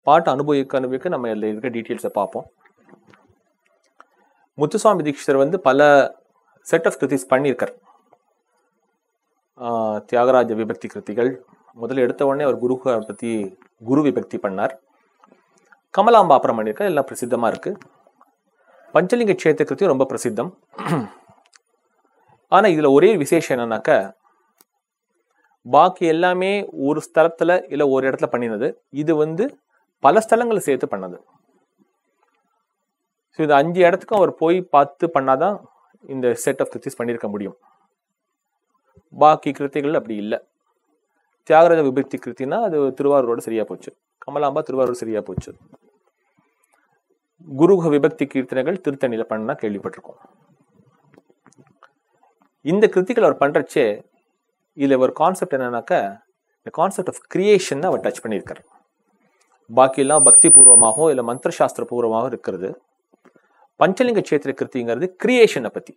பாட்டு அனுபவிக்க அனுபவிக்க நம்ம இதில் இருக்க டீட்டெயில்ஸை பார்ப்போம் முத்துசுவாமி தீட்சிதர் வந்து பல செட் ஆஃப் கிருத்திஸ் பண்ணியிருக்கார் ஆஹ் தியாகராஜ விபக்தி கிருத்திகள் முதல்ல எடுத்த உடனே அவர் குரு பற்றி குரு விபக்தி பண்ணார் கமலாம்பா அப்புறம் பண்ணியிருக்கார் எல்லாம் பிரசித்தமாக இருக்கு பஞ்சலிங்க க்ஷேத்திர கிருத்தியும் ரொம்ப பிரசித்தம் ஆனால் இதில் ஒரே விசேஷம் என்னன்னாக்க பாக்கி எல்லாமே ஒரு ஸ்தலத்துல இல்லை ஒரு இடத்துல பண்ணினது இது வந்து பல ஸ்தலங்களை சேர்த்து பண்ணது ஸோ இது அஞ்சு இடத்துக்கும் அவர் போய் பார்த்து பண்ணாதான் இந்த செட் ஆஃப் கிருத்திஸ் பண்ணியிருக்க முடியும் பாக்கி கிருத்திகள் அப்படி இல்லை தியாகராஜ விபக்தி கிருத்தினா அது திருவாரூரோட சரியா போச்சு கமலாம்பா திருவாரூர் சரியா போச்சு குருக விபக்தி கீர்த்தனைகள் திருத்தணியில பண்ணா கேள்விப்பட்டிருக்கோம் இந்த கிருத்திகள் அவர் பண்றச்சே இதுல ஒரு கான்செப்ட் என்னன்னாக்க இந்த கான்செப்ட் ஆஃப் கிரியேஷன் அவர் டச் பண்ணியிருக்காரு பாக்கியெல்லாம் பக்தி பூர்வமாகவும் இல்லை மந்திர சாஸ்திர பூர்வமாகவும் இருக்கிறது பஞ்சலிங்க கஷேத்திர கிருத்திங்கிறது கிரியேஷனை பத்தி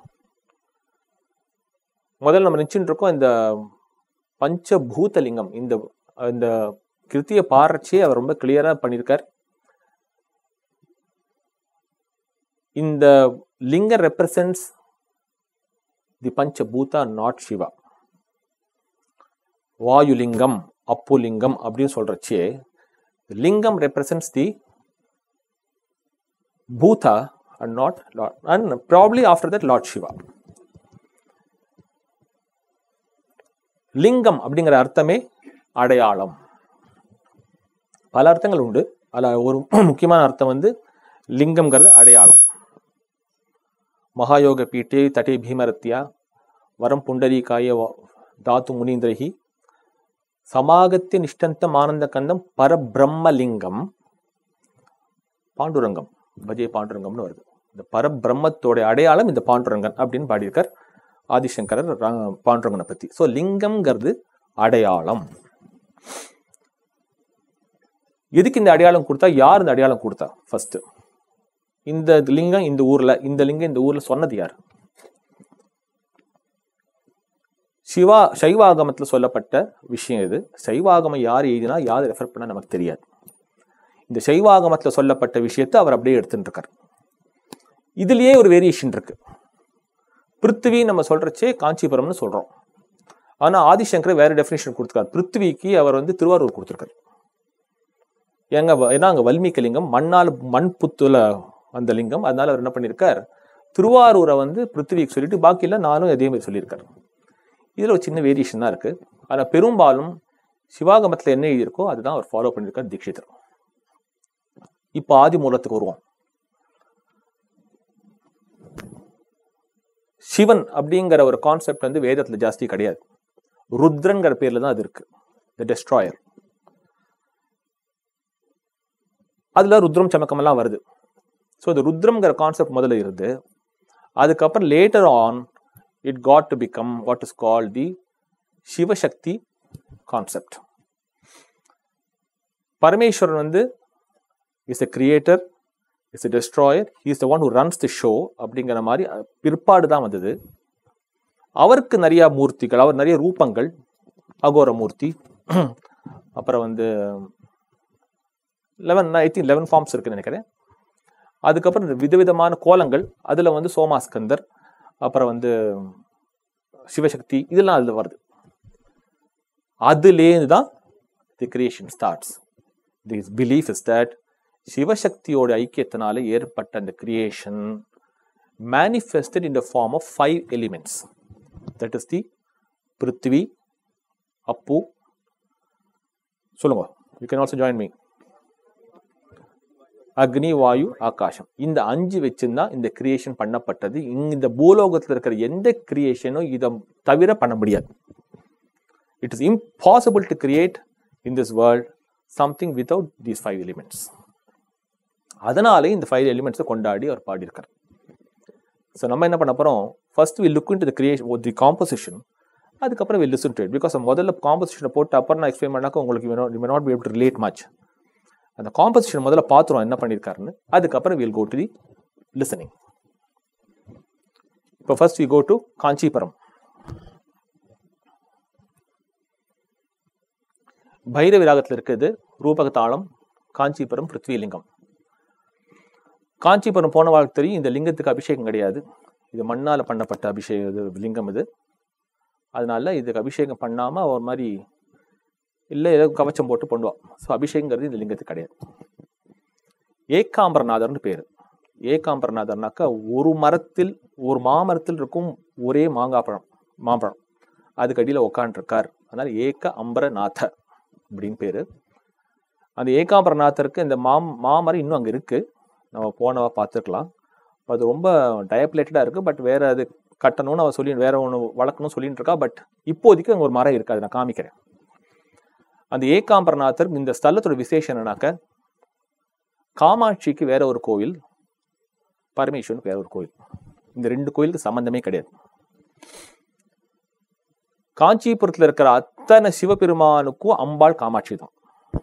முதல்ல நம்ம நினைச்சுட்டு இருக்கோம் இந்த பஞ்சபூதலிங்கம் இந்த இந்த கிருத்தியை பாடுறச்சே அவர் ரொம்ப கிளியரா பண்ணியிருக்கார் இந்த லிங்க ரெப்ரசன்ஸ் தி பஞ்சபூதா நாட் சிவா வாயுலிங்கம் அப்புலிங்கம் அப்படின்னு சொல்றச்சே லிங்கம் ரெப்ரசன்ஸ் தி பூதா and not lord and probably after that lord Shiva லிங்கம் அப்படிங்கிற அர்த்தமே அடையாளம் பல அர்த்தங்கள் உண்டு அதில் ஒரு முக்கியமான அர்த்தம் வந்து லிங்கம்ங்கிறது அடையாளம் மகாயோக பீட்டே தட்டே பீமரத்யா வரம் புண்டரீகாய வ- தாத்து முனீந்திரஹி சமாகத்திய நிஷ்டந்தம் ஆனந்த கந்தம் பரபிரம்மலிங்கம் பாண்டுரங்கம் பஜே பாண்டுரங்கம்னு வருது இந்த பரபிரம்மத்தோட அடையாளம் இந்த பாண்டுரங்கன் அப்படின்னு பாடியிருக்கார் ஆதிசங்கரர் ரா- பாண்டுரங்கனை பத்தி ஸோ லிங்கம்ங்கிறது அடையாளம் எதுக்கு இந்த அடையாளம் கொடுத்தா யார் இந்த அடையாளம் கொடுத்தா ஃபர்ஸ்ட் இந்த லிங்கம் இந்த ஊர்ல இந்த லிங்கம் இந்த ஊர்ல சொன்னது யார் சிவா சைவாகமத்துல சொல்லப்பட்ட விஷயம் இது சைவாகமம் யார் எழுதினா யார் ரெஃபர் பண்ணா நமக்கு தெரியாது இந்த சைவாகமத்துல சொல்லப்பட்ட விஷயத்தை அவர் அப்படியே எடுத்துட்டு இருக்கார் இதுலயே ஒரு வேரியேஷன் இருக்கு பிருத்திவி நம்ம சொல்றச்சே காஞ்சிபுரம்னு சொல்றோம் ஆனா ஆதிசங்கர் வேற டெஃபினேஷன் கொடுத்துருக்காரு பிருத்திவிக்கு அவர் வந்து திருவாரூர் கொடுத்துருக்காரு ஏங்க வ- ஏன்னா அங்க வல்மீக லிங்கம் மண்ணால் மண் புத்துல அந்த லிங்கம் அதனால அவர் என்ன பண்ணியிருக்கார் திருவாரூரை வந்து பிருத்திவிக்கு சொல்லிட்டு பாக்கியெல்லாம் நானும் அதே மாதிரி சொல்லியிருக்காரு இதுல ஒரு சின்ன வேரியேஷன் தான் இருக்கு ஆனா பெரும்பாலும் சிவாகமத்துல என்ன எழுதியிருக்கோ அதுதான் அவர் ஃபாலோ பண்ணியிருக்கார் தீட்சிதர் இப்போ ஆதி மூலத்துக்கு வருவோம் சிவன் அப்படிங்கிற ஒரு கான்செப்ட் வந்து வேதத்துல ஜாஸ்தி கிடையாது ருத்ரன்கிற பேர்ல தான் அது இருக்கு த டெஸ்ட்ராயர் அதுல ருத்ரம் சமக்கமெல்லாம் வருது ஸோ இந்த ருத்ரம்ங்கிற கான்செப்ட் முதல்ல இருந்து அதுக்கப்புறம் later on it got to become what is call the Shivashakti concept Parameswaran வந்து is a creator is a destroyer is the one who runs the show அப்படிங்கிற மாதிரி அஹ், பிற்பாடு தான் வந்தது அவருக்கு நிறைய மூர்த்திகள் அவர் நிறைய ரூபங்கள் அகோர மூர்த்தி அப்புறம் வந்து eleven I think eleven forms இருக்குன்னு நினைக்கிறேன் அதுக்கப்புறம் இந்த விதவிதமான கோலங்கள் அதுல வந்து சோமாஸ்கந்தர் அப்புறம் வந்து சிவசக்தி இதெல்லாம் அதுல வருது அதுலேருந்து தான் the creation starts this belief is that சிவசக்தியோட ஐக்கியத்தினால ஏற்பட்ட அந்த creation manifested in the form of five elements that is the Prithvi Appu சொல்லுங்க you can also join me Agni Vayu ஆகாசம் இந்த அஞ்சு வச்சுருந்தா இந்த கிரியேஷன் பண்ணப்பட்டது இங்க இந்த பூலோகத்தில் இருக்கிற எந்த கிரியேஷனும் இதை தவிர பண்ண முடியாது it is impossible to create in this world something without these five elements அதனாலே இந்த ஃபைவ் எலிமெண்ட்ஸை கொண்டாடி அவர் பாடியிருக்கார் ஸோ நம்ம என்ன பண்ண போகிறோம் first we look into the creation the composition அதுக்கப்புறம் we listen to it because முதல்ல காம்போசிஷனை போட்டு அப்புறம் நான் எக்ஸ்பிளைன் பண்ணாக்க உங்களுக்கு you may not be able to relate much அந்த காம்போசிஷன் முதல்ல பார்த்துருவோம் என்ன பண்ணியிருக்காருன்னு அதுக்கப்புறம் will go to the listening இப்போ first we go to Kanchipuram Bhairavi ராகத்தில் இருக்குது ரூபக தாளம் காஞ்சிபுரம் பிருத்விலிங்கம் காஞ்சிபுரம் போன வாழ்க்கை தெரியும் இந்த லிங்கத்துக்கு அபிஷேகம் கிடையாது இது மண்ணால பண்ணப்பட்ட அபிஷேகம் இது லிங்கம் இது அதனால இதுக்கு அபிஷேகம் பண்ணாம ஒரு மாதிரி இல்லை ஏதோ கவச்சம் போட்டு பண்ணுவான் ஸோ அபிஷேகங்கிறது இந்த லிங்கத்துக்கு கிடையாது ஏகாம்பரநாதர்னு பேர் ஏகாம்பரநாதர்னாக்கா ஒரு மரத்தில் ஒரு மாமரத்தில் இருக்கும் ஒரே மாங்காய் பழம் மாம்பழம் அதுக்கு அடியில் உட்காந்துருக்கார் அதனால ஏக அம்பரநாத அப்படின்னு பேரு அந்த ஏகாம்பரநாதருக்கு இந்த மாம் மாமரம் இன்னும் அங்கே இருக்கு நம்ம போனவா பார்த்துருக்கலாம் அது ரொம்ப டயப்லேட்டடாக இருக்கு பட் வேற அது கட்டணும்னு அவ சொல்லி வேற ஒன்று வளர்க்கணும்னு சொல்லிட்டு இருக்கா பட் இப்போதைக்கு அங்கே ஒரு மரம் இருக்கு அதை நான் காமிக்கிறேன் அந்த ஏகாம்பரநாதர் இந்த ஸ்தலத்தோட விசேஷம் என்னன்னாக்க காமாட்சிக்கு வேற ஒரு கோவில் பரமேஸ்வரனுக்கு வேற ஒரு கோவில் இந்த ரெண்டு கோயிலுக்கு சம்பந்தமே கிடையாது காஞ்சிபுரத்துல இருக்கிற அத்தனை சிவபெருமானுக்கும் அம்பாள் காமாட்சி தான்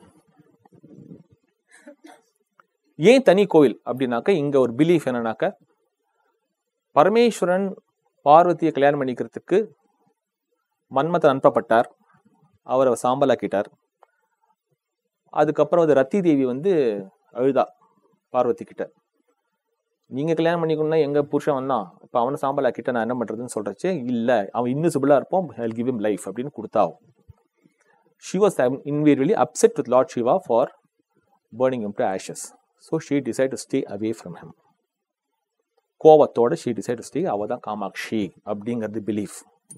ஏன் தனி கோவில் அப்படின்னாக்க இங்க ஒரு பிலீஃப் என்னன்னாக்க பரமேஸ்வரன் பார்வதியை கல்யாணம் பண்ணிக்கிறதுக்கு மன்மதன் அனுப்பப்பட்டார் அவரை சாம்பலாக்கிட்டார் அதுக்கப்புறம் அது ரத்தி தேவி வந்து அழுதா பார்வதி கிட்ட நீங்க கல்யாணம் பண்ணிக்கணும்னா எங்க புருஷன் வந்தான் இப்ப அவனை சாம்பலாக்கிட்ட நான் என்ன பண்றதுன்னு சொல்றச்சே இல்ல அவன் இன்விசிபிளா இருப்போம் ஐ கிவ் இம் லைஃப் அப்படின்னு கொடுத்தாவும் she was invariably upset with Lord Shiva for burning him to ashes. So she decided to stay away from him. கோவத்தோட ஷீ டிசைட் டு ஸ்டே அவ தான் காமாட்சி அப்படிங்கிறது belief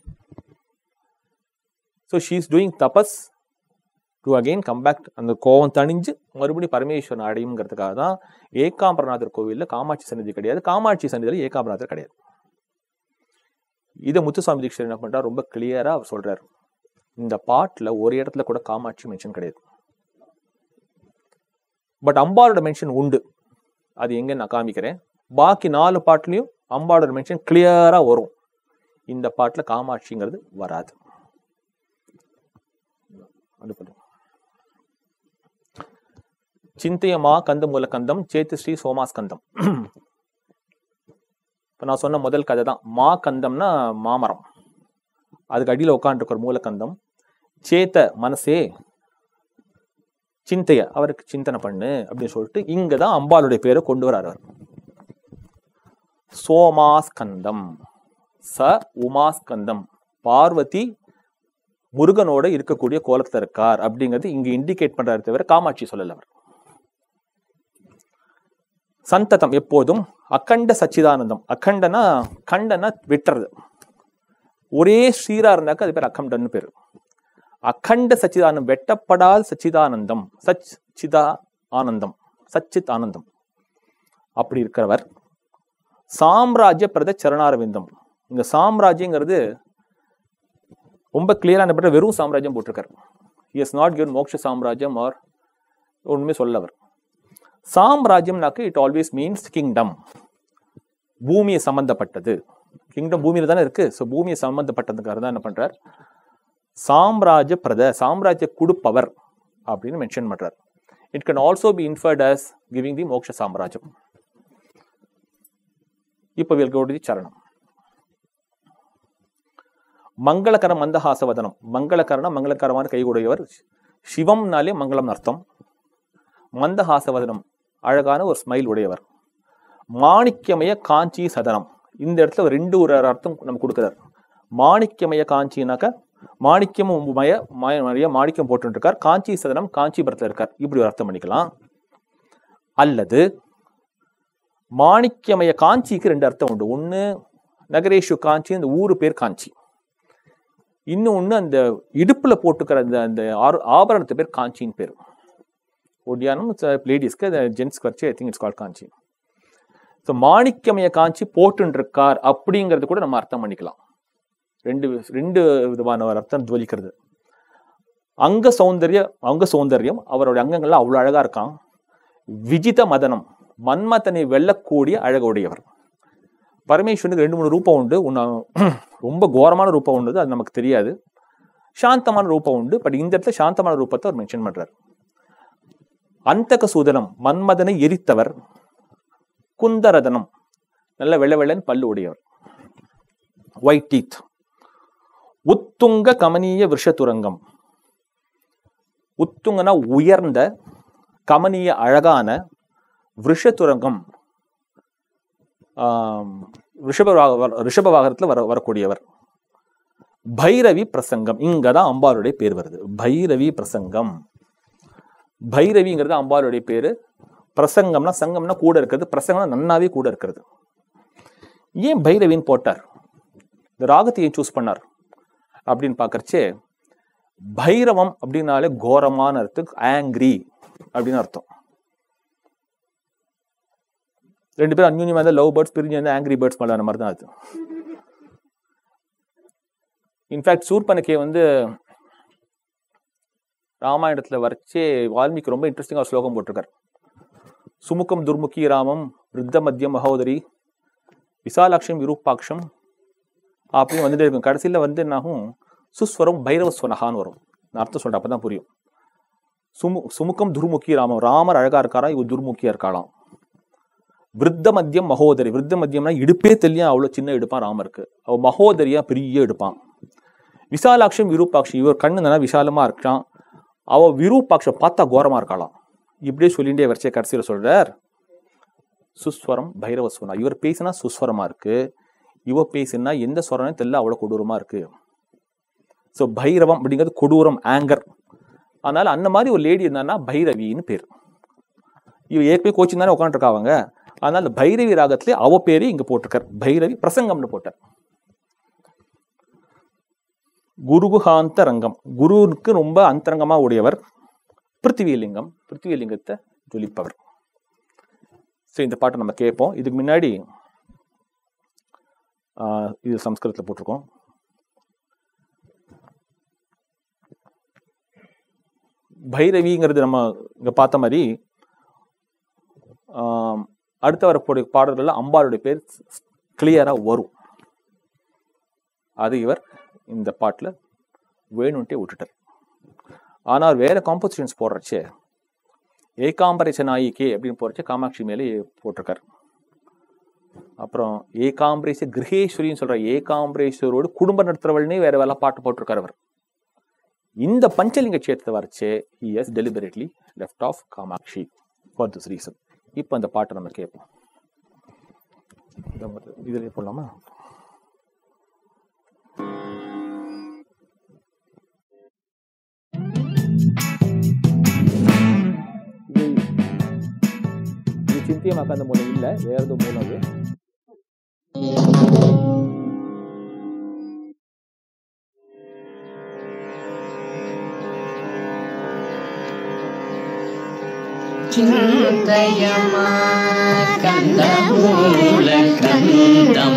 so she is doing tapas to again come back அந்த கோவம் தணிஞ்சு மறுபடியும் பரமேஸ்வரன் அடையுங்கிறதுக்காக தான் ஏகாம்பரநாதர் கோவிலில் காமாட்சி சன்னதி கிடையாது காமாட்சி சன்னதியில் ஏகாம்பரநாதர் கிடையாது இதை முத்துசாமி தீட்சர் என்ன பண்றார் ரொம்ப கிளியரா அவர் சொல்றாரு இந்த பாட்டுல ஒரு இடத்துல கூட காமாட்சி மென்ஷன் கிடையாது பட் அம்பாளோட மென்ஷன் உண்டு அது எங்க நான் காமிக்கிறேன் பாக்கி நாலு பாட்டுலயும் அம்பாளோட மென்ஷன் கிளியரா வரும் இந்த பாட்டுல காமாட்சிங்கிறது வராது அடுப்பது சிந்தைய மா கந்த மூல கந்தம் சேத்து ஸ்ரீ சோமாஸ்கந்தம் இப்போ நான் சொன்ன முதல் கதை தான் மா கந்தம்னா மாமரம் அதுக்கு அடியில் உட்காந்துருக்கிற மூலக்கந்தம் சேத்த மனசே சிந்தைய அவருக்கு சிந்தனை பண்ணு அப்படின்னு சொல்லிட்டு இங்க தான் அம்பாளுடைய பேரை கொண்டு வராரு அவர் சோமாஸ்கந்தம் ச உமாஸ்கந்தம் பார்வதி முருகனோட இருக்கக்கூடிய கோலத்துல இருக்கார் அப்படிங்கிறது இங்க இண்டிகேட் பண்றாரு தவிர காமாட்சி சொல்லல அவர் சந்ததம் எப்போதும் அகண்ட சச்சிதானந்தம் அகண்டனா கண்டனா விட்டுறது ஒரே ஸ்ரீரா இருந்தாக்க அது பேர் அகண்டன்னு பேரு அகண்ட சச்சிதானந்தம் வெட்டப்படாத சச்சிதானந்தம் சச் சிதா ஆனந்தம் சச்சித் ஆனந்தம் அப்படி இருக்கிறவர் சாம்ராஜ்ய பிரத சரணாரவிந்தம் இந்த சாம்ராஜ்யங்கிறது ரொம்ப கிளியரா என்ன வெறும் சாம்ராஜ்யம் போட்டிருக்காரு இஸ் நாட் கிவன் மோக்ஷ சாம்ராஜ்யம் ஆர் ஒண்ணுமே சொல்லவர் சாம்ராஜ்யம்னாக்க இட் ஆல்வேஸ் மீன்ஸ் கிங்டம் பூமியை சம்பந்தப்பட்டது கிங்டம் பூமியில தானே இருக்கு ஸோ பூமியை சம்பந்தப்பட்டதுக்காக தான் என்ன பண்றார் சாம்ராஜ்ய பிரத சாம்ராஜ்ய கொடுப்பவர் அப்படின்னு மென்ஷன் பண்றார் it can also be inferred as giving the moksha samrajyam இப்போ வில் கோ தி சரணம் மங்களகர மந்தஹாசவதனம் மங்களகரன மங்களகரமான கைகுடையவர் சிவம்னாலே மங்களம் அர்த்தம் மந்தஹாசவதனம் அழகான ஒரு ஸ்மைல் உடையவர் மாணிக்கமய காஞ்சி சதனம் இந்த இடத்துல ஒரு ரெண்டு ஒரு அர்த்தம் நம்ம கொடுக்குறார் மாணிக்கமய காஞ்சினாக்க மாணிக்கம் மய மய மய மாணிக்கம் போட்டு இருக்கார் காஞ்சி சதனம் காஞ்சிபுரத்தில் இருக்கார் இப்படி ஒரு அர்த்தம் பண்ணிக்கலாம் அல்லது மாணிக்கமய காஞ்சிக்கு ரெண்டு அர்த்தம் உண்டு ஒன்று நகரேஷு காஞ்சி அந்த ஊரு பேர் காஞ்சி இன்னும் ஒன்று அந்த இடுப்புல போட்டுக்கிற அந்த அந்த ஆறு ஆபரணத்து பேர் காஞ்சின்னு பேர் ஒடியானம் லேடிஸ்க்கு ஜென்ஸ்க்கு வச்சு I think it's call kanchi so மாணிக்கமய காஞ்சி போட்டுன்னு இருக்கார் அப்படிங்கிறது கூட நம்ம அர்த்தம் பண்ணிக்கலாம் ரெண்டு ரெண்டு விதமான ஒரு அர்த்தம் துவலிக்கிறது அங்க சௌந்தர்ய அங்க சௌந்தர்யம் அவருடைய அங்கங்கள்லாம் அவ்வளோ அழகா இருக்கான் விஜித மதனம் மன்மதனை வெல்லக்கூடிய அழகுடையவர் பரமேஸ்வரனுக்கு ரெண்டு மூணு ரூபம் உண்டு ஒன்று ரொம்ப கோரமான ரூபம் உண்டு அது நமக்கு தெரியாது சாந்தமான ரூபம் உண்டு பட் இந்த இடத்துல சாந்தமான ரூபத்தை அவர் மென்ஷன் பண்றார் அந்தக சூதனம் மன்மதனை எரித்தவர் குந்தரதனம் நல்ல வெள்ள வெள்ளன் பல்லு உடையவர் ஒயிட் டீத் உத்துங்க கமனீய விஷத்துரங்கம் உத்துங்கனா உயர்ந்த கமனிய அழகான விஷத்துரங்கம் ஆம், ரிஷப வாக- ரிஷப வாகனத்துல வர வரக்கூடியவர் பைரவி பிரசங்கம் இங்கதான் அம்பாளுடைய பேர் வருது பைரவி பிரசங்கம் பைரவிங்கிறது அம்பாளுடைய பேரு பிரசங்கம்னா சங்கம்னா கூட இருக்கிறது பிரசங்கம்னா நன்னாவே கூட இருக்கிறது ஏன் பைரவின்னு போட்டார் இந்த ராகத்தை ஏன் சூஸ் பண்ணார் அப்படின்னு பார்க்கறச்சே பைரவம் அப்படின்னாலே கோரமான அர்த்தம் ஆங்கிரி அப்படின்னு அர்த்தம் ரெண்டு பேரும் அந்யூன்யமா இருந்தா லவ் பேர்ட்ஸ் பிரிஞ்சு வந்து ஆங்கிரி பேர்ட்ஸ் பண்ண மாதிரி தான் அது இன்ஃபேக்ட் சூர்பனக்கே வந்து ராமாயணத்துல வரைச்சே வால்மீகி ரொம்ப இன்ட்ரெஸ்டிங்காக ஸ்லோகம் போட்டிருக்கார் சுமுகம் துர்முகி ராமம் விருத்த மத்தியம் மகோதரி விசாலாட்சம் விரூபாட்சம் அப்படின்னு வந்துட்டே இருக்கும் கடைசியில் வந்து என்னாகும் சுஸ்வரம் பைரவ ஸ்வனகான்னு வரும் நான் அர்த்தம் சொல்றேன் அப்பதான் புரியும் சுமு சுமுகம் துர்முகி ராமம் ராமர் அழகா இருக்காரா இவ துர்முகியா இருக்காளாம் விருத்த மத்தியம் மகோதரி விருத்த மத்தியம்னா இடுப்பே தெரியல அவ்வளவு சின்ன இடுப்பான் ராமருக்கு அவ மகோதரியா பெரிய எடுப்பான் விசாலாட்சம் விரூபாட்சி இவர் கண்ணு நல்லா விசாலமா இருக்கான் அவ விரூபாட்சம் பார்த்தா கோரமா இருக்காளாம் இப்படியே சொல்லிட்டே வரிசைய கடைசியில் சொல்றார் சுஸ்வரம் பைரவ ஸ்வரம் இவர் பேசினா சுஸ்வரமா இருக்கு இவ பேசினா எந்த ஸ்வரம்னு தெரியல அவ்வளவு கொடூரமா இருக்கு ஸோ பைரவம் அப்படிங்கிறது கொடூரம் ஆங்கர் அதனால அந்த மாதிரி ஒரு லேடி இருந்தான்னா பைரவின்னு பேர் இவ ஏற்கனவே கோச்சிங் தானே உட்காந்துருக்கா அவங்க அதனால அந்த பைரவி ராகத்திலே அவ பேரே இங்க போட்டிருக்கார் பைரவி பிரசங்கம்னு போட்டார் குருகுஹாந்த ரங்கம் குருவுக்கு ரொம்ப அந்தரங்கமா உடையவர் பிருத்திவிலிங்கம் பிருத்திவிலிங்கத்தை ஜொலிப்பவர் சரி இந்த பாட்டை நம்ம கேட்போம் இதுக்கு முன்னாடி ஆஹ், இது சம்ஸ்கிருதத்தில் போட்டிருக்கோம் பைரவிங்கிறது நம்ம இங்க பார்த்த மாதிரி ஆம், அடுத்து வரக்கூடிய பாடல்கள்ல அம்பாளுடைய பேர் கிளியரா வரும் அது இவர் இந்த பாட்டுல வேணும்ட்டே விட்டுட்டார் ஆனால் வேற காம்போசிஷன்ஸ் போடுறச்சே ஏகாம்பரேச நாயிகே அப்படின்னு போறச்சே காமாட்சி மேலே போட்டிருக்கார் அப்புறம் ஏகாம்பரேச கிரகேஸ்வரின்னு சொல்ற ஏகாம்பரேஸ்வரோடு குடும்பம் நடத்துறவள்னே வேற வேலை பாட்டு போட்டிருக்கார் அவர் இந்த பஞ்சலிங்க கஷேத்திரத்தை வரைச்சே he has deliberately left off Kamakshi for this reason இப்போ அந்த பாட்டை நம்ம கேட்போம் இதுல போடலாமா இது இது சிந்தியமாக்க அந்த மூலம் இல்லை வேற எதுவும் மூலம் அது चिन्तयमा कन्दमूलकन्दम्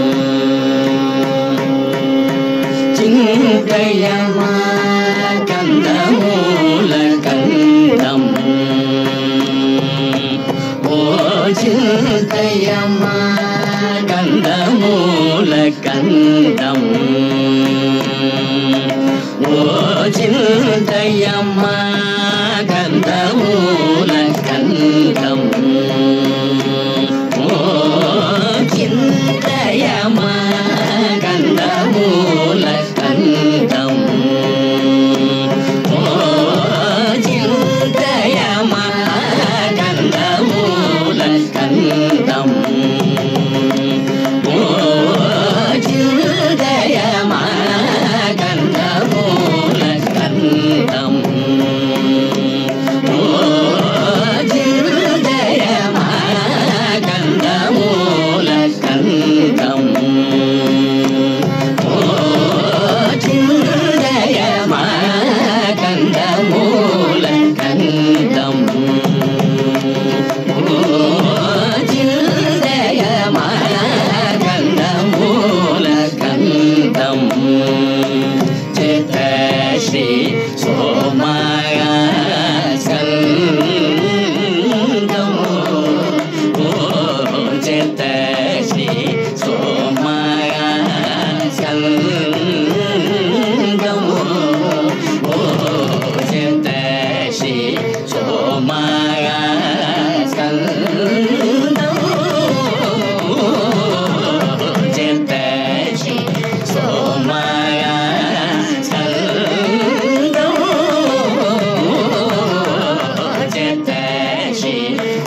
चिन्तयमा कन्दमूलकन्दम् ओ चिन्तयमा कन्दमूलकन्दम् ओ चिन्तयमा गन्धमूलकन्दम् ओ चिन्तयमा गन्धमूलकन्दम् ओ चिन्तयमा गन्धमूलकन्दम् ओ चिन्तयमा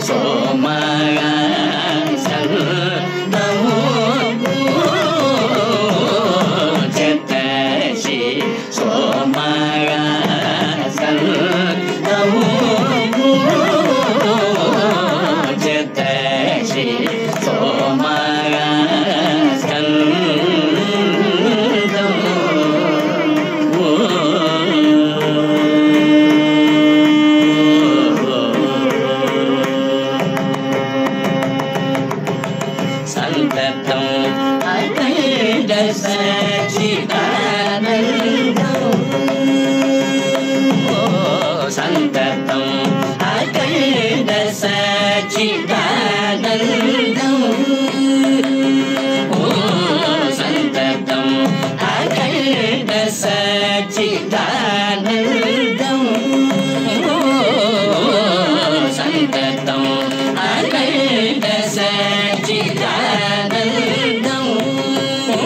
சோமய சந்தமோ ஜெதசி சோமய சந்தமோ ஜெதசி சோமய சந்ததம் அகண்ட சச்சிதானந்தம் ஓ சந்ததம் அகண்ட சச்சிதானந்தம் ஓ சந்ததம் அகண்ட சச்சிதானந்தம் ஓ சந்ததம் அகண்ட சச்சிதானந்தம் ஓ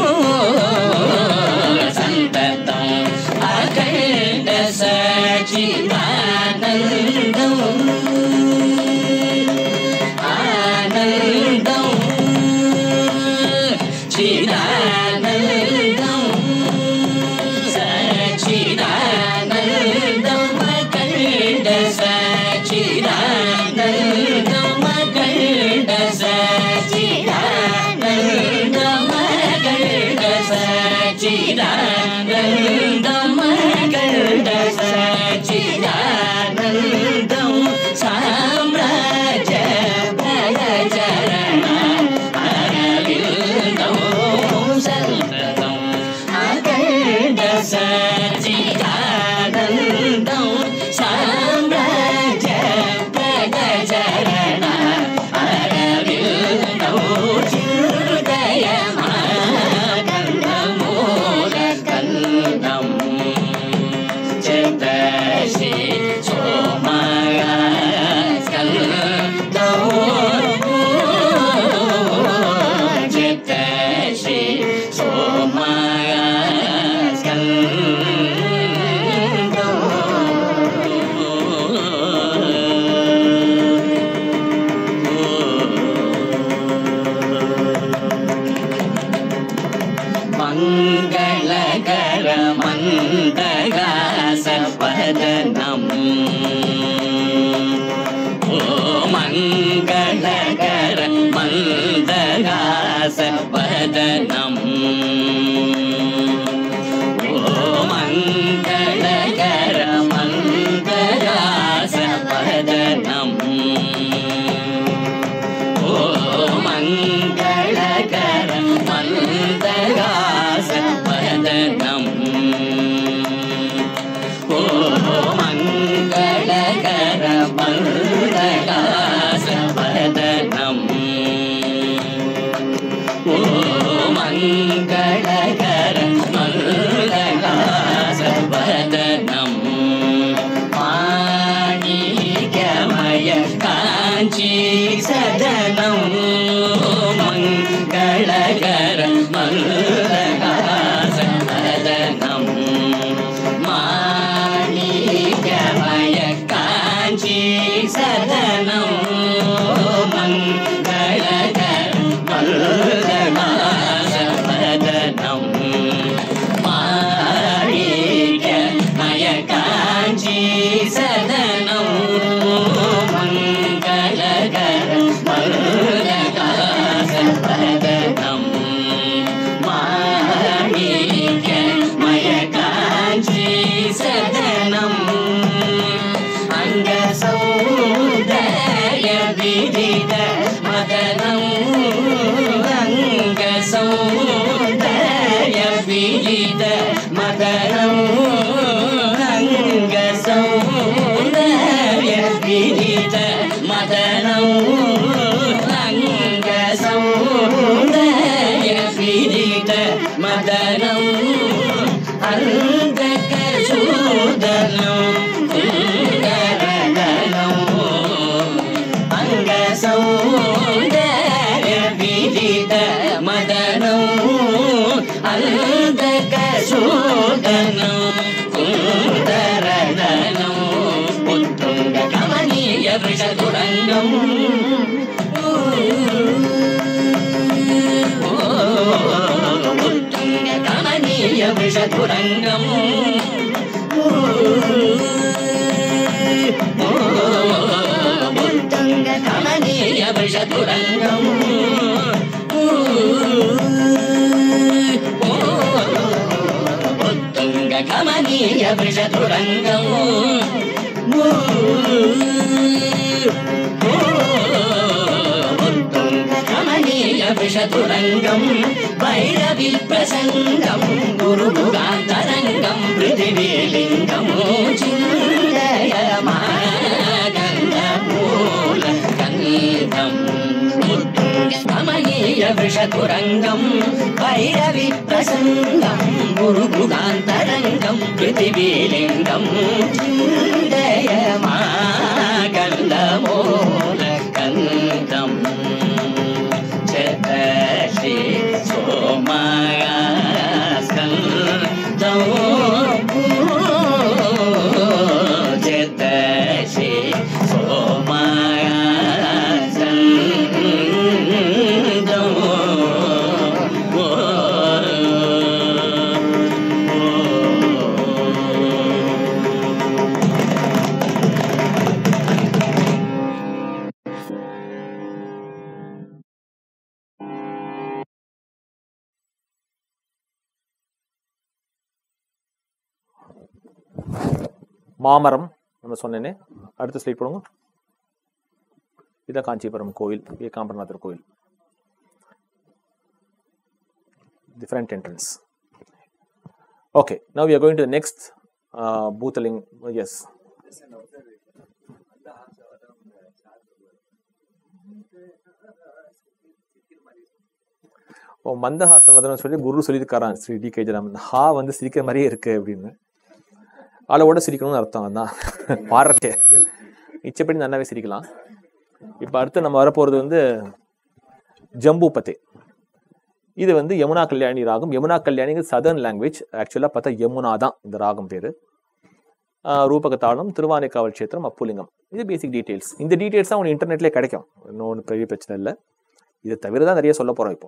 சந்ததம் அகண்ட சச்சிதானந்தம் ஆனந்தம் சிதானந்தம் சச்சிதானந்தம் மகண்ட சச்சிதானந்தம் மகண்ட சச்சிதானந்தம் மகண்ட சச்சிதானந்தம் மகண்ட சச்சிதானந்தம் சாம்ராஜ்ய பிரகச்சரண அரவிந்தம் சந்ததம் அகண்ட சச்சிதானந்தம் சாம்ராஜ்ய பிரகச்சரண அரவிந்தம் சிருதயமானந்தமூல கந்தம் ஜெதசி சோமய ஸ்கந்தம் ஜெதசி சோமய மங்களகர மந்தகாச பதனம் ஓ மங்களகர மந்தகாச பதனம் ஓ மங்களகர மந்தகாச பதனம் ஓ மங்களகர மந்தகாச பதனம் ஓ மங்களகர மந்தகாச பதனம் ஓ மங்களகர மந்தகாச பதனம் மாணிக்கமய காஞ்சி சதனம் மங்களகர மங்களகாச பதனம் மாணிக்கமய காஞ்சி சதனம் மங்களகர மங்களகாச பதனம் மாணிக்க மய காஞ்சி சதனம் மங்களகர மங்களகாச பதனம் மாணிக்க மய காஞ்சி சதனம் அங்க சௌந்தர்ய விதித மதனம் அங்க சௌந்தர்ய விதித மதனம் அங்க சௌந்தர்ய விதித மதனம் அங்க சௌந்தர்ய விதித மதனம் அந்தக சூதனம் குந்தரதனம் அங்க சௌந்தர்ய விதித மதனம் அந்தக சூதனம் குந்தரதனம் புத்துங்க கமனீய விஷதுரங்க சதுரங்கம் உத்துங்க கமனீய விஷதுரங்கம் உத்துங்க கமனீய விஷதுரங்கம் உத்துங்க கமனீய விஷதுரங்கம் உத்துங்க கமனீய விஷதுரங்கம் வைரவி பிரசங்கம் குருமுகாந்தரங்கம் பிருத்திவிலிங்கம் சிந்தயமாகந்த மூல கந்தம் கமனீய விஷதுரங்கம் வைரவி பிரசங்கம் குருமுகாந்தரங்கம் பிருத்திவிலிங்கம் சிந்தயமாகந்த மூல கந்தம் चतसि सोमास्कन्दौ चतसि सोमास्कन्दौ மாமரம் நம்ம சொன்னேனே அடுத்த ஸ்லைட் போடுங்க இதான் காஞ்சிபுரம் கோவில் ஏகாம்பரநாதர் கோவில் different entrance okay now we are going to next பூத்தலிங் எஸ் ஓ மந்தஹாசன் வதனம் சொல்லி குரு சொல்லியிருக்காராம் ஸ்ரீ டி கே ஜராமன் ஹா வந்து சிரிக்கிற மாதிரியே இருக்கு அப்படின்னு அளவோட சிரிக்கணும்னு அர்த்தம் அதான் பாராட்டே இச்சப்படி நல்லாவே சிரிக்கலாம் இப்போ அடுத்து நம்ம வரப்போகிறது வந்து ஜம்பு பத்தே இது வந்து யமுனா கல்யாணி ராகம் யமுனா கல்யாணிங்க சதர்ன் லாங்குவேஜ் ஆக்சுவலாக பார்த்தா யமுனா தான் இந்த ராகம் பேர் ரூபக தாளம் திருவானைக்காவல் கஷேத்திரம் அப்புலிங்கம் இது பேசிக் டீட்டெயில்ஸ் இந்த டீட்டெயில்ஸ் தான் உங்களுக்கு இன்டர்நெட்லேயே கிடைக்கும் இன்னும் ஒன்றும் பெரிய பிரச்சனை இல்லை இதை தவிர தான் நிறைய சொல்ல போகிறோம் இப்போ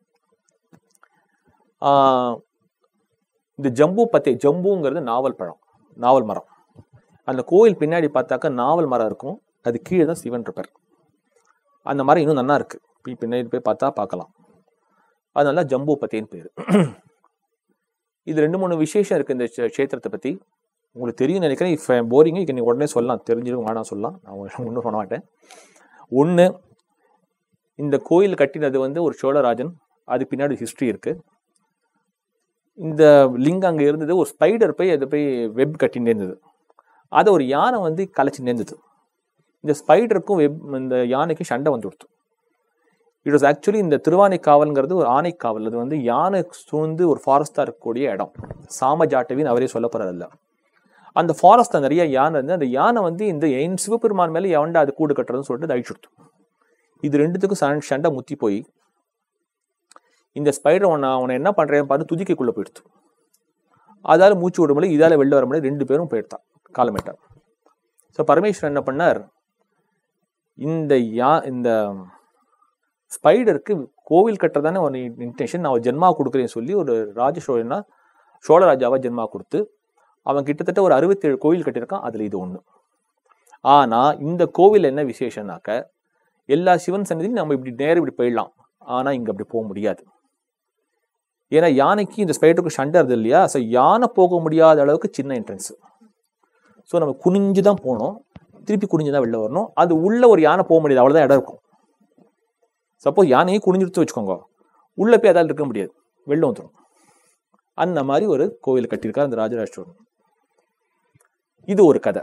ஆஹ் இந்த ஜம்பு பத்தே ஜம்புங்கிறது நாவல் பழம் நாவல் மரம் அந்த கோயில் பின்னாடி பார்த்தாக்கா நாவல் மரம் இருக்கும் அது கீழே தான் சிவன் இருப்பார் அந்த மரம் இன்னும் நல்லா இருக்கு போய் பின்னாடி போய் பார்த்தா பார்க்கலாம் அதனால ஜம்பு பத்தேன்னு பேர் இது ரெண்டு மூணு விசேஷம் இருக்கு இந்த க்ஷே- க்ஷேத்திரத்தை பத்தி உங்களுக்கு தெரியும் நினைக்கிறேன் இப்போ போரிங்க இங்கே உடனே சொல்லலாம் தெரிஞ்சிடும் வேணாம் சொல்லலாம் நான் ஒன்றும் சொல்ல மாட்டேன் ஒன்று இந்த கோயில் கட்டினது வந்து ஒரு சோழராஜன் அது பின்னாடி ஹிஸ்ட்ரி இருக்கு இந்த லிங்கம் அங்கே இருந்தது ஒரு ஸ்பைடர் போய் அதை போய் வெப் கட்டின்னு இருந்தது அதை ஒரு யானை வந்து கலைச்சு நேர்ந்தது இந்த ஸ்பைடருக்கும் வெப் இந்த யானைக்கும் சண்டை வந்து கொடுத்து இட் வாஸ் ஆக்சுவலி இந்த திருவானைக்காவல்ங்கிறது ஒரு ஆனைக்காவல் அது வந்து யானை சூழ்ந்து ஒரு ஃபாரஸ்டாக இருக்கக்கூடிய இடம் சாமஜாட்டவின்னு அவரே சொல்ல போறதில்ல அந்த ஃபாரஸ்ட்டில் நிறைய யானை இருந்து அந்த யானை வந்து இந்த என் சிவபெருமான் மேலே எவன்டா அது கூடு கட்டுறதுன்னு சொல்லிட்டு அதை அழிச்சுடுத்து இது ரெண்டுத்துக்கும் சண்- சண்டை முத்தி போய் இந்த ஸ்பைடர் ஒன்று அவனை என்ன பண்ணுறேன்னு பார்த்து துதிக்கைக்குள்ளே போயிடுத்து அதால மூச்சு விட முடியல இதால வெளில வர முடியல ரெண்டு பேரும் போயிட்டான் காலமேட்டார் ஸோ பரமேஸ்வரன் என்ன பண்ணார் இந்த யா இந்த ஸ்பைடருக்கு கோவில் கட்டுறதானே ஒரு இன்டென்ஷன் நான் ஒரு ஜென்மா கொடுக்குறேன்னு சொல்லி ஒரு ராஜசோழனா சோழராஜாவா ஜென்மா கொடுத்து அவன் கிட்டத்தட்ட ஒரு அறுபத்தேழு கோவில் கட்டியிருக்கான் அதுல இது ஒண்ணு ஆனா இந்த கோவில் என்ன விசேஷம்னாக்க எல்லா சிவன் சன்னதியும் நம்ம இப்படி நேரம் இப்படி போயிடலாம் ஆனா இங்க அப்படி போக முடியாது ஏன்னா யானைக்கு இந்த ஸ்பைடருக்கு சண்டை இருந்தது இல்லையா ஸோ யானை போக முடியாத அளவுக்கு சின்ன என்ட்ரன்ஸ் ஸோ நம்ம குனிஞ்சு தான் போகணும் திருப்பி குனிஞ்சு தான் வெளில வரணும் அது உள்ள ஒரு யானை போக முடியாது அவ்வளோதான் இடம் இருக்கும் சப்போஸ் யானையை குனிஞ்சிருத்து வச்சுக்கோங்க உள்ள போய் அதால் இருக்க முடியாது வெளில வந்துடும் அந்த மாதிரி ஒரு கோவில் கட்டியிருக்கார் அந்த ராஜராஜேஸ்வரன் இது ஒரு கதை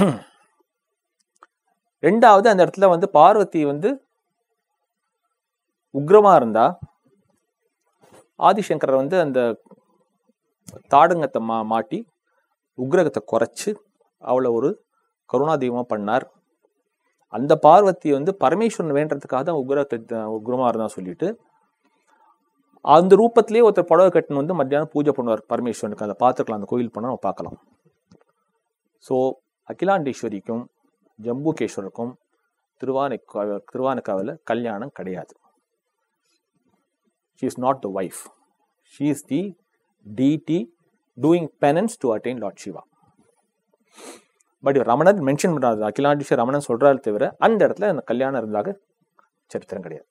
ரெண்டாவது அந்த இடத்துல வந்து பார்வதி வந்து உக்ரமா இருந்தா ஆதிசங்கரர் வந்து அந்த தாடங்கத்தை மா மாட்டி உக்ரகத்தை குறைச்சு அவளை ஒரு கருணாதீபமா பண்ணார் அந்த பார்வதி வந்து பரமேஸ்வரன் வேண்டதுக்காக தான் உக்ரத்தை உக்ரமா இருந்தா சொல்லிட்டு அந்த ரூபத்திலேயே ஒருத்தர் புடவை கட்டின வந்து மத்தியானம் பூஜை பண்ணுவார் பரமேஸ்வரனுக்கு அதை பார்த்துக்கலாம் அந்த கோயில் பண்ண நம்ம பார்க்கலாம் ஸோ அகிலாண்டேஸ்வரிக்கும் ஜம்புகேஸ்வருக்கும் திருவானைக்காவ திருவானைக்காவில் கல்யாணம் கிடையாது she is not the wife she is the deity doing penance to attain lord Shiva but Ramanan mention பண்றாரு அகிலாண்டீஸ்வர் ரமணன் சொல்றாரு தவிர அந்த இடத்துல அந்த கல்யாணம் இருந்ததாக சரித்திரம் கிடையாது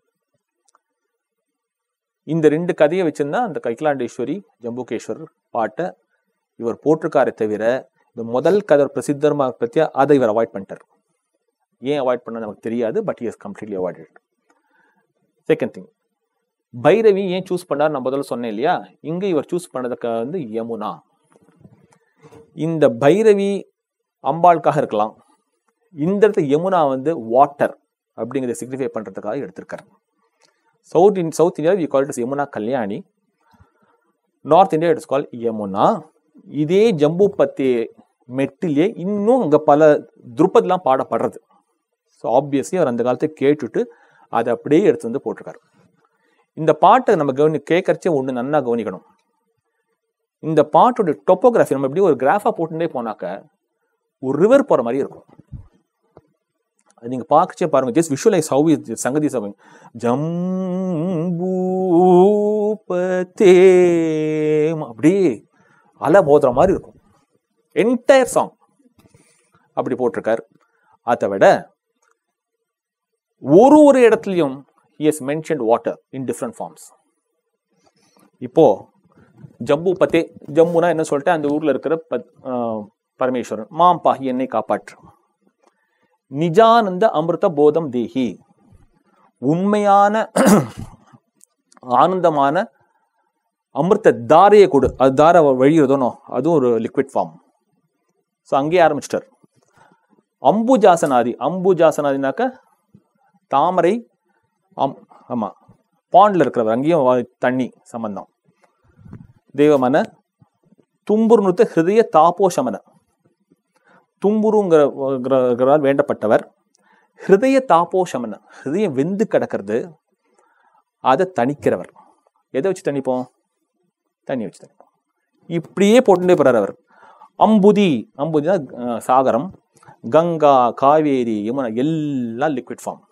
இந்த ரெண்டு கதையை வச்சிருந்தா அந்த அகிலாண்டேஸ்வரி ஜம்புகேஸ்வரர் பாட்டை இவர் போட்டிருக்காரே தவிர இந்த முதல் கதை பிரசித்தமாக பற்றியா அதை இவர் அவாய்ட் பண்ணிட்டார் ஏன் அவாய்ட் பண்ண நமக்கு தெரியாது but is completely avoided second thing Bhairavi ஏன் சூஸ் பண்ணார் நான் முதல்ல சொன்னேன் இல்லையா இங்க இவர் சூஸ் பண்ணதுக்கு வந்து யமுனா இந்த பைரவி அம்பாளுக்காக இருக்கலாம் இந்த இடத்துல யமுனா வந்து வாட்டர் அப்படிங்கிறத சிக்னிஃபை பண்றதுக்காக எடுத்திருக்காரு south in south India we call it Yamuna Kalyani north India it's call Yamuna இதே ஜம்பு பத்தி மெட்டிலே இன்னும் அங்க பல துருப்பதிலாம் பாடப்படுறது ஸோ ஆப்வியஸ்லி அவர் அந்த காலத்தை கேட்டுட்டு அதை அப்படியே எடுத்து வந்து போட்டிருக்காரு இந்த பாட்டை நம்ம கவனி கேட்கறச்சே ஒன்று நன்னா கவனிக்கணும் இந்த பாட்டோட டொப்போகிராஃபி நம்ம எப்படி ஒரு கிராஃபா போட்டுட்டே போனாக்க ஒரு ரிவர் போற மாதிரி இருக்கும் அது நீங்க பார்க்கச்சே பாருங்க ஜஸ்ட் விஷுவலைஸ் ஹவு இஸ் சங்கதி சபை ஜம்பூபத்தே அப்படியே அலை மோதுற மாதிரி இருக்கும் என்டையர் சாங் அப்படி போட்டிருக்கார் அதை விட ஒரு ஒரு இடத்துலையும் he has mentioned water in different forms இப்போ ஜம்பு பத்தே ஜம்முனா என்ன சொல்லிட்டு அந்த ஊர்ல இருக்கிற பத்- ஆஹ் பரமேஸ்வரன் மாம் பாஹி என்னை காப்பாற்று நிஜானந்த அமிர்த போதம் தேஹி உண்மையான ஆனந்தமான அமிர்த தாரையை கொடு அது தாரை வழியுறதோனோ அதுவும் ஒரு லிக்விட் ஃபார்ம் ஸோ அங்கேயே ஆரம்பிச்சிட்டார் அம்புஜாசனாதி அம்புஜாசனாதினாக்க தாமரை அம் ஆமா பாண்ட்ல இருக்கிறவர் அங்கேயும் வா- தண்ணி சம்பந்தம் தெய்வமன தும்புருனுத்து ஹிருதய தாபோஷமன தும்புருங்கிற வேண்டப்பட்டவர் ஹிருதய தாபோஷமன ஹிருதயம் வெந்து கிடக்கிறது அதை தணிக்கிறவர் எதை வச்சு தணிப்போம் தண்ணி வச்சு தணிப்போம் இப்படியே போட்டுட்டே போறார் அவர் அம்புதி அம்புதினா அஹ், சாகரம் கங்கா காவேரி யமுனா எல்லாம் லிக்விட் ஃபார்ம்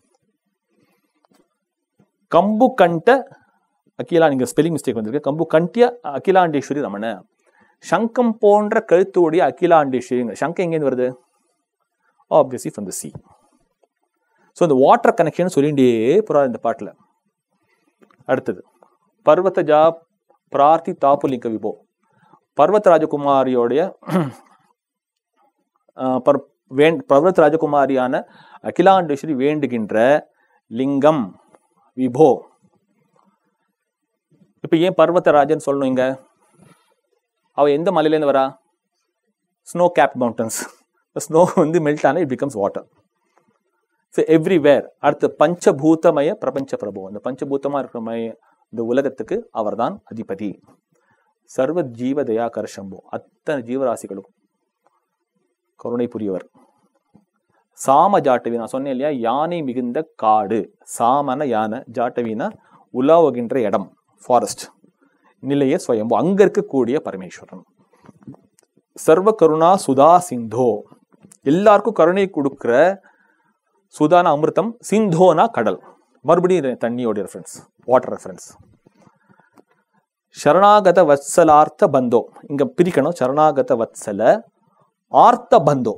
கம்பு கண்ட அகிலா நீங்க ஸ்பெல்லிங் மிஸ்டேக் வந்திருக்கு கம்பு கண்டிய அகிலாண்டேஸ்வரி ரமண சங்கம் போன்ற கழுத்துடைய அகிலாண்டேஸ்வரி சங்கம் எங்கேருந்து வருது obviously from the sea so இந்த வாட்டர் கனெக்ஷன் சொல்லிகிட்டே போறார் இந்த பாட்டில் அடுத்தது பர்வதஜா பிரார்த்தி தாப்புலிங்க விபோ பர்வத் ராஜகுமாரியோடைய ஆஹ், பர்- வேண் பர்வத் ராஜகுமாரியான அகிலாண்டேஸ்வரி வேண்டுகின்ற லிங்கம் விபோ இப்ப ஏன் பர்வதராஜன் சொல்லணும் இங்க அவ எந்த மலையிலேருந்து வரா ஸ்னோ கேப் மவுண்டன்ஸ் ஸ்னோ வந்து மெல்ட் ஆனால் it becomes water so everywhere அடுத்து பஞ்சபூதமய பிரபஞ்ச பிரபு அந்த பஞ்சபூதமா இருக்கிற மய இந்த உலகத்துக்கு அவர்தான் அதிபதி சர்வ ஜீவ தயாகர சம்பு அத்தனை ஜீவராசிகளும் கருணை புரியவர் சாம ஜாட்டவி நான் சொன்னேன் இல்லையா யானை மிகுந்த காடு சாமன யானை ஜாட்டவினா உலாவுகின்ற இடம் ஃபாரஸ்ட் நிலைய ஸ்வயம்பு அங்க இருக்கக்கூடிய பரமேஸ்வரன் சர்வ கருணா சுதா சிந்தோ எல்லாருக்கும் கருணை கொடுக்கிற சுதான அமிர்தம் சிந்தோனா கடல் மறுபடியும் தண்ணியோட ரெஃபரன்ஸ் வாட்டர் ரெஃபரன்ஸ் சரணாகத வத்சலார்த்த பந்தோ இங்க பிரிக்கணும் சரணாகத வத்சல ஆர்த்த பந்தோ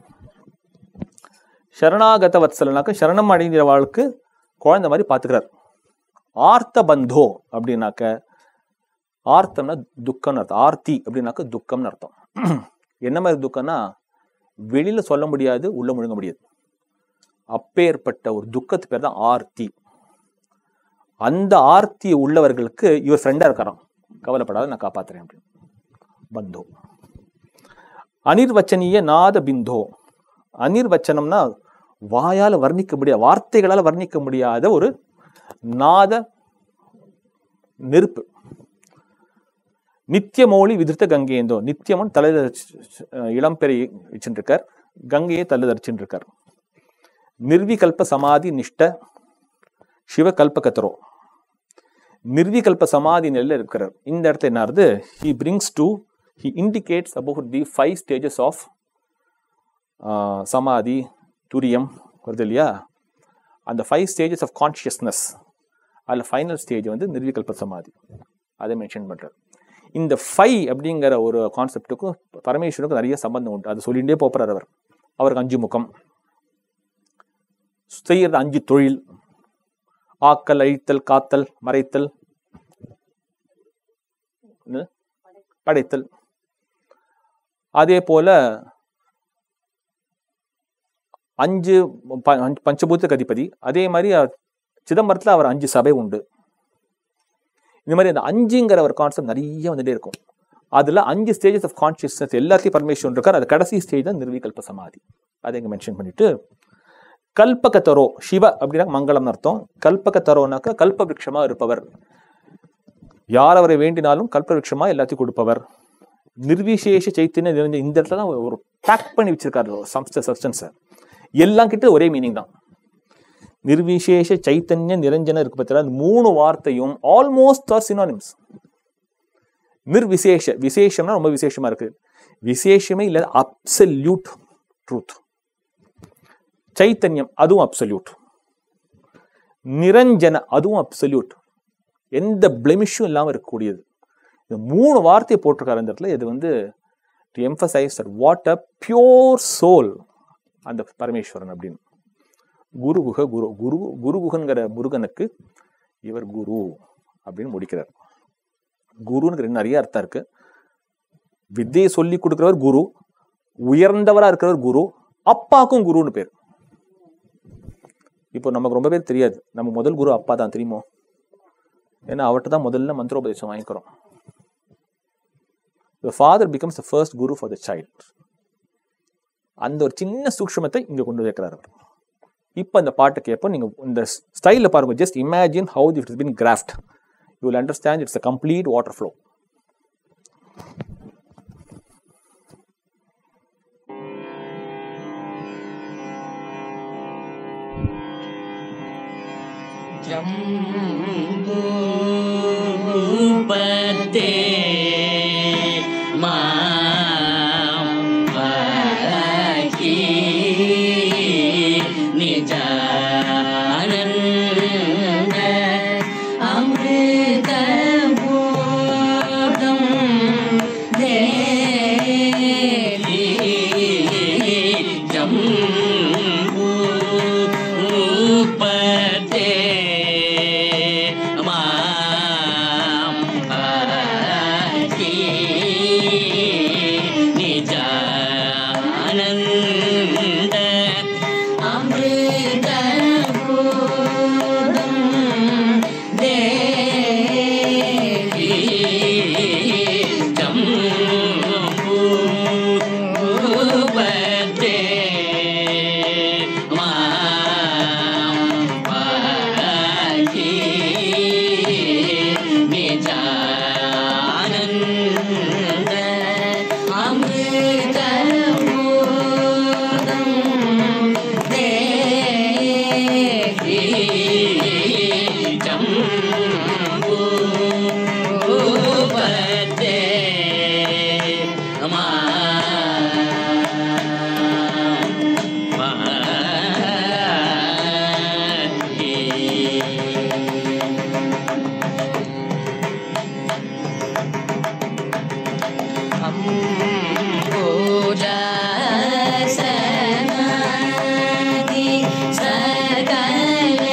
சரணாகத வத்சலனாக்க சரணம் அடைந்தவாளுக்கு குழந்தை மாதிரி பார்த்துக்கிறார் ஆர்த்த பந்தோ அப்படின்னாக்க ஆர்த்தம்னா துக்கம்னு அர்த்தம் ஆர்த்தி அப்படின்னாக்க துக்கம்னு அர்த்தம் என்ன மாதிரி துக்கம்னா வெளியில சொல்ல முடியாது உள்ள முழுங்க முடியாது அப்பேற்பட்ட ஒரு துக்கத்து பேர் தான் ஆர்த்தி அந்த ஆர்த்தி உள்ளவர்களுக்கு இவர் ஃப்ரெண்டா இருக்காராம் கவலைப்படாத நான் காப்பாத்துறேன் அப்படின்னு பந்தோ அனிர்வச்சனீய நாத பிந்தோ அனிர்வச்சனம்னா வாயால வர்ணிக்க முடியாத வார்த்தைகளால வர்ணிக்க முடியாத ஒரு நாத நெருப்பு நித்தியமௌலி விதிர்த்த கங்கேந்தோ நித்தியமன் தலை இளம்பெரி வச்சுருக்கார் கங்கையை தலை தரிச்சுட்டு இருக்கார் நிர்விகல்ப சமாதி நிஷ்ட சிவகல்பகத்தரோ நிர்விகல்ப சமாதி நிலையில் இருக்கிறார் இந்த இடத்துல என்ன ஆகுது he brings to he indicates about the five stages of samadhi துரியம் வருது இல்லையா அந்த ஃபைவ் ஸ்டேஜஸ் ஆஃப் கான்ஷியஸ்னஸ் அதில் ஃபைனல் ஸ்டேஜ் வந்து நிர்விகல்ப சமாதி அதை மென்ஷன் பண்ணுறாரு இந்த ஃபைவ் அப்படிங்கிற ஒரு கான்செப்டுக்கும் பரமேஸ்வருக்கும் நிறைய சம்பந்தம் உண்டு அது சொல்லிகிட்டே போகிறார் அவர் அவருக்கு அஞ்சு முகம் செய்யறது அஞ்சு தொழில் ஆக்கல் அழித்தல் காத்தல் மறைத்தல் என்ன? படைத்தல் அதே போல அஞ்சு ப- அஞ்சு பஞ்சபூத கதிபதி அதே மாதிரி அவர் சிதம்பரத்தில் அவர் அஞ்சு சபை உண்டு இந்த மாதிரி அந்த அஞ்சுங்கிற ஒரு கான்செப்ட் நிறைய வந்துட்டே இருக்கும் அதுல அஞ்சு ஸ்டேஜஸ் ஆஃப் கான்சியஸ்னஸ் எல்லாத்தையும் பரமேஸ்வரன் இருக்கார் அது கடைசி ஸ்டேஜ் தான் நிர்விகல்ப சமாதி அதை இங்க மென்ஷன் பண்ணிட்டு கல்பகத்தரோ சிவ அப்படின்னா மங்களம்னு அர்த்தம் கல்பகத்தரோனாக்க கல்ப விருட்சமா இருப்பவர் யார் அவரை வேண்டினாலும் கல்ப விருட்சமா எல்லாத்தையும் கொடுப்பவர் நிர்விசேஷ சைத்தன்ய நிறைஞ்ச இந்த இடத்துல தான் ஒரு பேக் பண்ணி வச்சிருக்காரு சம்ஸ்ட சப்ஸ்டன்ஸை எல்லாம் கிட்ட ஒரே மீனிங் தான் நிர்விசேஷ சைத்தன்ய நிரஞ்சன இருக்கு பார்த்தீங்களா அந்த மூணு வார்த்தையும் ஆல்மோஸ்ட் ஆர் சினானிம்ஸ் நிர்விசேஷ விசேஷம்னா ரொம்ப விசேஷமா இருக்கு விசேஷமே இல்ல அப்சல்யூட் ட்ரூத் சைத்தன்யம் அதுவும் அப்சல்யூட் நிரஞ்சன அதுவும் அப்சல்யூட் எந்த பிளெமிஷும் இல்லாம இருக்கக்கூடியது இந்த மூணு வார்த்தையை போட்டிருக்காரு இந்த இடத்துல இது வந்து to emphasize what a pure soul அந்த பரமேஸ்வரன் அப்படின்னு குருகுக குரு குரு குருகுகன்கிற முருகனுக்கு இவர் குரு அப்படின்னு முடிக்கிறார் குருனுக்கு ரெண்டு நிறைய அர்த்தம் இருக்கு வித்தையை சொல்லி கொடுக்கிறவர் குரு உயர்ந்தவரா இருக்கிறவர் குரு அப்பாக்கும் குருன்னு பேர் இப்போ நமக்கு ரொம்ப பேர் தெரியாது நம்ம முதல் குரு அப்பா தான் தெரியுமோ ஏன்னா அவர்கிட்ட தான் முதல்ல மந்திரோபதேசம் வாங்கிக்கிறோம் the father becomes the first guru for the child அந்த ஒரு சின்ன சூக்ஷ்மத்தை இங்க கொண்டு வைக்கிறார் அவர் இப்போ இந்த பாட்டை கேட்போம் நீங்க இந்த ஸ்டைலில் பாருங்க just imagine how it is fine craft you will understand it's a complete water flow ஜம்பூபதே மாம் பரகி நிஜானந்த அமிர்த போதம் தேவி ஜம்பூபதே மாம் பரகி நிஜானந்த அமிர்த போதம் தேவி ஜம்பூபதே மாம் பரகி நிஜானந்த அமிர்த போதம் தேவி ஜம்பூபதே மாம் அம்போஜாசனாதி சகல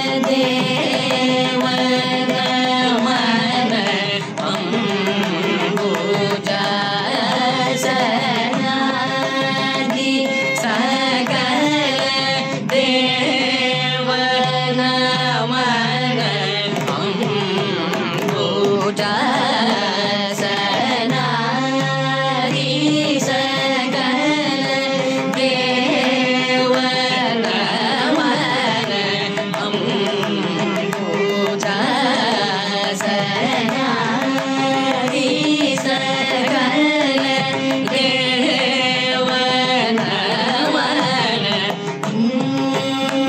தேவகமன அம்போஜாசனாதி சகல தேவகமன அம்போஜாசனாதி சகல தேவகமன அம்போஜாசனாதி சகல தேவகமன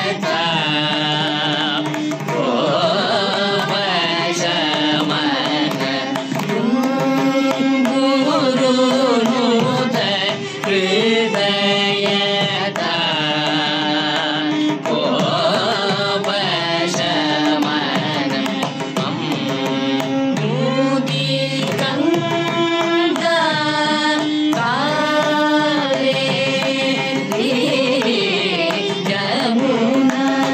யமுனா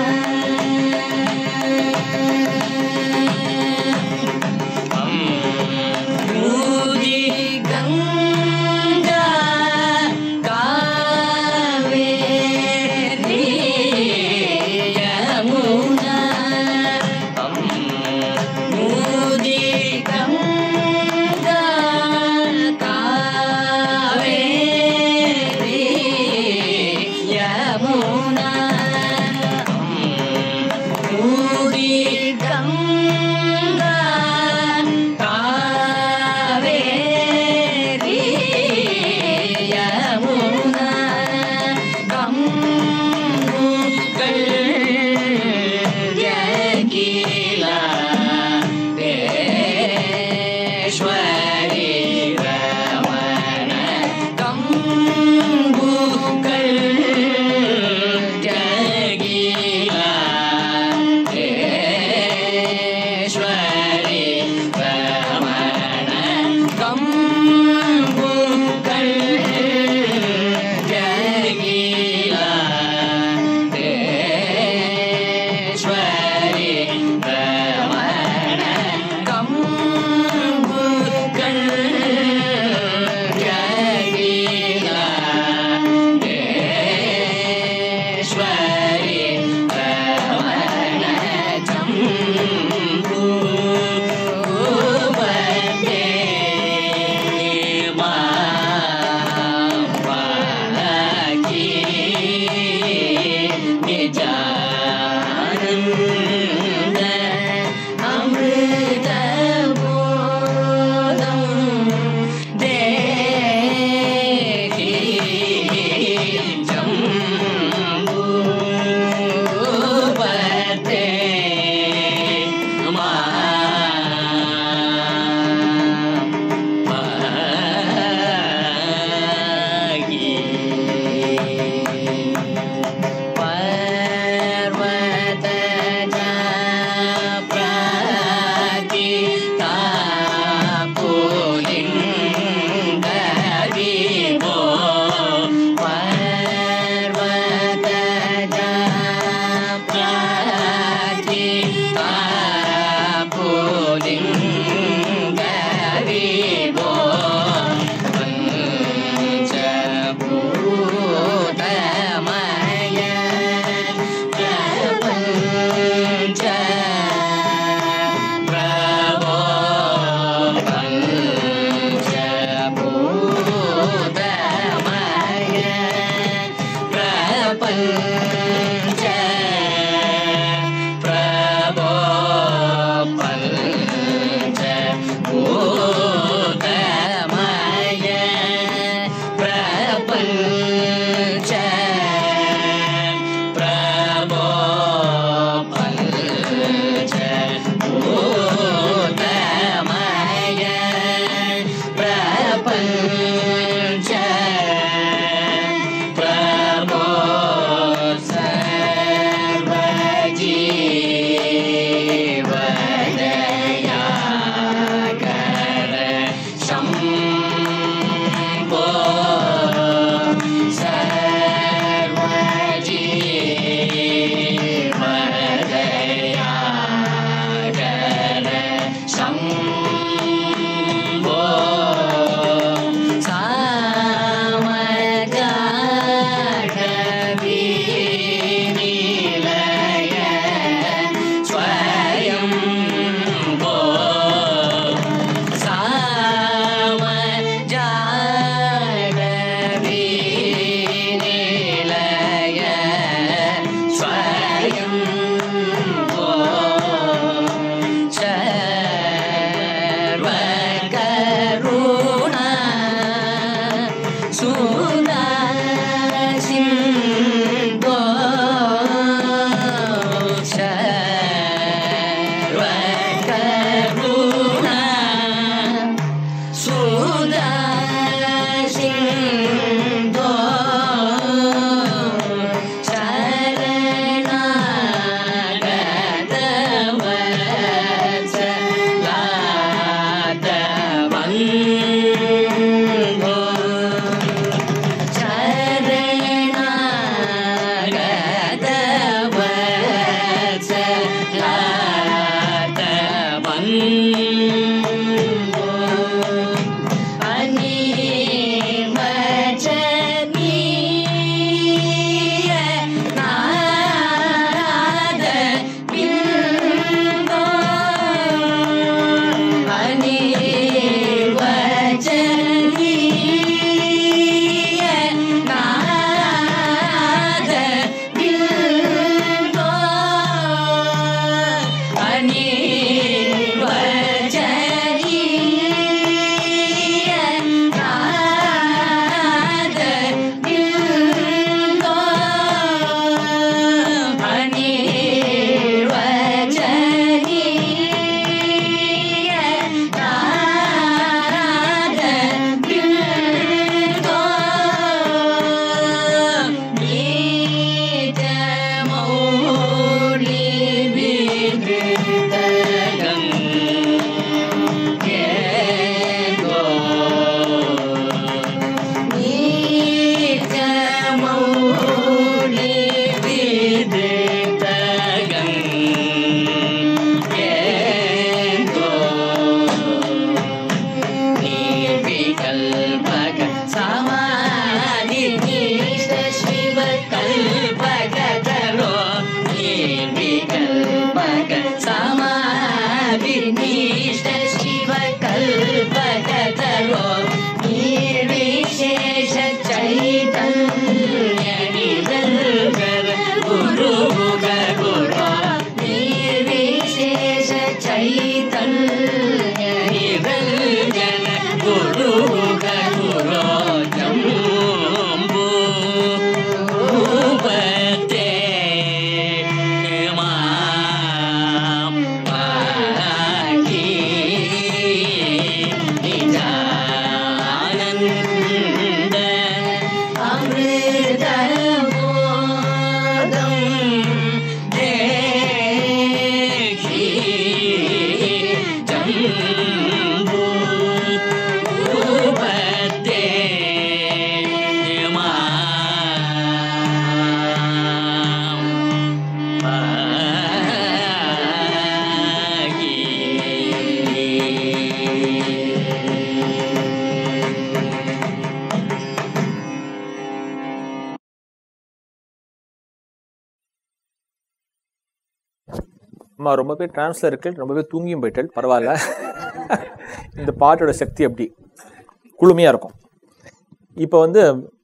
அம்மா ரொம்ப பேர் டிரான்ஸ்ல இருக்கு ரொம்ப பேர் தூங்கியும் போயிட்டல் பரவாயில்ல இந்த பாட்டோட சக்தி அப்படி குளுமையா இருக்கும் இப்போ வந்து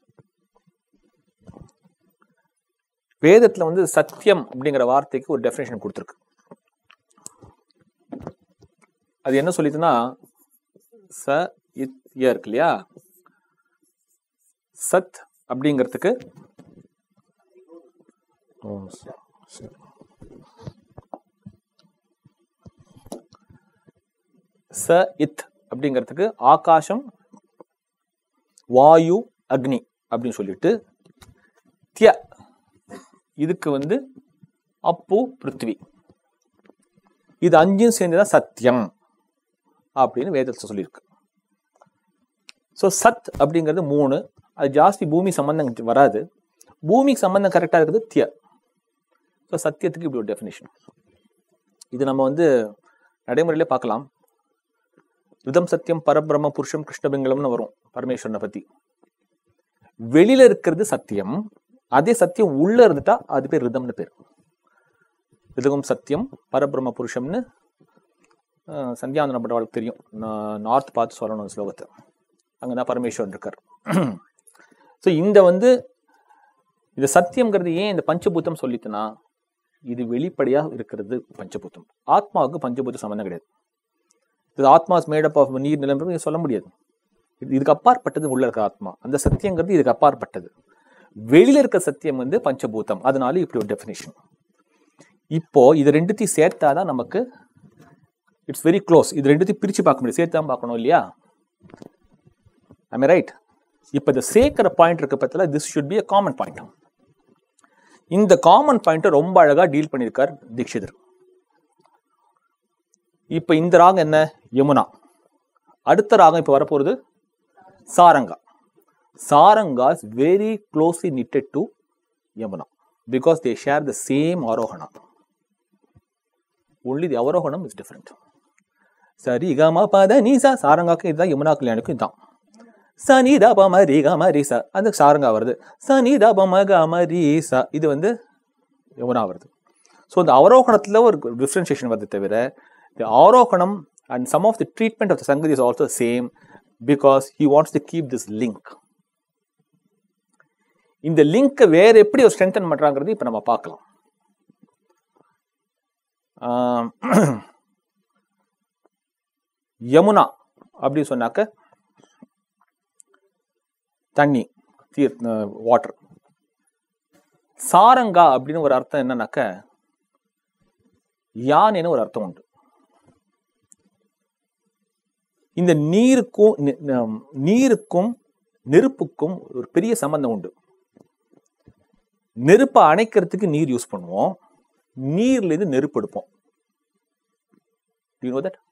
வேதத்துல வந்து சத்தியம் அப்படிங்கிற வார்த்தைக்கு ஒரு டெஃபினேஷன் கொடுத்துருக்கு அது என்ன சொல்லிதுன்னா ச இத் ய இருக்கு இல்லையா சத் அப்படிங்கிறதுக்கு ஓ, ச- சரி. ச இத் அப்படிங்கிறதுக்கு ஆகாசம் வாயு அக்னி அப்படின்னு சொல்லிட்டு திய இதுக்கு வந்து அப்பு பிருத்வி இது அஞ்சும் சேர்ந்துதான் சத்தியம் அப்படின்னு வேதத்தை சொல்லியிருக்கு ஸோ சத் அப்படிங்கிறது மூணு அது ஜாஸ்தி பூமி சம்பந்தம் வராது பூமிக்கு சம்பந்தம் கரெக்டாக இருக்குது திய ஸோ சத்தியத்துக்கு இப்படி ஒரு டெஃபினேஷன் இது நம்ம வந்து நடைமுறையிலே பார்க்கலாம் ரிதம் சத்தியம் பரபிரம்ம புருஷம் கிருஷ்ணபிங்கலம்னு வரும் பரமேஸ்வரனை பத்தி வெளியில இருக்கிறது சத்தியம் அதே சத்தியம் உள்ள இருந்துட்டா அது பேர் ரிதம்னு பேர் ரிதகம் சத்தியம் பரபிரம்ம புருஷம்னு அஹ், சந்தியாவந்தன பட்டவாளுக்கு தெரியும் நான் நார்த் பார்த்து சொல்லணும் அந்த ஸ்லோகத்தை அங்கதான் பரமேஸ்வரன் இருக்கார் ஸோ இந்த வந்து இது சத்தியம்ங்கிறது ஏன் இந்த பஞ்சபூதம் சொல்லிட்டுனா இது வெளிப்படையா இருக்கிறது பஞ்சபூதம் ஆத்மாவுக்கு பஞ்சபூத சம்பந்தம் கிடையாது இது ஆத்மாஸ் மேடப் ஆஃப் நீர் நிலம் சொல்ல முடியாது இது இதுக்கு அப்பாற்பட்டது உள்ள இருக்க ஆத்மா அந்த சத்தியங்கிறது இதுக்கு அப்பாற்பட்டது வெளியில இருக்க சத்தியம் வந்து பஞ்சபூதம் அதனால இப்படி ஒரு டெஃபினேஷன் இப்போ இது ரெண்டுத்தையும் சேர்த்தாதான் நமக்கு இட்ஸ் வெரி க்ளோஸ் இது ரெண்டுத்தையும் பிரிச்சு பார்க்க முடியும் சேர்த்து தான் பார்க்கணும் இல்லையா ஐ ரைட் இப்போ இந்த சேர்க்கிற பாயிண்ட் இருக்க பத்தில this should be a common point இந்த காமன் பாயிண்ட்டை ரொம்ப அழகா டீல் பண்ணியிருக்கார் தீட்சிதர் இப்போ இந்த ராகம் என்ன யமுனா அடுத்த ராகம் இப்போ வரப்போகிறது Saranga Saranga is very closely knitted to Yamuna because they share the same arohana only the avarohanam is different சரி கம பத நீசா சாரங்காக்கு இதுதான் யமுனா கல்யாணுக்கும் இதுதான் சனி த பம ரி கம ரி ச அந்த சாரங்கா வருது சனி த பம கம ரி ச இது வந்து யமுனா வருது ஸோ இந்த அவரோகணத்தில் ஒரு டிஃப்ரென்ஷியேஷன் வருது தவிர the arohanam and some of the treatment of the sangati is also same because he wants to keep this link இந்த லிங்கை வேற எப்படி ஒரு ஸ்ட்ரென்தன் பண்றாங்கிறது இப்போ நம்ம பார்க்கலாம் ஆம், யமுனா அப்படி சொன்னாக்க தண்ணி தீர் வாட்டர் சாரங்கா அப்படின்னு ஒரு அர்த்தம் என்னன்னாக்க யானைன்னு ஒரு அர்த்தம் உண்டு இந்த நீருக்கும் நி- நம் நீருக்கும் நெருப்புக்கும் ஒரு பெரிய சம்பந்தம் உண்டு நெருப்பை அணைக்கிறதுக்கு நீர் யூஸ் பண்ணுவோம் நீர்ல இருந்து நெருப்பு எடுப்போம் யூ நோ தட்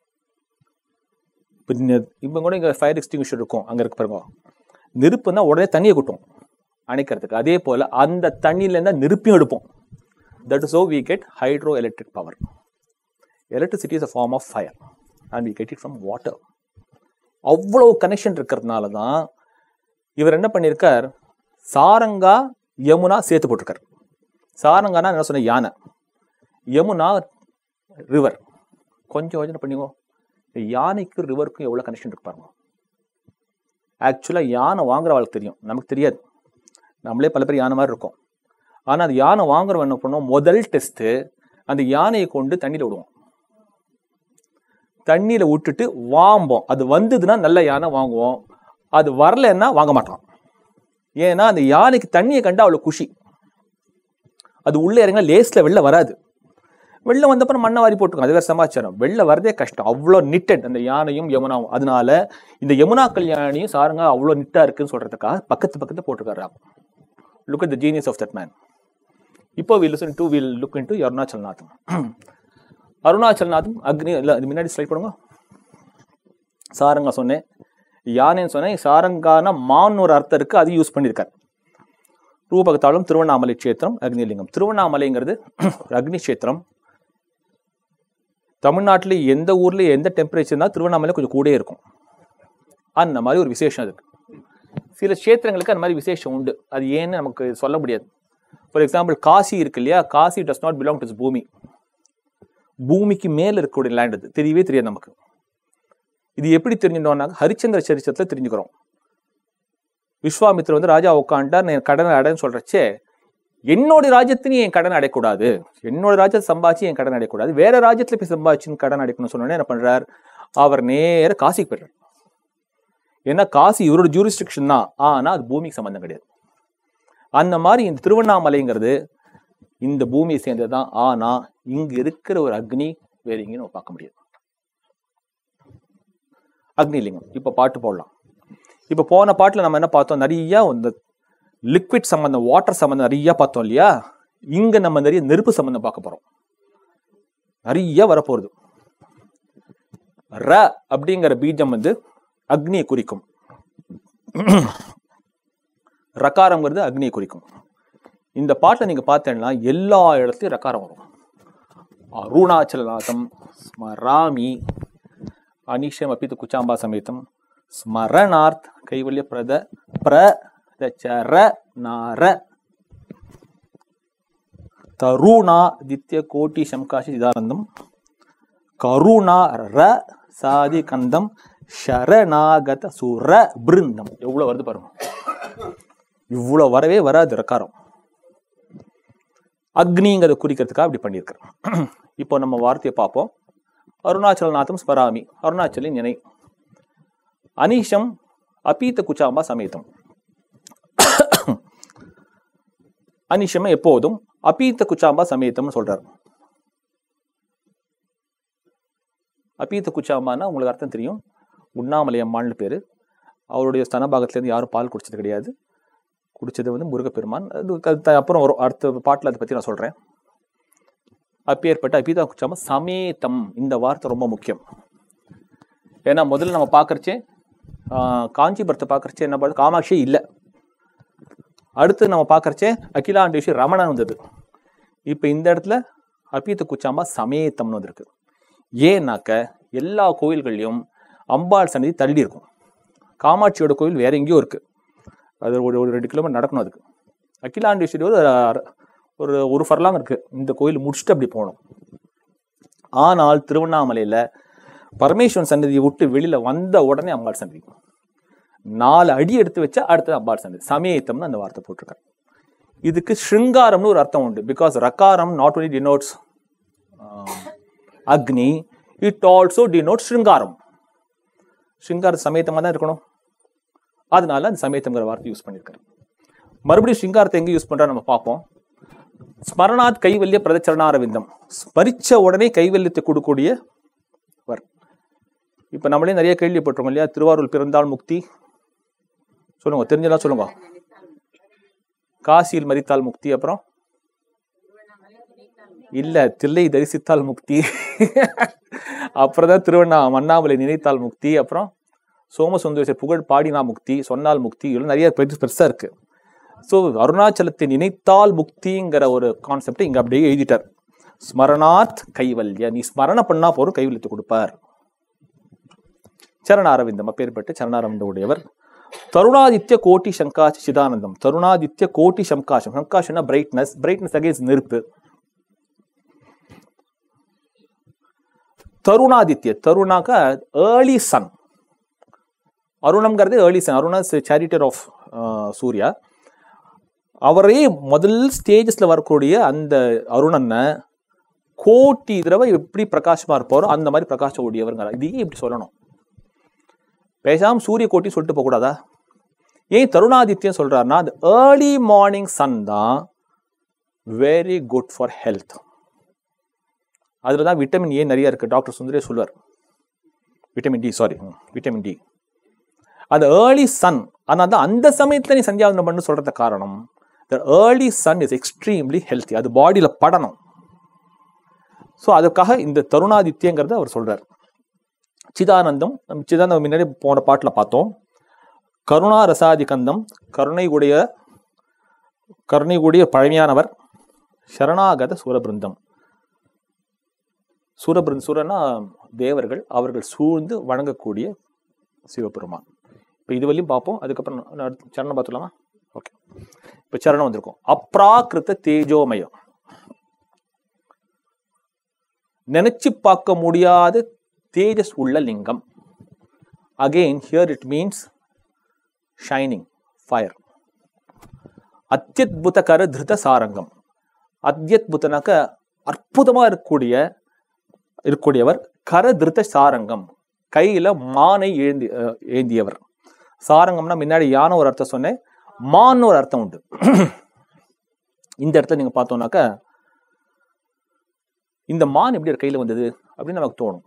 இப்போ கூட இங்க ஃபயர் எக்ஸ்டிங்விஷர் இருக்கும் அங்க இருக்கு பாருங்க நெருப்புன்னா உடனே தண்ணியை கொட்டும் அணைக்கிறதுக்கு அதே போல அந்த தண்ணியில இருந்தா நெருப்பையும் எடுப்போம் that is oh we get hydro electric power electricity is a form of fire and we get it from water அவ்வளவு கனெக்ஷன் இருக்கிறதுனால தான் இவர் என்ன பண்ணியிருக்கார் சாரங்கா யமுனா சேர்த்து போட்டிருக்கார் சாரங்கானா என்ன சொன்ன யானை யமுனா ரிவர் கொஞ்சம் யோசனை பண்ணிக்கோ இந்த யானைக்கும் ரிவருக்கும் எவ்வளோ கனெக்ஷன் இருக்கு பாருங்க ஆக்சுவலாக யானை வாங்குறவளுக்கு தெரியும் நமக்கு தெரியாது நம்மளே பல பேர் யானை மாதிரி இருக்கும் ஆனால் அந்த யானை வாங்குறவன் என்ன பண்ணுவோம் முதல் டெஸ்ட்டு அந்த யானையை கொண்டு தண்ணியில் விடுவோம் தண்ணியில் விட்டுட்டு வாம்போம் அது வந்ததுன்னா நல்ல யானை வாங்குவோம் அது வரலைன்னா வாங்க மாட்டோம் ஏன்னா அந்த யானைக்கு தண்ணியை கண்டா அவ்வளோ குஷி அது உள்ளே இறங்க லேஸ்ல வெளில வராது வெளில வந்தப்பறம் மண்ணை வாரி போட்டுருக்கோம் அது வேற சமாச்சாரம் வெளில வரதே கஷ்டம் அவ்வளோ நிட்டட் அந்த யானையும் யமுனாவும் அதனால இந்த யமுனா கல்யாணியும் சாருங்க அவ்வளோ நிட்டா இருக்குன்னு சொல்றதுக்காக பக்கத்து பக்கத்து போட்டிருக்காரு look at the genius of that man இப்போ we listen to will look into Arunachalanatham Arunachalanatham அக்னி இல்லை அது முன்னாடி ஸ்லைட் பண்ணுங்க சாரங்கா சொன்னேன் யானைன்னு சொன்னேன் சாரங்கான மான் ஒரு அர்த்தம் இருக்கு அது யூஸ் பண்ணியிருக்காரு ரூபகத்தாலும் திருவண்ணாமலை க்ஷேத்திரம் அக்னிலிங்கம் திருவண்ணாமலைங்கிறது ஒரு அக்னி க்ஷேத்திரம் தமிழ்நாட்டில் எந்த ஊர்ல எந்த டெம்பரேச்சர்னா திருவண்ணாமலை கொஞ்சம் கூடயே இருக்கும் அந்த மாதிரி ஒரு விசேஷம் அதுக்கு சில க்ஷேத்திரங்களுக்கு அந்த மாதிரி விசேஷம் உண்டு அது ஏன்னு நமக்கு சொல்ல முடியாது ஃபார் எக்ஸாம்பிள் காசி இருக்கு இல்லையா Kashi does not belong to bhoomi பூமிக்கு மேல இருக்கக்கூடிய லேண்ட் இது தெரியவே தெரியாது நமக்கு இது எப்படி தெரிஞ்சுட்டோம்னாக்க ஹரிச்சந்திர சரித்திரத்துல தெரிஞ்சுக்கிறோம் விஸ்வாமித்திரர் வந்து ராஜா உட்காண்டார் நான் கடன் அடைன்னு சொல்றச்சே என்னோட ராஜ்யத்திலையும் என் கடன் அடையக்கூடாது என்னோட ராஜ்யத்தை சம்பாதிச்சு என் கடன் அடையக்கூடாது வேற ராஜ்யத்துல போய் சம்பாதிச்சுன்னு கடன் அடைக்கணும்னு சொன்னோன்னே என்ன பண்றார் அவர் நேர காசிக்கு போயிடுறார் ஏன்னா காசி இவரோட ஜூரிஸ்டிக்ஷன் தான் ஆனா அது பூமிக்கு சம்பந்தம் கிடையாது அந்த மாதிரி இந்த திருவண்ணாமலைங்கிறது இந்த பூமியை சேர்ந்தது தான் ஆனா இங்க இருக்கிற ஒரு அக்னி வேற எங்கேயும் நம்ம பார்க்க முடியாது அக்னிலிங்கம் இப்ப பாட்டு போடலாம் இப்ப போன பாட்டுல நம்ம என்ன பார்த்தோம் நிறைய இந்த லிக்விட் சம்பந்தம் வாட்டர் சம்பந்தம் நிறைய பார்த்தோம் இல்லையா இங்க நம்ம நிறைய நெருப்பு சம்பந்தம் பார்க்க போறோம் நிறைய வரப்போகுது ர அப்படிங்கிற பீஜம் வந்து அக்னியை குறிக்கும் ரகாரம்ங்கிறது அக்னியை குறிக்கும் இந்த பாட்டில் நீங்க பார்த்தேன்னா எல்லா இடத்துலயும் ரகாரம் வரும் அருணாச்சலநாதம் ஸ்மராமி அனிஷம் அப்பித்து குச்சாம்பா சமேதம் ஸ்மரணார்த் கைவல்ய பிரத பிரதச்சர நார தருணா தித்ய கோட்டி சம்காஷி சிதானந்தம் கருணா ர சாதி கந்தம் ஷரணாகத சுர பிருந்தம் எவ்வளவு வருது பாருங்க இவ்வளவு வரவே வராது ரக்காரம் அக்னிங்கிறத குறிக்கிறதுக்காக அப்படி பண்ணியிருக்கிறேன் இப்போ நம்ம வார்த்தையை பார்ப்போம் அருணாச்சலநாதம் ஸ்மராமி அருணாச்சலின் நினை அனீஷம் அபீத்த குச்சாம்பா சமேதம் அனிஷம் எப்போதும் அபீத்த குச்சாம்பா சமேதம்னு சொல்றாரு அபீத்த குச்சாம்பான்னா உங்களுக்கு அர்த்தம் தெரியும் உண்ணாமலை அம்மான்னு பேரு அவருடைய ஸ்தனபாகத்திலேருந்து யாரும் பால் குடிச்சது கிடையாது குடிச்சது வந்து முருகப்பெருமான் அது க- த- அப்புறம் வரும் அடுத்த பாட்டில் அதை பற்றி நான் சொல்கிறேன் அப்பேற்பட்ட அபீதா குச்சாம்பா சமேதம் இந்த வார்த்தை ரொம்ப முக்கியம் ஏன்னா முதல்ல நம்ம பார்க்கறச்சே காஞ்சிபுரத்தை பார்க்கறச்சே என்ன பார்த்து காமாட்சியே இல்லை அடுத்து நம்ம பார்க்கறச்சே அகிலாண்டேஷி ரமணன் வந்தது இப்போ இந்த இடத்துல அபீத்த குச்சாம்பா சமேதம்னு வந்திருக்கு ஏன்னாக்க எல்லா கோயில்கள்லையும் அம்பாள் சன்னதி தள்ளி இருக்கும் காமாட்சியோட கோயில் வேற எங்கேயோ இருக்கு அது ஒரு ஒரு ரெண்டு கிலோமீட்டர் நடக்கணும் அதுக்கு அகிலாண்டேஸ்வரி ஒரு அர- ஒரு ஒரு ஃபர்லாங் இருக்கு இந்த கோயில் முடிச்சுட்டு அப்படி போகணும் ஆனால் திருவண்ணாமலையில பரமேஸ்வரன் சன்னதியை விட்டு வெளியில வந்த உடனே அம்பாள் சன்னதி நாலு அடி எடுத்து வச்சா அடுத்தது அம்பாள் சன்னதி சமேத்தம்னு அந்த வார்த்தை போட்டிருக்காரு இதுக்கு ஸ்ருங்காரம்னு ஒரு அர்த்தம் உண்டு because rakaram not only denotes agni it also denote shringaram ஸ்ருங்கார சமேத்தமாக தான் இருக்கணும் அதனால அந்த சமேத்தங்கிற வார்த்தை யூஸ் பண்ணியிருக்காரு மறுபடியும் ஸ்ருங்காரத்தை எங்க யூஸ் பண்றா நம்ம பார்ப்போம் ஸ்மரணாத் கைவல்ய பிரதச்சரணாரவிந்தம் ஸ்மரிச்ச உடனே கைவல்யத்தை கொடுக்கக்கூடிய வர் இப்ப நம்மளே நிறைய கேள்விப்பட்டிருக்கோம் இல்லையா திருவாரூர் பிறந்தால் முக்தி சொல்லுங்க தெரிஞ்சதா சொல்லுங்க காசியில் மரித்தால் முக்தி அப்புறம் இல்ல தில்லை தரிசித்தால் முக்தி அப்புறம் தான் திருவண்ணா அண்ணாமலை நினைத்தால் முக்தி அப்புறம் சோமசுந்தரேசர் புகழ் பாடினா முக்தி சொன்னால் முக்தி இதெல்லாம் நிறைய பெருசு பெருசா இருக்கு ஸோ அருணாச்சலத்தை நினைத்தால் முக்திங்கிற ஒரு கான்செப்டை இங்க அப்படியே எழுதிட்டார் ஸ்மரணாத் கைவல்ய நீ ஸ்மரண பண்ணா போறோம் கைவல்யத்தை கொடுப்பார் சரணாரவிந்தம் அப்பேற்பட்ட சரணாரவிந்த உடையவர் தருணாதித்ய கோட்டி சங்காஷ் சிதானந்தம் தருணாதித்ய கோட்டி சங்காஷம் சங்காஷம்னா பிரைட்னஸ் பிரைட்னஸ் அகேன்ஸ் நெருப்பு தருணாதித்ய தருணாக்க ஏர்லி சன் அருணம்ங்கிறது early sun Aruna charioteer of Surya அவரே முதல் ஸ்டேஜஸ்ல வரக்கூடிய அந்த அருணனை கோட்டி தடவை எப்படி பிரகாசமா இருப்பாரோ அந்த மாதிரி பிரகாசம் உடையவருங்கிற இதையே இப்படி சொல்லணும் பேசாம சூரிய கோட்டி சொல்லிட்டு போக கூடாதா ஏன் தருணாதித்யம் சொல்றாருன்னா அந்த ஏர்லி மார்னிங் சன் தான் வெரி குட் ஃபார் ஹெல்த் அதில் தான் விட்டமின் ஏ நிறைய இருக்கு டாக்டர் சுந்தரே சொல்லுவார் vitamin D sorry vitamin D அந்த ஏர்லி சன் ஆனால் தான் அந்த சமயத்தில் நீ சந்தியாவந்தனம் பண்ணு சொல்றது காரணம் the early sun is extremely healthy அது பாடியில் படணும் ஸோ அதுக்காக இந்த தருணாதித்யங்கிறத அவர் சொல்றார் சிதானந்தம் நம்ம சிதானந்தம் முன்னாடி போன பாட்டில் பார்த்தோம் கருணா ரசாதி கந்தம் கருணை உடைய கருணை உடைய பழமையானவர் சரணாகத சூரபிருந்தம் சூரபிருந்த சூரனா தேவர்கள் அவர்கள் சூழ்ந்து வணங்கக்கூடிய சிவபெருமான் இப்போ இது வரையும் பார்ப்போம் அதுக்கப்புறம் நான் அடுத்து சரணம் பார்த்துலாமா ஓகே இப்போ சரணம் வந்திருக்கும் அப்ராக்கிருத்த தேஜோமயம் நினைச்சு பார்க்க முடியாத தேஜஸ் உள்ள லிங்கம் again here it means shining fire அத்தியுதகர திருத சாரங்கம் அத்தியுதனாக்க அற்புதமா இருக்கக்கூடிய இருக்கக்கூடியவர் கர திருத சாரங்கம் கையில மானை ஏந்தி அஹ், ஏந்தியவர் சாரங்கம்னா முன்னாடி யானை ஒரு அர்த்தம் சொன்னேன் மான்னு ஒரு அர்த்தம் உண்டு இந்த இடத்துல நீங்க பார்த்தோம்னாக்க இந்த மான் எப்படி ஒரு கையில வந்தது அப்படின்னு நமக்கு தோணும்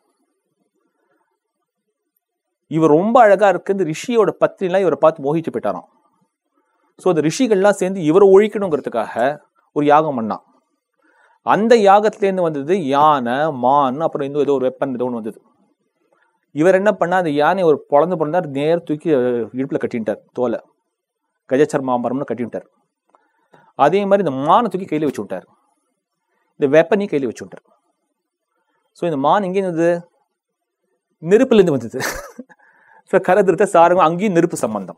இவர் ரொம்ப அழகா இருக்கு இந்த ரிஷியோட பத்திரிலாம் இவரை பார்த்து மோகிச்சு போயிட்டாராம் ஸோ அந்த ரிஷிகள்லாம் சேர்ந்து இவரை ஒழிக்கணுங்கிறதுக்காக ஒரு யாகம் பண்ணான் அந்த யாகத்திலேருந்து வந்தது யானை மான் அப்புறம் இன்னும் ஏதோ ஒரு வெப்பன் ஏதோ ஒன்று வந்தது இவர் என்ன பண்ணா அந்த யானை ஒரு பொழந்து பிறந்தார் நேர் தூக்கி அஹ், இடுப்புல கட்டிட்டார் தோலை கஜச்சர்மாம்பரம்னு கட்டிவிட்டார் அதே மாதிரி இந்த மானை தூக்கி கையில வச்சு விட்டார் இந்த வெப்பனையும் கையில வச்சு விட்டார் ஸோ இந்த மான் எங்கே இருந்தது நெருப்புலேருந்து வந்தது ஸோ கரதிருத்த சாரங்கம் அங்கேயும் நெருப்பு சம்பந்தம்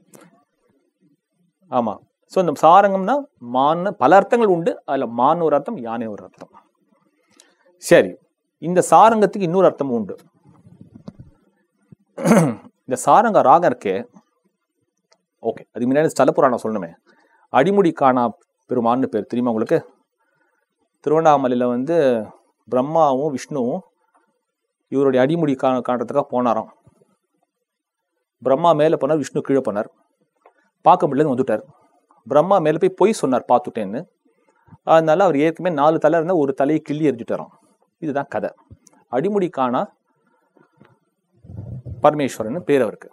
ஆமா ஸோ இந்த சாரங்கம்னா மான் பல அர்த்தங்கள் உண்டு அதுல மான் ஒரு அர்த்தம் யானை ஒரு அர்த்தம் சரி இந்த சாரங்கத்துக்கு இன்னொரு அர்த்தமும் உண்டு இந்த சாரங்க ராகம் இருக்கே ஓகே அது முன்னாடி ஸ்தல புராணம் சொல்லணுமே அடிமுடி காணா பெருமான்னு பேர் தெரியுமா உங்களுக்கு திருவண்ணாமலையில வந்து பிரம்மாவும் விஷ்ணுவும் இவருடைய அடிமுடி கா காட்டுறதுக்காக போனாராம் பிரம்மா மேலே போனார் விஷ்ணு கீழே போனார் பார்க்க முடியலன்னு வந்துட்டார் பிரம்மா மேலே போய் பொய் சொன்னார் பார்த்துட்டேன்னு அதனால அவர் ஏற்கனவே நாலு தலை இருந்தால் ஒரு தலையை கிள்ளி எரிஞ்சுட்டாராம் இதுதான் கதை அடிமுடி காணா பரமேஸ்வரன் பேர் அவருக்கு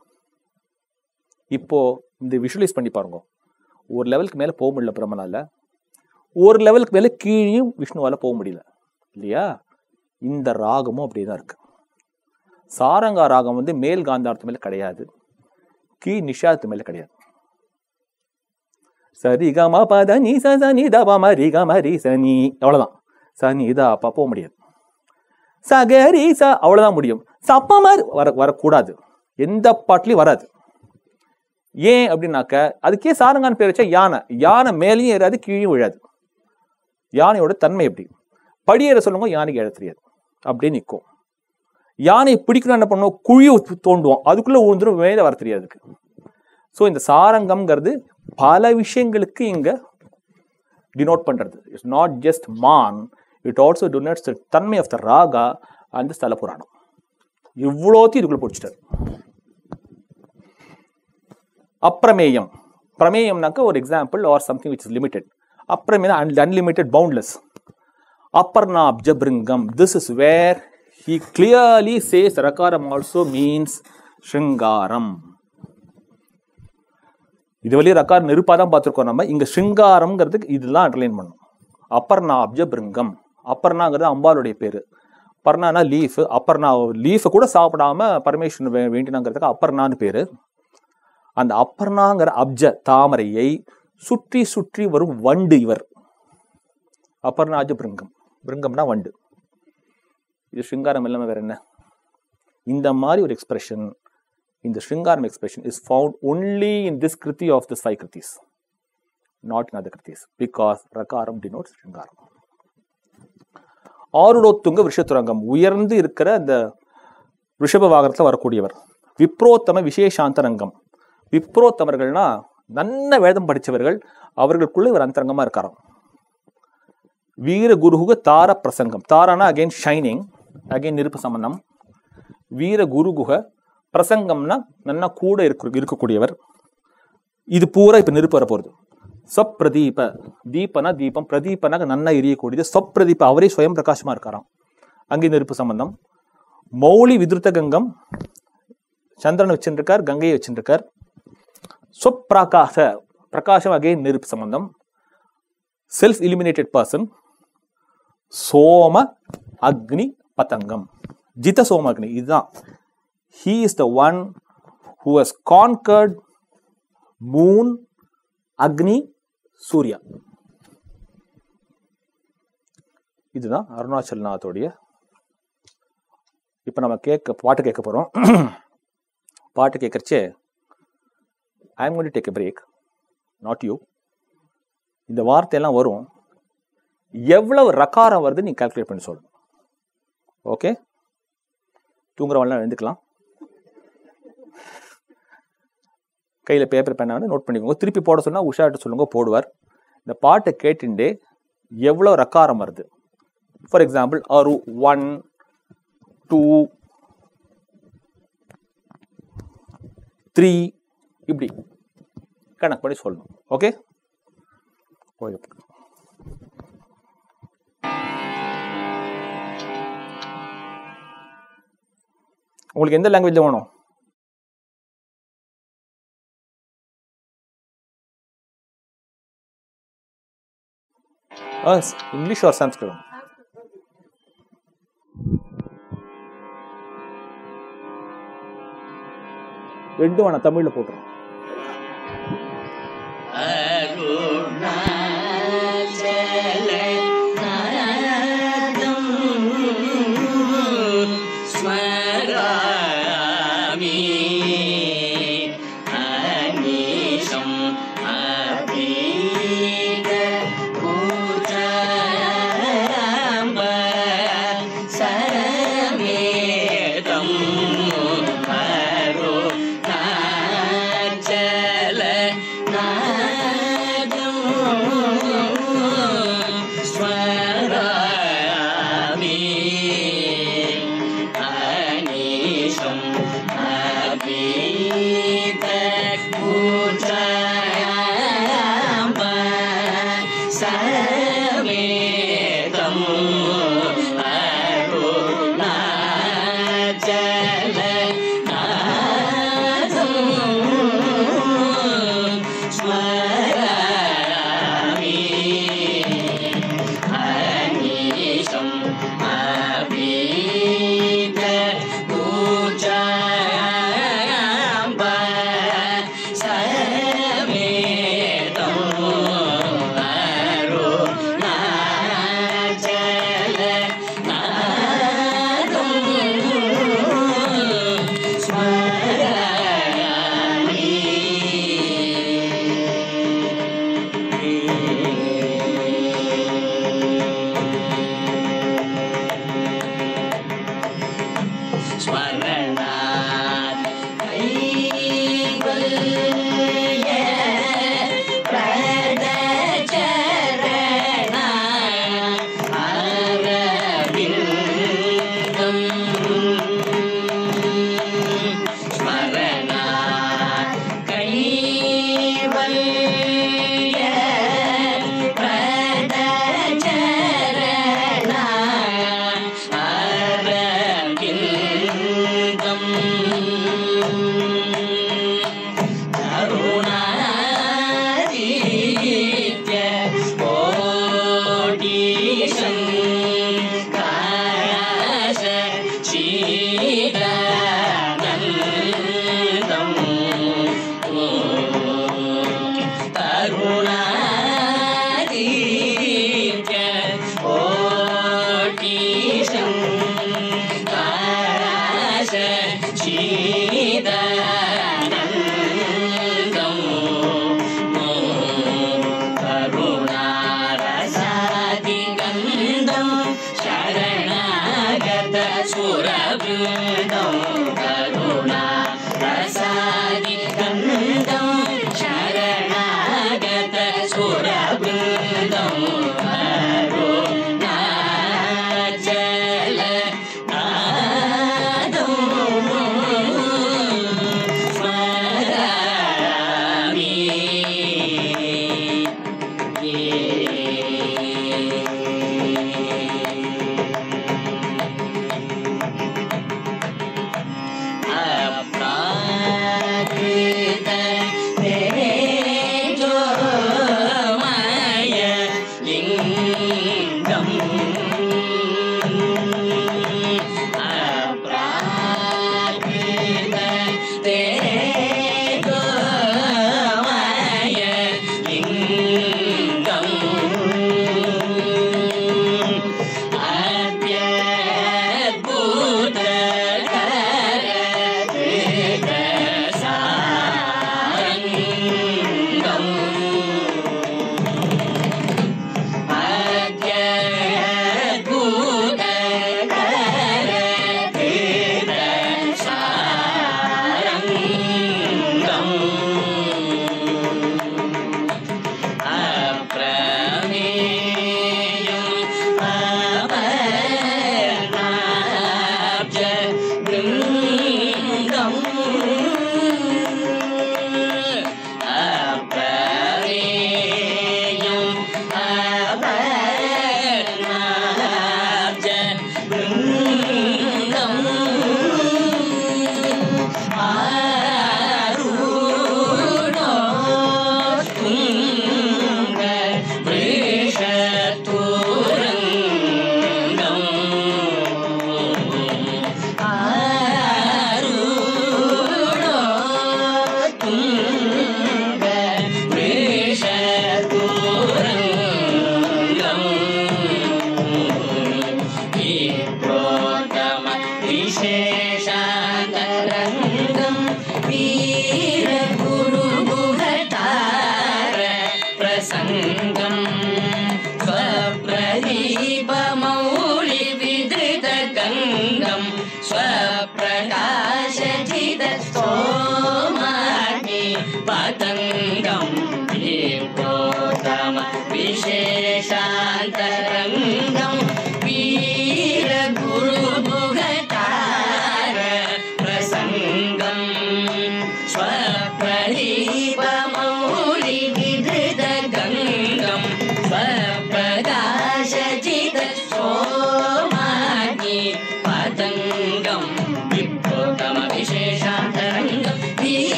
இப்போ இந்த விஷுவலைஸ் பண்ணி பாருங்க ஒரு லெவலுக்கு மேலே போக முடியல பிரம்மனால ஒரு லெவலுக்கு மேலே கீழேயும் விஷ்ணுவால போக முடியல இல்லையா இந்த ராகமும் அப்படிதான் இருக்கு சாரங்கா ராகம் வந்து மேல் காந்தார்த்து மேல கிடையாது கீ நிஷாத்து மேல கிடையாது சரி கம பத நீ ச ச நீ த ப ம ரி க ம ரி ச நீ அவ்வளவுதான் ச நீ த அப்ப போக முடியாது ச க ரி ச அவ்வளவுதான் முடியும் சப்ப மாதிரி வர வரக்கூடாது எந்த பாட்டுலயும் வராது ஏன் அப்படின்னாக்க அதுக்கே சாரங்கான்னு பேர் வச்சா யானை யானை மேலேயும் ஏறாது கீழேயும் விழாது யானையோட தன்மை எப்படி படியேற சொல்லுங்க யானைக்கு எழ தெரியாது அப்படியே நிற்கும் யானையை பிடிக்கணும் என்ன பண்ணுவோம் குழியை ஊத்து- தோண்டுவோம் அதுக்குள்ள ஊந்துரும் மேலே வர தெரியாது அதுக்கு ஸோ இந்த சாரங்கம்ங்கிறது பல விஷயங்களுக்கு இங்க டினோட் பண்றது it's not just man it also denotes the தன்மை ஆஃப் த ராகா அந்த ஸ்தல புராணம் இவ்வளோத்தையும் இதுக்குள்ள பிடிச்சிட்டாரு அப்பிரமேயம் பிரமேயம்னாக்க ஒரு example or something which is limited அப்பிரமேயம் unlimited boundless Aparnabja Bringam. This is where he clearly says Rakaram also means Shringaram. இது வழியே ரக்கார் நெருப்பா தான் பார்த்துருக்கோம் நம்ம இங்க ஸ்ருங்காரம்ங்கிறதுக்கு இதெல்லாம் அண்டர்லைன் பண்ணும் அப்பர்ணா அப்ஜ பிருங்கம் அப்பர்ணாங்கிறது அம்பாளுடைய பேரு பர்ணானா லீஃப் அப்பர்ணா லீஃபை கூட சாப்பிடாம பரமேஸ்வரன் வே- வேண்டினாங்கிறதுக்கு அப்பர்ணான்னு பேரு அந்த அப்பர்ணாங்கிற அப்ஜ தாமரையை சுற்றி சுற்றி வரும் வண்டு இவர் அப்பர்ணாஜ பிருங்கம் பிருங்கம்னா வண்டு இது ஸ்ருங்காரம் இல்லாம வேற என்ன இந்த மாதிரி ஒரு எக்ஸ்பிரஷன் இந்த ஸ்ருங்காரம் expression is found only in this kriti of this five kritis not in other kritis because rakaram denotes shringaram ஆருடோத்துங்க விஷத்துரங்கம் உயர்ந்து இருக்கிற அந்த ரிஷப வாகனத்தில் வரக்கூடியவர் விப்ரோத்தம விசேஷாந்தரங்கம் விப்ரோத்தமர்கள்னா நல்ல வேதம் படித்தவர்கள் அவர்களுக்குள்ள இவர் அந்தரங்கமா இருக்காராம் வீர குருகுக தார பிரசங்கம் தாரானா அகைன் ஷைனிங் அகைன் நெருப்பு சம்பந்தம் வீர குருகுக பிரசங்கம்னா நல்லா கூட இருக்க இருக்கக்கூடியவர் இது பூரா இப்ப நெருப்பு வரப்போகுது சொப்பிரதீப தீபனா தீபம் பிரதீபனா நன்னா எரியக்கூடியது சொப்பிரதீப அவரே சுயம் பிரகாசமா இருக்காராம் அங்கே நெருப்பு சம்பந்தம் மௌலி விதிருத்த கங்கம் சந்திரன் வச்சுருக்கார் கங்கையை வச்சுருக்கார் சொப்பிரகாச பிரகாசம் அகைன் நெருப்பு சம்பந்தம் செல்ஃப் இலிமினேட்டட் பர்சன் சோம அக்னி பதங்கம் ஜித சோம அக்னி இதுதான் he is the one who has conquered moon agni Surya இதுதான் அருணாச்சல்நாதோடைய இப்போ நம்ம கேட்க பாட்டு கேட்க போகிறோம் பாட்டு கேட்கறச்சே I am going take a break not you இந்த வார்த்தையெல்லாம் வரும் எவ்வளவு ரக்காரம் வருது நீ கால்குலேட் பண்ணி சொல்லணும் ஓகே தூங்குறவங்களாம் எழுந்துக்கலாம் கையில் பேப்பர் பேனாவது நோட் பண்ணிக்கோங்க திருப்பி போட சொன்னால் உஷாட்ட சொல்லுங்க போடுவார் இந்த பாட்டை கேட்டுண்டே எவ்வளோ ரக்காரம் வருது ஃபார் எக்ஸாம்பிள் ஒரு ஒன் டூ த்ரீ இப்படி கணக்கு பண்ணி சொல்லணும் ஓகே ஓகே உங்களுக்கு எந்த லாங்குவேஜில் வேணும் இங்கிலீஷ் ஆர் சன்ஸ்கிருதம் ரெண்டும் வேணாம் தமிழில் போட்டுரும் அருணாச்சல நாதம் ஸ்மராமி அநீஷம் அபீத பூஜாம்ப சரமேதம் அருணாச்சல நாதம் ஸ்மராமி அநீஷம் அபீத பூஜாம்ப சரமேதம் அருணாச்சல நாதம் ஸ்மராமி அநீஷம் அபீத பூஜாம்ப சரமேதம் அருணாச்சல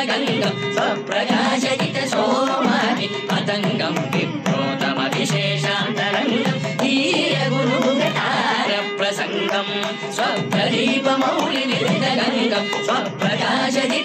गङ्गं स्वप्रकाशजित सोमानि पतङ्गं विप्रोतमविशेषान्तरङ्गं धीरगुरुगतारप्रसङ्गं स्वप्रदीपमौलिनिर्गङ्गं स्वप्रकाशजित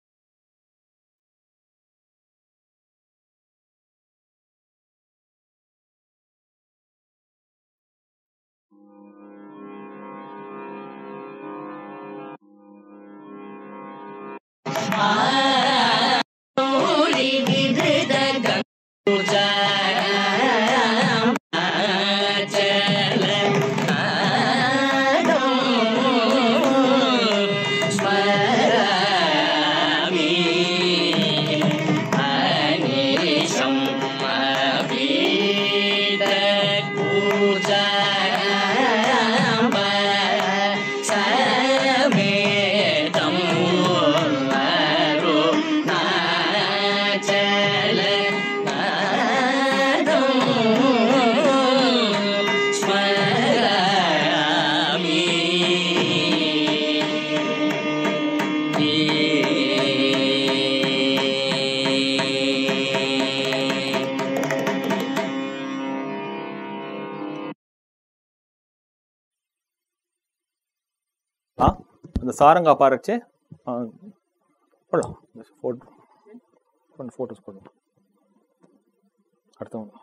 ஆ அந்த சாரங்கா பாருச்சு போடலாம் ஃபோட்டோ கொஞ்சம் ஃபோட்டோஸ் போடலாம் அடுத்தவங்க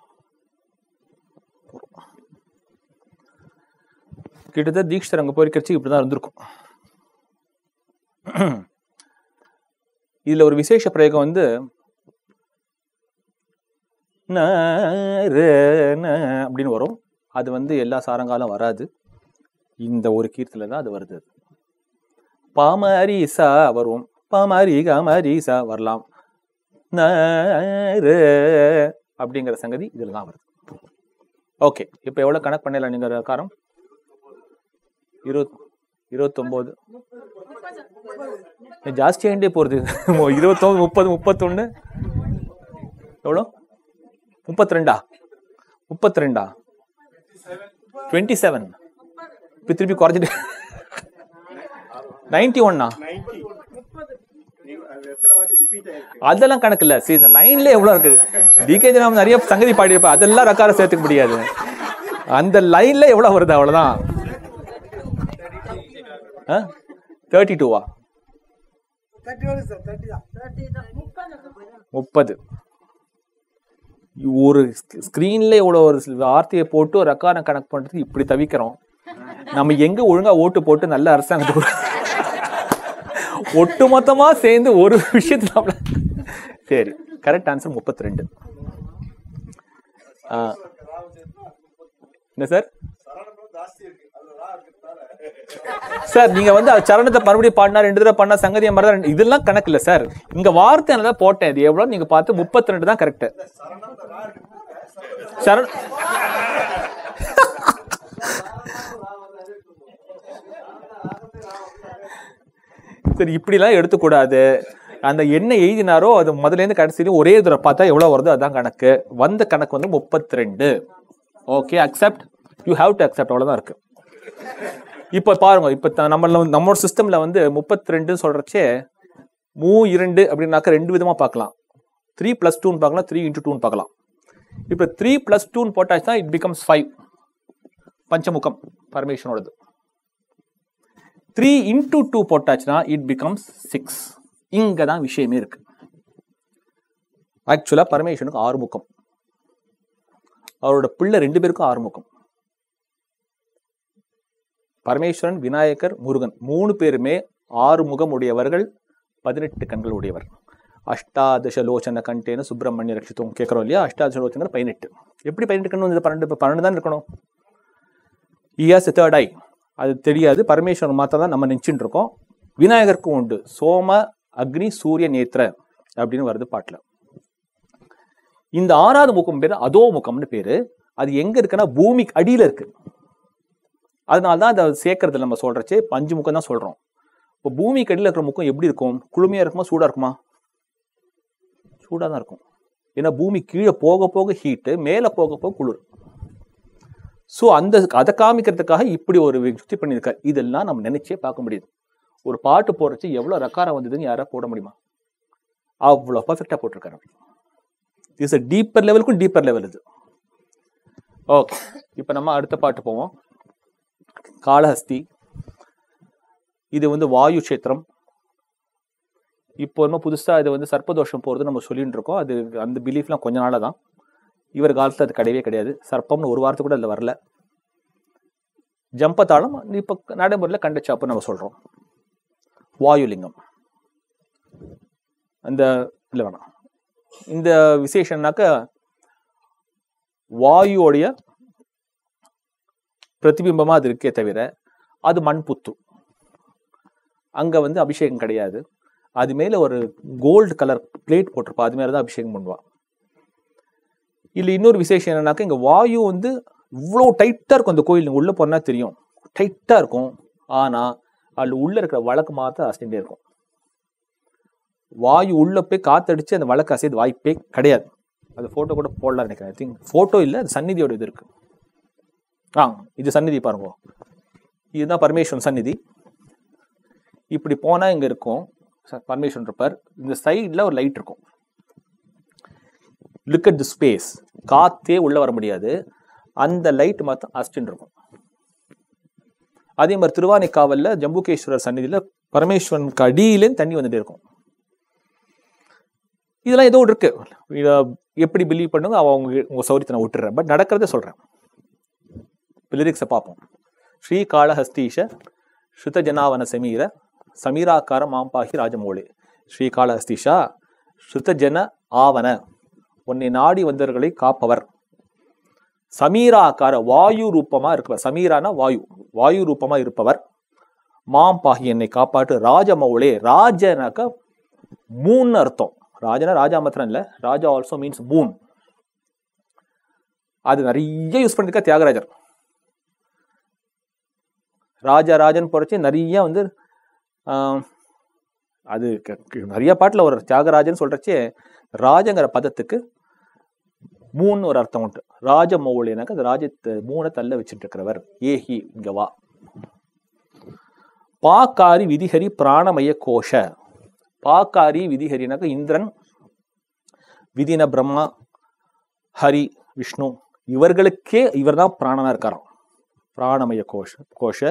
கிட்டத்தட்ட தீக்ஷர் அங்கே போயிருக்கச்சு இப்படி தான் இருந்திருக்கும் இதுல ஒரு விசேஷ பிரயோகம் வந்து ந, ர, ந அப்படின்னு வரும் அது வந்து எல்லா சாரங்காலும் வராது இந்த ஒரு கீர்த்தில தான் அது வருது பாமரி சா வரும் பாமரி காமரி சா வரலாம் ந, ர அப்படிங்கிற சங்கதி இதுல தான் வருது ஓகே இப்போ எவ்வளவு கணக்கு பண்ணலாம் நீங்க காரம் இருபத் இருபத்தொம்போது ஜாஸ்தி ஆகிட்டே போகிறது இருபத்தொம்பது முப்பது முப்பத்தொன்று எவ்வளோ முப்பத்தி ரெண்டா முப்பத்தி ரெண்டா டுவெண்ட்டி செவன் இப்போ திருப்பி குறைஞ்சிட்டு நைன்டி ஒன்னா அதெல்லாம் கணக்கு இல்ல சரி இந்த லைன்ல எவ்வளவு இருக்கு டிகே நாம நிறைய சங்கதி பாடியிருப்பா அதெல்லாம் ரெக்கார்ட சேர்த்துக்க முடியாது அந்த லைன்ல எவ்வளவு வருது அவ்வளவுதான் தேர்ட்டி டூவா முப்பது ஒரு ஸ்கிரீன்ல இவ்வளவு ஒரு வார்த்தையை போட்டு ஒரு ரெக்கார்டை கணக்கு பண்றதுக்கு இப்படி தவிக்கிறோம் நம்ம எங்க ஒழுங்கா ஓட்டு போட்டு நல்ல அரசாங்கத்துக்கு ஒட்டு மொத்தமா சேர்ந்து ஒரு விஷயத்துல நம்மள- சரி கரெக்ட் ஆன்சர் முப்பத்தி ரெண்டு என்ன சார் சார் நீங்க வந்து அது சரணத்தை மறுபடியும் பாடினா ரெண்டு தடவை பண்ணா சங்கதியை மாதிரி தான் இதெல்லாம் கணக்கு இல்ல சார் இங்க வார்த்தை தான் போட்டேன் இது எவ்வளவு நீங்க பார்த்து முப்பத்தி ரெண்டு தான் கரெக்ட் சரண் சரி இப்படிலாம் எடுத்துக்கூடாது அந்த என்ன எழுதினாரோ அது முதல்ல இருந்து கடைசியிலும் ஒரே தடவை பார்த்தா எவ்வளவு வருதோ அதான் கணக்கு வந்த கணக்கு வந்து முப்பத்தி ரெண்டு okay accept you have to accept அவ்வளவுதான் இருக்கு இப்போ பாருங்க இப்போ த- நம்மள நம்மளோட சிஸ்டம்ல வந்து முப்பத்தி ரெண்டு சொல்றச்சே மூ இரண்டு அப்படின்னாக்க ரெண்டு விதமா பார்க்கலாம் த்ரீ பிளஸ் டூன்னு பார்க்கலாம் த்ரீ இன்டூ டூன்னு பார்க்கலாம் இப்போ த்ரீ பிளஸ் டூன்னு போட்டாச்சுன்னா இட் பிகம்ஸ் ஃபைவ் பஞ்சமுகம் பரமேஸ்வரனோடது த்ரீ இன்டூ டூ போட்டாச்சுன்னா இட் பிகம்ஸ் சிக்ஸ் இங்க தான் விஷயமே இருக்கு ஆக்சுவலா பரமேஸ்வரனுக்கு ஆறு முகம் அவரோட பிள்ளை ரெண்டு பேருக்கும் ஆறு முகம் பரமேஸ்வரன் விநாயகர் முருகன் மூணு பேருமே ஆறு முகம் உடையவர்கள் பதினெட்டு கண்கள் உடையவர் அஷ்டாதச லோச்சன கண்டேன சுப்பிரமணிய ரட்சித்தோம் கேட்குறோம் இல்லையா அஷ்டாதச லோச்சன பதினெட்டு எப்படி பதினெட்டு கண்ணு வந்து பன்னெண்டு இப்போ பன்னெண்டு தான் இருக்கணும் இயர்ஸ் தேர்ட் ஐ அது தெரியாது பரமேஸ்வரன் மாத்திரம் தான் நம்ம நினச்சிட்டு இருக்கோம் விநாயகருக்கும் உண்டு சோம அக்னி சூரிய நேத்திர அப்படின்னு வருது பாட்டுல இந்த ஆறாவது முகம் பேரு அதோ முகம்னு பேரு அது எங்க இருக்குன்னா பூமிக்கு அடியில இருக்கு அதனால தான் அதை சேர்க்கறது நம்ம சொல்றச்சே பஞ்சு முகம் தான் சொல்றோம் இப்போ பூமிக்கு அடியில இருக்கிற முகம் எப்படி இருக்கும் குளுமையா இருக்குமா சூடா இருக்குமா சூடா தான் இருக்கும் ஏன்னா பூமி கீழே போக போக ஹீட்டு மேலே போக போக குளிர் ஸோ அந்த அதை காமிக்கிறதுக்காக இப்படி ஒரு யுக்தி பண்ணியிருக்காரு இதெல்லாம் நம்ம நினைச்சே பார்க்க முடியுது ஒரு பாட்டு போடுறச்சு எவ்வளோ ரக்காரம் வந்ததுன்னு யாரா போட முடியுமா அவ்வளோ பர்ஃபெக்டாக போட்டிருக்காரு இஸ் அ டீப்பர் லெவலுக்கும் டீப்பர் லெவல் இது ஓகே இப்போ நம்ம அடுத்த பாட்டு போவோம் காளஹஸ்தி இது வந்து வாயு கஷேத்திரம் இப்போ இன்னும் புதுசாக இது வந்து சர்ப்பதோஷம் போகிறது நம்ம சொல்லிட்டு இருக்கோம் அது அந்த பிலீஃப்லாம் கொஞ்ச நாளாக தான் இவர் காலத்தில் அது கிடையவே கிடையாது சர்ப்பம்னு ஒரு வாரத்துக்கு கூட அதில் வரல ஜம்பத்தாளம் இப்போ நடைமுறையில் கண்டச்சாப்பு நம்ம சொல்கிறோம் வாயுலிங்கம் அந்த இல்லை வேணாம் இந்த விசேஷம்னாக்க வாயுவோடைய பிரதிபிம்பமாக அது இருக்கே தவிர அது மண் புத்து அங்கே வந்து அபிஷேகம் கிடையாது அது மேலே ஒரு கோல்டு கலர் பிளேட் போட்டிருப்பா அது மேலே தான் அபிஷேகம் பண்ணுவா இல்லை இன்னொரு விசேஷம் என்னன்னாக்கா இங்கே வாயு வந்து இவ்வளோ டைட்டாக இருக்கும் அந்த கோயில் உள்ளே போனால் தெரியும் டைட்டாக இருக்கும் ஆனால் அதில் உள்ளே இருக்கிற வழக்கு மாத்திரம் அசைண்டே இருக்கும் வாயு உள்ளே போய் காத்தடிச்சு அந்த வழக்கு அசைது வாய்ப்பே கிடையாது அது ஃபோட்டோ கூட போடலாம் நினைக்கிறேன் ஐ திங்க் ஃபோட்டோ இல்லை அது சந்நிதியோட இது இருக்கு ஆ இது சந்நிதி பாருங்க இதுதான் பரமேஸ்வரன் சந்நிதி இப்படி போனால் இங்கே இருக்கும் ச- பரமேஸ்வரன் இருப்பார் இந்த சைடில் ஒரு லைட் இருக்கும் லுக் அட் தி ஸ்பேஸ் காத்தே உள்ள வர முடியாது அந்த லைட் மாத்திரம் அஸ்டின் இருக்கும் அதே மாதிரி திருவானைக்காவல்ல ஜம்புகேஸ்வரர் சந்நிதியில பரமேஸ்வரனுக்கு அடியிலே தண்ணி வந்துட்டே இருக்கும் இதெல்லாம் ஏதோ ஒன்று இருக்கு இதை எப்படி பிலீவ் பண்ணுங்க அவங்க உங்க சௌரியத்தை நான் விட்டுறேன் பட் நடக்கிறத சொல்றேன் லிரிக்ஸை பார்ப்போம் ஸ்ரீ காளஹஸ்தீஷ ஸ்ருத ஜனாவன சமீர சமீராக்கார மாம்பாகி ராஜமோளே ஸ்ரீ காளஹஸ்தீஷா ஸ்ருத ஜன ஆவன உன்னை நாடி வந்தவர்களை காப்பவர் சமீராக்கார வாயு ரூபமா இருப்பவர் சமீரானா வாயு வாயு ரூபமா இருப்பவர் மாம் பாகி என்னை காப்பாட்டு ராஜமௌளே ராஜனாக்க மூன்னு அர்த்தம் ராஜனா ராஜா மாத்திரம் இல்ல ராஜா ஆல்சோ மீன்ஸ் மூன் அது நிறைய யூஸ் பண்ணிருக்க தியாகராஜர் ராஜா ராஜன் போறச்சு நிறைய வந்து ஆஹ், அது க- க- நிறைய பாட்டுல ஒரு தியாகராஜன் சொல்றச்சே ராஜங்கிற பதத்துக்கு மூணு ஒரு அர்த்தம் உண்டு ராஜ மௌலினாக்க அது ராஜத்தை மூணை தள்ள வச்சுட்டு இருக்கிறவர் ஏஹி இங்க வா பாக்காரி விதிஹரி பிராணமய கோஷ பாக்காரி விதிஹரினாக்க இந்திரன் விதின பிரம்மா ஹரி விஷ்ணு இவர்களுக்கே இவர்தான் பிராணனா இருக்காராம் பிராணமய கோஷ கோஷ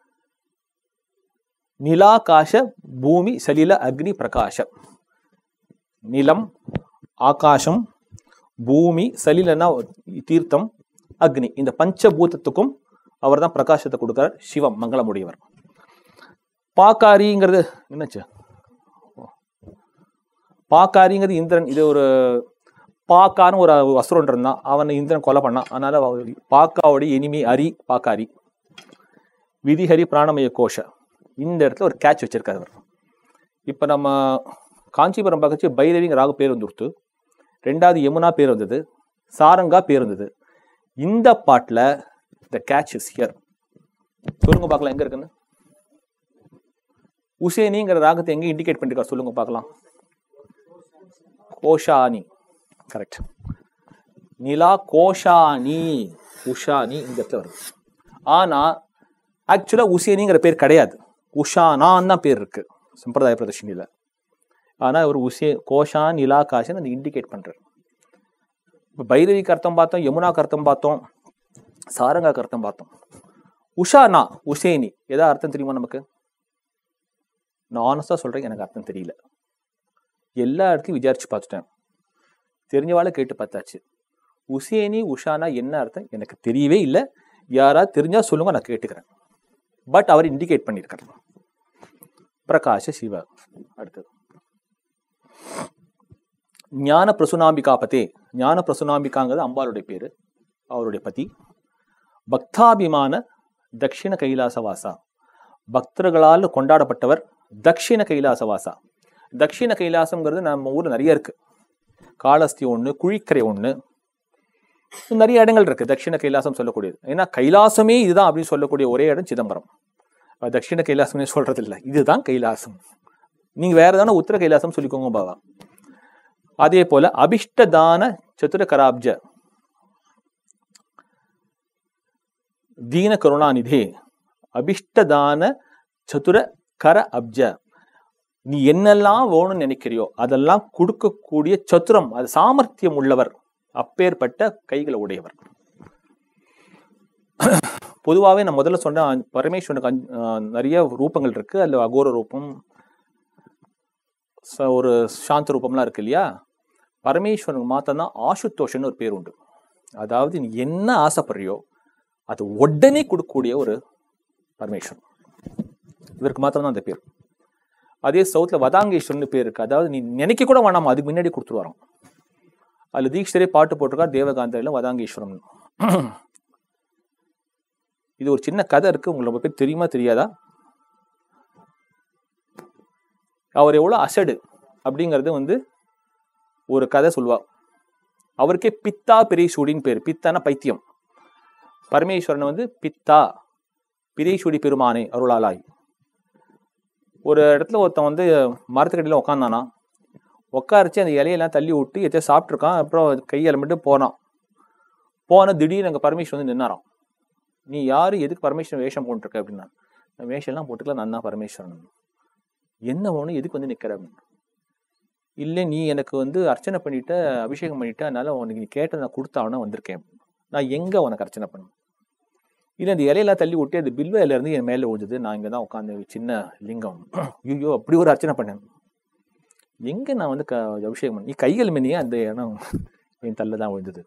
நிலாகாஷ பூமி சலில அக்னி பிரகாஷ நிலம் ஆகாசம் பூமி சலிலனா தீர்த்தம் அக்னி இந்த பஞ்சபூதத்துக்கும் அவர் தான் பிரகாசத்தை கொடுக்கிறார் சிவம் மங்களமுடையவர் பாக்காரிங்கிறது என்னாச்சு பாக்காரிங்கிறது இந்திரன் இது ஒரு பாக்கான்னு ஒரு அசுரன் இருந்தான் அவனை இந்திரன் கொலை பண்ணான் அதனால அவ- பாக்காவுடைய இனிமே அரி பாக்காரி விதிஹரி பிராணமய கோஷ இந்த இடத்துல ஒரு கேட்ச் வச்சிருக்காரு அவர் இப்போ நம்ம காஞ்சிபுரம் பக்கச்சு பைரவிங்க ராகு பேர் வந்துருத்து ரெண்டாவது யமுனா பேர் வந்தது சாரங்கா பேர் வந்தது இந்த பாட்டில் த கேட்ச் இஸ் ஹியர் சொல்லுங்க பார்க்கலாம் எங்க இருக்குன்னு உசேனிங்கிற ராகத்தை எங்க இண்டிகேட் பண்ணிருக்கா சொல்லுங்க பார்க்கலாம் கோஷானி கரெக்ட் நிலா கோஷானி உஷானி இந்த இடத்துல வருது ஆனா ஆக்சுவலா உசேனிங்கிற பேர் கிடையாது உஷானான்னு தான் பேர் இருக்கு சம்பிரதாய பிரதர்ஷனியில் ஆனா ஒரு உசே கோஷான் நிலா காஷன் அந்த இண்டிகேட் பண்றாரு இப்போ பைரவிக்கு அர்த்தம் பார்த்தோம் யமுனாக்கு அர்த்தம் பார்த்தோம் சாரங்காக்கு அர்த்தம் பார்த்தோம் உஷானா உசேனி எதா அர்த்தம் தெரியுமா நமக்கு நான் ஆனஸ்டாக சொல்றேன் எனக்கு அர்த்தம் தெரியல எல்லா இடத்துலையும் விசாரிச்சு பார்த்துட்டேன் தெரிஞ்சவாளை கேட்டு பார்த்தாச்சு உசேனி உஷானா என்ன அர்த்தம் எனக்கு தெரியவே இல்லை யாராவது தெரிஞ்சா சொல்லுங்க நான் கேட்டுக்கிறேன் பட் அவர் இண்டிகேட் பண்ணியிருக்காரு பிரகாஷ சிவ அடுத்தது ஞான பிரசுனாம்பிகா பதே ஞான பிரசுனாம்பிகாங்கிறது அம்பாளுடைய பேரு அவருடைய பதி பக்தாபிமான தக்ஷிண கைலாசவாசா பக்தர்களால் கொண்டாடப்பட்டவர் தக்ஷிண கைலாசவாசா தக்ஷிண கைலாசம்ங்கிறது நம்ம ஊர்ல நிறைய இருக்கு காளஸ்தி ஒண்ணு குழிக்கரை ஒண்ணு நிறைய இடங்கள் இருக்கு தக்ஷிண கைலாசம் சொல்லக்கூடியது ஏன்னா கைலாசமே இதுதான் அப்படின்னு சொல்லக்கூடிய ஒரே இடம் சிதம்பரம் அது தக்ஷிண கைலாசம்னே சொல்றது இல்லை இதுதான் கைலாசம் நீங்க வேற எதான உத்தர கைலாசம் சொல்லிக்கோங்க பாபா அதே போல அபிஷ்டதான சதுர கராப்ஜ தீன கருணாநிதே அபிஷ்டதான சதுர கர அப்ஜ நீ என்னெல்லாம் வேணும்னு நினைக்கிறியோ அதெல்லாம் கொடுக்கக்கூடிய சத்துரம் அது சாமர்த்தியம் உள்ளவர் அப்பேற்பட்ட கைகளை உடையவர் பொதுவாகவே நான் முதல்ல சொன்ன அஞ்சு- பரமேஸ்வரனுக்கு அஞ்சு- ஆஹ் நிறைய ரூபங்கள் இருக்கு அதுல அகோர ரூபம் ச- ஒரு சாந்த ரூபம்லாம் இருக்கு இல்லையா பரமேஸ்வரனுக்கு மாத்திரம் தான் ஆசுதோஷன்னு ஒரு பேர் உண்டு அதாவது நீ என்ன ஆசைப்படுறியோ அது உடனே கொடுக்கக்கூடிய ஒரு பரமேஸ்வரன் இவருக்கு மாத்திரம் தான் அந்த பேர் அதே சவுத்துல வதாங்கேஸ்வரன் பேர் இருக்கு அதாவது நீ நினைக்க கூட வேணாம் அதுக்கு முன்னாடி கொடுத்துட்டு வரோம் அதுல தீக்ஷரே பாட்டு போட்டிருக்கா தேவகாந்தில வதாங்கேஸ்வரம் இது ஒரு சின்ன கதை இருக்கு உங்களுக்கு ரொம்ப பேர் தெரியுமா தெரியாதா அவர் எவ்வளவு அசடு அப்படிங்கிறது வந்து ஒரு கதை சொல்லுவா அவருக்கே பித்தா பெரியசூடின்னு பேர் பித்தான பைத்தியம் பரமேஸ்வரன் வந்து பித்தா பிரியசூடி பெருமானே அருளாலாய் ஒரு இடத்துல ஒருத்தன் வந்து மரத்துக்கடியில் உட்காந்தானா உட்காரிச்சு அந்த இலையெல்லாம் தள்ளி விட்டு எதையோ சாப்பிட்ருக்கான் அப்புறம் கையெலமிட்டு போனான் போன திடீர்னு அங்கே பரமேஸ்வரன் வந்து நின்னாராம் நீ யாரு எதுக்கு பரமேஸ்வரன் வேஷம் போட்டுருக்க அப்படின்னா "நான் வேஷம்லாம் போட்டுக்கலாம் நான் தான் பரமேஸ்வரன் என்ன வேணும் எதுக்கு வந்து நிற்கிற அப்படின்னு இல்லை நீ எனக்கு வந்து அர்ச்சனை பண்ணிட்ட அபிஷேகம் பண்ணிட்ட அதனால உனக்கு நீ கேட்ட நான் கொடுத்தாவனா வந்திருக்கேன் நான் எங்க உனக்கு அர்ச்சனை பண்ண இல்லை அந்த இலையெல்லாம் தள்ளி விட்டு அது பில்வ இலையில இருந்து என் மேலே விழுந்தது நான் இங்கே தான் உட்காந்து சின்ன லிங்கம் ஐயோ அப்படி ஒரு அர்ச்சனை பண்ணேன் எங்க நான் வந்து க அபிஷேகம் பண்ண நீ கைகள் மினியே அந்த இடம் என் தள்ள தான் விழுந்தது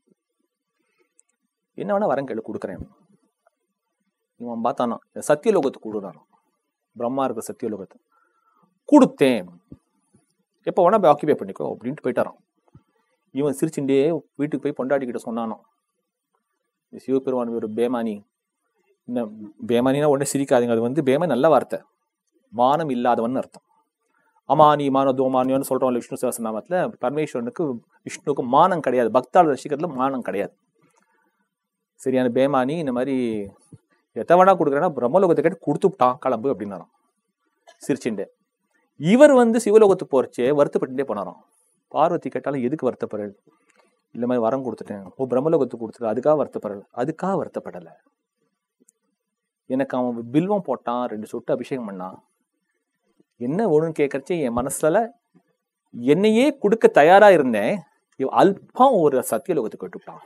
என்ன வேணா வரம் கேளு கொடுக்குறேன் இவன் பார்த்தானா சத்தியலோகத்துக்கு கொடுக்குறான் பிரம்மா இருக்கிற சத்தியலோகத்தை கொடுத்தேன் எப்போ வேணா போய் ஆக்கிபை பண்ணிக்கோ அப்படின்ட்டு போயிட்டாரான் இவன் சிரிச்சுட்டே வீட்டுக்கு போய் பொண்டாட்டிக்கிட்ட சொன்னானோ இந்த சிவபெருமான் ஒரு பேமானி இந்த பேமானினா உடனே சிரிக்காதீங்க அது வந்து பேமானி நல்ல வார்த்தை மானம் இல்லாதவன் அர்த்தம் அமானி மான தோமானியோன்னு சொல்றோம் விஷ்ணு சகசநாமத்துல பரமேஸ்வரனுக்கு விஷ்ணுவுக்கு மானம் கிடையாது பக்தாள் ரசிக்கிறதுல மானம் கிடையாது சரியான பேமானி இந்த மாதிரி எத்த வேணா கொடுக்குறேன்னா பிரம்மலோகத்தை கேட்டு கொடுத்துட்டான் கிளம்பு அப்படின்னாராம் சிரிச்சுண்டு இவர் வந்து சிவலோகத்துக்கு போறச்சே வருத்தப்பட்டுட்டே போனாராம் பார்வதி கேட்டாலும் எதுக்கு வருத்தப்படுறது இந்த மாதிரி வரம் கொடுத்துட்டேன் ஓ பிரம்மலோகத்துக்கு கொடுத்துட்டு அதுக்காக வருத்தப்படல அதுக்காக வருத்தப்படலை எனக்கு அவன் பில்வம் போட்டான் ரெண்டு சொட்டு அபிஷேகம் பண்ணான் என்ன வேணும்னு கேட்கறச்சே என் மனசுல என்னையே கொடுக்க தயாரா இருந்தேன் இவன் அல்பம் ஒரு சத்தியலோகத்துக்கு விட்டுவிட்டான்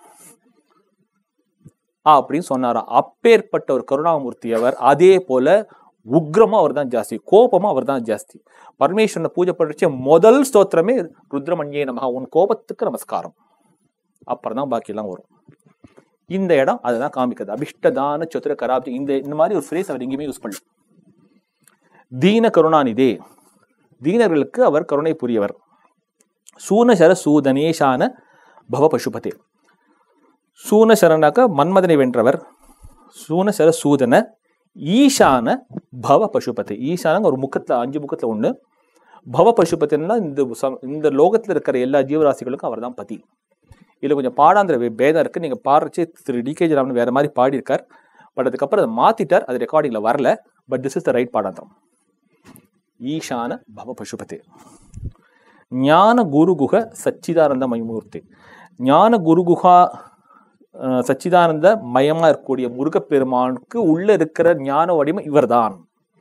ஆ அப்படின்னு சொன்னாராம் அப்பேற்பட்ட ஒரு கருணாமூர்த்தி அவர் அதே போல உக்ரமா அவர் தான் ஜாஸ்தி கோபமா அவர் தான் ஜாஸ்தி பரமேஸ்வரனை பூஜை பண்ணுறச்சே முதல் ஸ்தோத்திரமே ருத்ரமணியே நமகா உன் கோபத்துக்கு நமஸ்காரம் அப்புறம் தான் பாக்கியெல்லாம் வரும் இந்த இடம் அதுதான் காமிக்கிறது அபிஷ்டதான சதுர கராப்தி இந்த இந்த மாதிரி ஒரு ஃப்ரேஸ் அவர் எங்கேயுமே யூஸ் பண்ணல தீன கருணாநிதே தீனர்களுக்கு அவர் கருணை புரியவர் சூனசர சூதனேஷான பவ பசுபதே சூனசரனாக்க மன்மதனை வென்றவர் சூனசர சூதன ஈசான பவ பசுபதி ஈசானங்க ஒரு முக்கத்துல அஞ்சு முக்கத்துல ஒண்ணு பவ பசுபதினா இந்த சம்- இந்த லோகத்துல இருக்கிற எல்லா ஜீவராசிகளுக்கும் அவர் தான் பதி இதுல கொஞ்சம் பாடாந்திர வே- பேதம் இருக்கு நீங்க பாடுறச்சே திரு டி கே ராமன் வேற மாதிரி பாடியிருக்கார் பட் அதுக்கப்புறம் அதை மாத்திட்டார் அது ரெக்கார்டிங்ல வரல but this is the right padantaram ஈசான பவ பசுபதே ஞான குருகுக சச்சிதானந்த மயமூர்த்தி ஞான குருகுகா அஹ், சச்சிதானந்த மயமா இருக்கக்கூடிய முருகப்பெருமானுக்கு உள்ள இருக்கிற ஞான வடிவம் இவர்தான்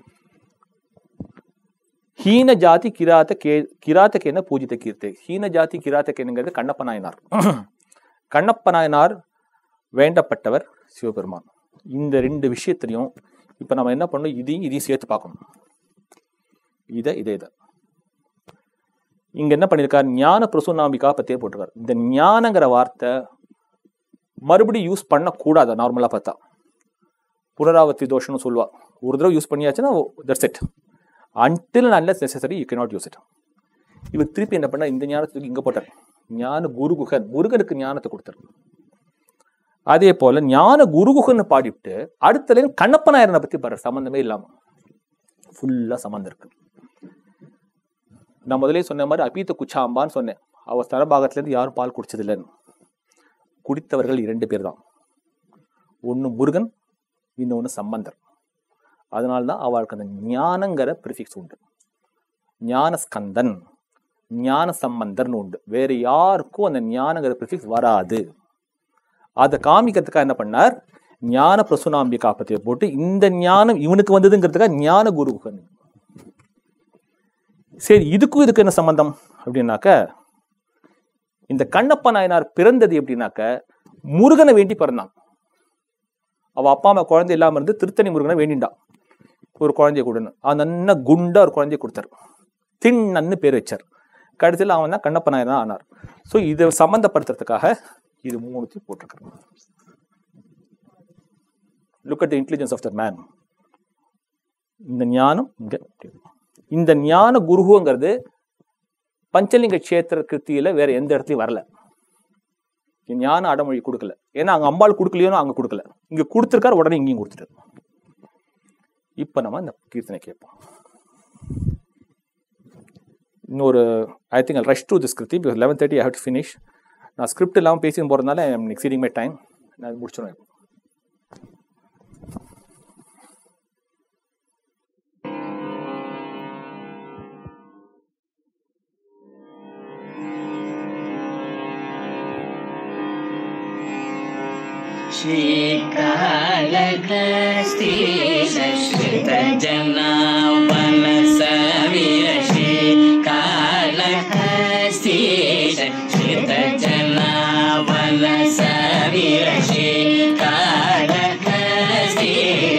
ஹீன ஜாதி கிராத்த கே கிராத்தகேன பூஜித்த கீர்த்தி ஹீன ஜாதி கிராத்தகேனுங்கிறது கண்ணப்ப நாயனார் கண்ணப்ப நாயனார் வேண்டப்பட்டவர் சிவபெருமான் இந்த ரெண்டு விஷயத்திலையும் இப்ப நம்ம என்ன பண்ணணும் இதையும் இதையும் சேர்த்து பார்க்கணும் இதை இதை இதை இங்க என்ன பண்ணியிருக்கார் ஞான பிரசுனாம்பிகா பத்தியே போட்டிருக்கார் இந்த ஞானங்கிற வார்த்தை மறுபடியும் யூஸ் பண்ணக்கூடாது நார்மலா பார்த்தா புனராவர்த்தி தோஷம்னு சொல்லுவா ஒரு தடவை யூஸ் பண்ணியாச்சுன்னா that's it until unless necessary you cannot use it இவர் திருப்பி என்ன பண்ணா இந்த ஞானத்துக்கு இங்க போட்டார் ஞான குருகுகன் முருகனுக்கு ஞானத்தை கொடுத்தார் அதே போல ஞான குருகுகன்னு பாடிவிட்டு அடுத்த லைன் கண்ணப்ப நாயரனை பத்தி பாரு சம்பந்தமே இல்லாம ஃபுல்லா சம்மந்தம் இருக்கு நான் முதலே சொன்ன மாதிரி அபீத்த குச்சாம்பான்னு சொன்னேன் அவ ஸ்தலபாகத்துல இருந்து யாரும் பால் குடிச்சது இல்லைன்னு குடித்தவர்கள் இரண்டு பேர் தான் ஒன்னு முருகன் இன்னொன்னு சம்பந்தர் அதனால தான் அவளுக்கு அந்த ஞானங்கிற ப்ரிஃபிக்ஸ் உண்டு ஞான ஸ்கந்தன் ஞான சம்பந்தர்னு உண்டு வேற யாருக்கும் அந்த ஞானங்கிற ப்ரிஃபிக்ஸ் வராது அதை காமிக்கிறதுக்காக என்ன பண்ணார் ஞான பிரசுனாம்பிகா பத்தியை போட்டு இந்த ஞானம் இவனுக்கு வந்ததுங்கிறதுக்காக ஞான குருகுகன் சரி இதுக்கும் இதுக்கு என்ன சம்பந்தம் அப்படின்னாக்க இந்த கண்ணப்ப நாயனார் பிறந்தது எப்படின்னாக்க முருகனை வேண்டி பிறந்தான் அவ அப்பா அம்மா குழந்தை இல்லாம இருந்து திருத்தணி முருகனை வேண்டிண்டான் ஒரு குழந்தைய கொடுன்னு அவன் நன்ன குண்டா ஒரு குழந்தைய கொடுத்தாரு திண்ணன்னு பேர் வச்சார் கடைசியில் அவன் தான் கண்ணப்ப நாயனா ஆனார் ஸோ இதை சம்மந்தப்படுத்துறதுக்காக இது மூணுத்தையும் போட்டிருக்காரு look at the intelligence of the man இந்த ஞானம் இங்க இந்த ஞான குருகுங்கிறது பஞ்சலிங்க கஷேத்திர கிருத்தியில வேற எந்த இடத்துலயும் வரல இங்க ஞான அடமொழி கொடுக்கல ஏன்னா அங்க அம்பாள் கொடுக்கலையோ அங்க கொடுக்கல இங்க கொடுத்துருக்காரு உடனே இங்கேயும் கொடுத்துட்டாரு இப்ப நம்ம இந்த கீர்த்தனை கேட்போம் இன்னொரு I think rush to this kriti because eleven thirty I have to finish நான் ஸ்கிரிப்ட் இல்லாமல் பேசி போகிறதுனால ஐம் எக்ஸீடிங் மை டைம் நான் அது முடிச்சிடுவேன் இப்போ. श्रीकालहस्ती श्रितजनावन सवीर श्रीकालहस्ती श्रितजनावन सवीर श्रीकालहस्ती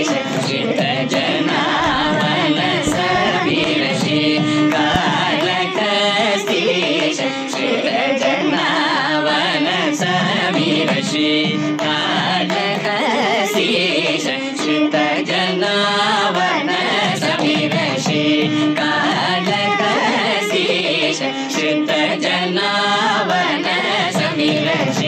श्रितजनावन सवीर श्रीकालहस्ती श्रितजनावन सवीर श्रीकालहस्तीश श्रितजनावन समीर श्रीकालहस्तीश श्रितजनावन समीर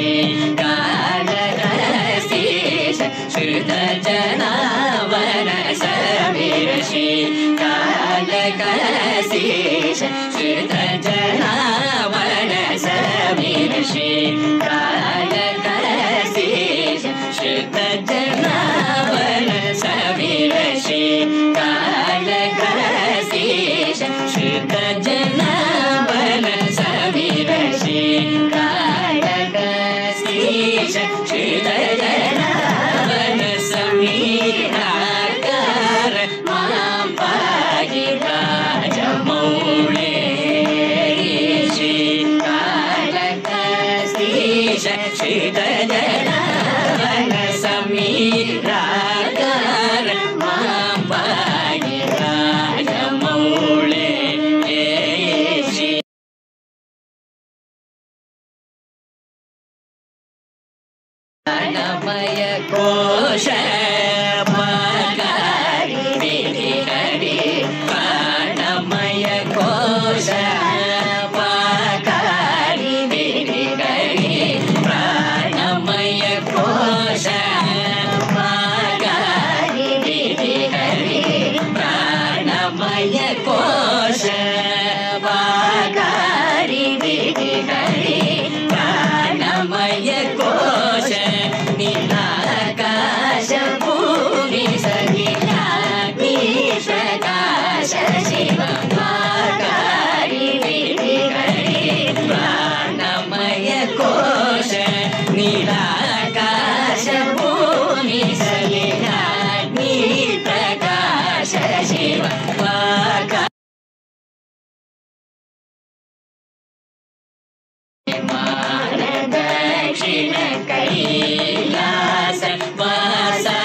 श्रीकालहस्तीश श्रितजनावन समीर श्रीकालहस्तीश श्रितजनावन समीर श्रीकालहस्तीश श्रितजनावन समीर श्रीकालहस्तीश श्रितजनावन समीर श्रीकालहस्तीश श्रितजनावन समीराकार मां पाहि राजमौळे श्रीकालहस्तीश श्रितजनावन समीराकार मां पाहि राजमौळे श्री प्राणमय कोश पगारि विधि हरि प्राणमय कोश पगारि विधि हरि प्राणमय कोश पगारि विधि हरि प्राणमय कोश पगारि विधि हरि प्राणमय कोश नीलाकाश भूमि सहिलाग्निशकाश शिवमाकारि विधि हरि प्राणमय कोश नीलाकाश भूमि सहिलाग्निप्रकाश शिवमाका दक्षिण कैलास वासा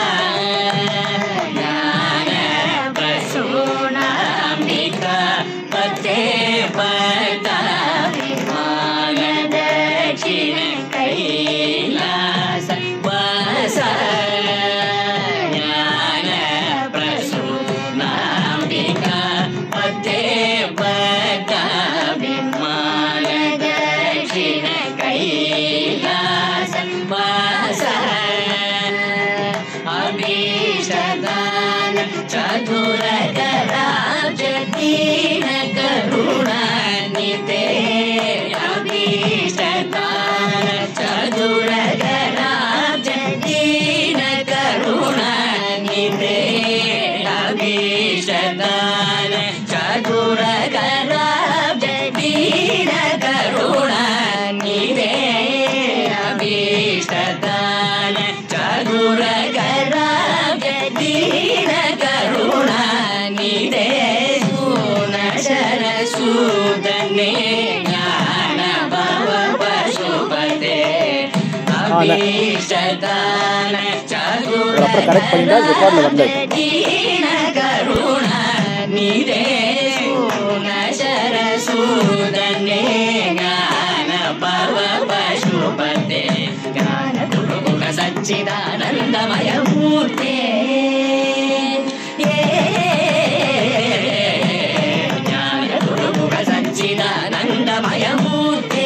ज्ञान प्रसूनाम्बिका पते पता विमान दक्षिण कैलास वासा ज्ञान प्रसूनाम्बिका पते पता विमान दक्षिण कैलास वासा अभीष्टदान चतुरकराब्ज दीन करुणानिते अभीष्टदान चतुरकराब्ज दीन करुणानिते अभीष्टदान चतुरकराब्ज दीन करुणानिते अभीष्टदान चतुरकराब्ज दीन करुणानिते सुनशर सु ಭೀಷದಾನ அவர் அப்புறம் கரெக்ட் பண்ணிட்டா ரெக்கார்ட்ல வரல ದೀನ ಕರುಣ ನಿರೇ ಸೂನ ಶರಸೂದನೆ ಗಾನ ಪವ ಪಶುಪತೆ ಗಾನ ಗುರುಮುಖ ಸಚ್ಚಿದಾನಂದಮಯ ಮೂರ್ತೆ ಜ್ಞಾನ ಗುರುಮುಖ ಸಚ್ಚಿದಾನಂದಮಯ ಮೂರ್ತೆ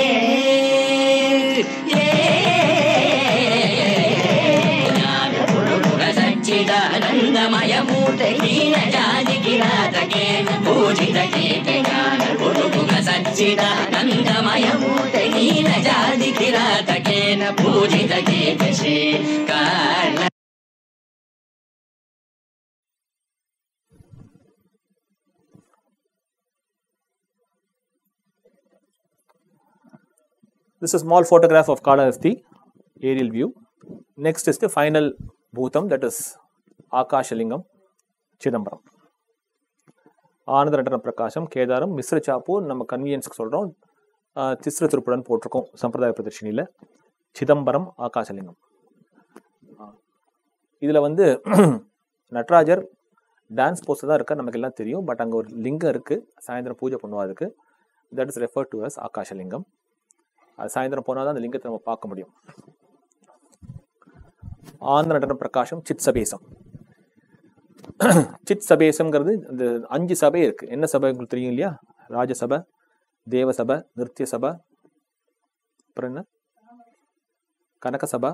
ಜ್ಞಾನ ಗುರುಮುಖ ಸಚ್ಚಿದಾನಂದಮಯ ಮೂರ್ತೆ ಹೀನ ಜಾತಿ ಕಿರಾತಕೆ ಪೂಜಿತ ಕೀರ್ತಿ ಜ್ಞಾನ ಗುರುಮುಖ ಸಚ್ಚಿದಾನಂದಮಯ ಮೂರ್ತೆ ಹೀನ ಜಾತಿ ಕಿರಾತಕೇನ ಪೂಜಿತ ಕೀರ್ತಿ ಶ್ರೀ ಕಾರಣ This is a small photograph of Kalahasti, aerial view. Next is the final Bhutam, that is Akashalingam, Chidambaram. ஆனந்த நடன பிரகாசம் கேதாரம் மிஸ்ர சாப்பு நம்ம கன்வீனியன்ஸ்க்கு சொல்கிறோம் திஸ்ர திருப்புடன் போட்டிருக்கோம் சம்பிரதாய பிரதர்ஷினியில் சிதம்பரம் ஆகாசலிங்கம் இதில் வந்து நட்ராஜர் டான்ஸ் போஸ்ட் தான் இருக்க நமக்கு எல்லாம் தெரியும் பட் அங்கே ஒரு லிங்கம் இருக்குது சாயந்தரம் பூஜை பண்ணுவா அதுக்கு that is refer to as Akashalingam அது சாயந்தரம் போனால் தான் அந்த லிங்கத்தை நம்ம பார்க்க முடியும் ஆந்திர நடன பிரகாசம் சித் சபேசம் சித் சபேசம்ங்கிறது இந்த அஞ்சு சபை இருக்கு என்ன சபை உங்களுக்கு தெரியும் இல்லையா ராஜசபை தேவசபை நிருத்திய சபை அப்புறம் என்ன கனக சபை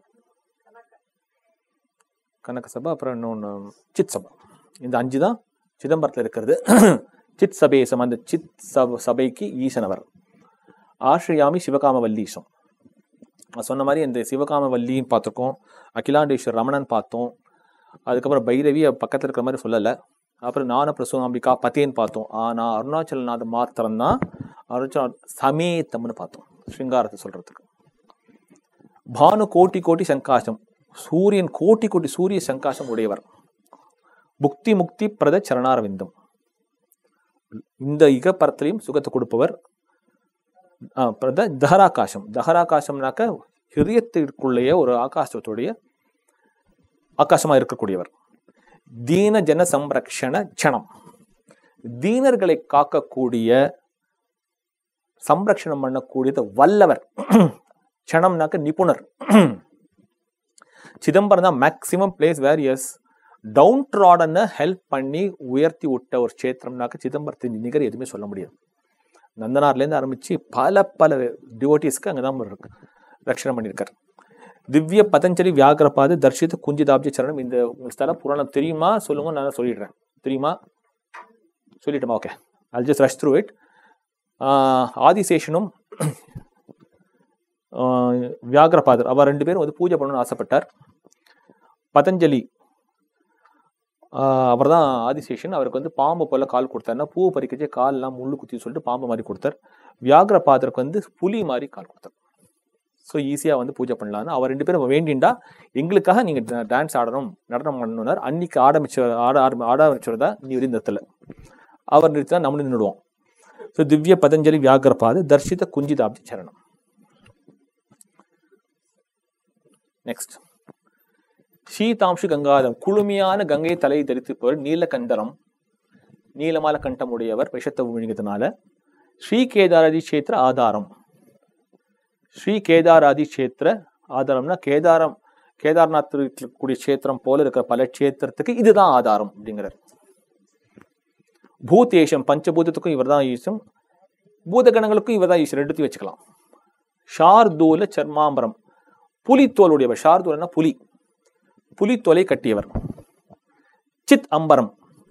கனக சபை அப்புறம் இன்னொன்று சித் சபை இந்த அஞ்சு தான் சிதம்பரத்தில் இருக்கிறது சித் சபேசம் அந்த சித் சப சபைக்கு ஈசனவர் ஆශ්‍රයාமி சிவகாம வல்லீசம் நான் சொன்ன மாதிரி இந்த சிவகாம வல்லின்னு பார்த்துருக்கோம் அகிலாண்டேஸ்வர் ரமணன் பார்த்தோம் அதுக்கப்புறம் பைரவி அவ பக்கத்தில் இருக்கிற மாதிரி சொல்லலை அப்புறம் ஞான பிரசூனாம்பிகா பத்தேன்னு பார்த்தோம் ஆனால் அருணாச்சலநாத மாத்திரம்தான் அருணாச்சல சமேத்தம்னு பார்த்தோம் ஸ்ருங்காரத்தை சொல்றதுக்கு பானு கோட்டி கோட்டி சங்காசம் சூரியன் கோட்டி கோட்டி சூரிய சங்காசம் உடையவர் புக்தி முக்தி பிரத சரணாரவிந்தம் இந்த இகப்பரத்திலையும் சுகத்தை கொடுப்பவர் ஆ, பிரத தஹராகாசம் தஹராகாசம்னாக்க ஹிரியத்திற்குள்ளேயே ஒரு ஆகாசத்துடைய ஆகாசமா இருக்கக்கூடியவர் தீன ஜன சம்ரக்ஷண ஜனம் தீனர்களை காக்கக்கூடிய சம்ரக்ஷணம் பண்ணக்கூடியது வல்லவர் க்ஷணம்னாக்க நிபுணர் சிதம்பரம் தான் மேக்சிமம் பிளேஸ் வேர் எஸ் டவுன் ட்ராடனை ஹெல்ப் பண்ணி உயர்த்தி விட்ட ஒரு க்ஷேத்திரம்னாக்க சிதம்பரத்தின் நிகர் எதுவுமே சொல்ல முடியாது நந்தனார்லேருந்து ஆரம்பிச்சு பல பல டிவோட்டிஸ்க்கு அங்கே தான் இருக்கு ரட்சணம் பண்ணியிருக்கார் திவ்ய பதஞ்சலி வியாகரபாது தர்ஷித குஞ்சிதாப்ஜி சரணம் இந்த உங்களுக்கு ஸ்தல புராணம் தெரியுமா சொல்லுங்க நான் சொல்லிடுறேன் தெரியுமா சொல்லிட்டோமா okay I'll just rush through it ஆதிசேஷனும் ஆஹ், வியாகரபாதர் அவர் ரெண்டு பேரும் வந்து பூஜை பண்ணணும்னு ஆசைப்பட்டார் பதஞ்சலி அவர் தான் ஆதிசேஷன் அவருக்கு வந்து பாம்பு போல கால் கொடுத்தாருன்னா பூ பறிக்கச்சே கால்லாம் முள்ளு குத்தி சொல்லிட்டு பாம்பு மாதிரி கொடுத்தார் வியாகரபாதருக்கு வந்து புலி மாதிரி கால் கொடுத்தார் ஸோ ஈஸியாக வந்து பூஜை பண்ணலாம்னு அவர் ரெண்டு பேரும் வேண்டிண்டா எங்களுக்காக நீங்கள் டான்ஸ் ஆடணும் நடனம் பண்ணணும்னார் அன்னைக்கு ஆரம்பிச்ச ஆட ஆரம்பி ஆட ஆரம்பிச்சதா நீ நிறுத்தல அவர் நிறுத்தினா நம்மளும் நின்றுடுவோம் ஸோ திவ்ய பதஞ்சலி வியாகரபாது தர்ஷித குஞ்சிதாப்தி சரணம் நெக்ஸ்ட் சீதாம்சு கங்காதம் குளுமையான கங்கை தலையை தரித்திருப்பவர் நீலகண்டரம் நீலமால கண்டம் உடையவர் விஷத்தை விழுங்கியதுனால ஸ்ரீ கேதாராதி கஷேத்திர ஆதாரம் ஸ்ரீ கேதாராதி கஷேத்திர ஆதாரம்னா கேதாரம் கேதார்நாத் இருக்கக்கூடிய கஷேத்திரம் போல இருக்கிற பல கஷேத்திரத்துக்கு இதுதான் ஆதாரம் அப்படிங்கிறார் பூதேஷம் பஞ்சபூதத்துக்கும் இவர் தான் ஈசம் பூதகணங்களுக்கும் இவர் தான் ஈஸ்வரர் எடுத்து வச்சுக்கலாம் ஷார்தூல சர்மாம்பரம் புலித்தோலுடையவர் ஷார்தூலன்னா புலி புலித்தோலை கட்டியவர் சித் அம்பரம்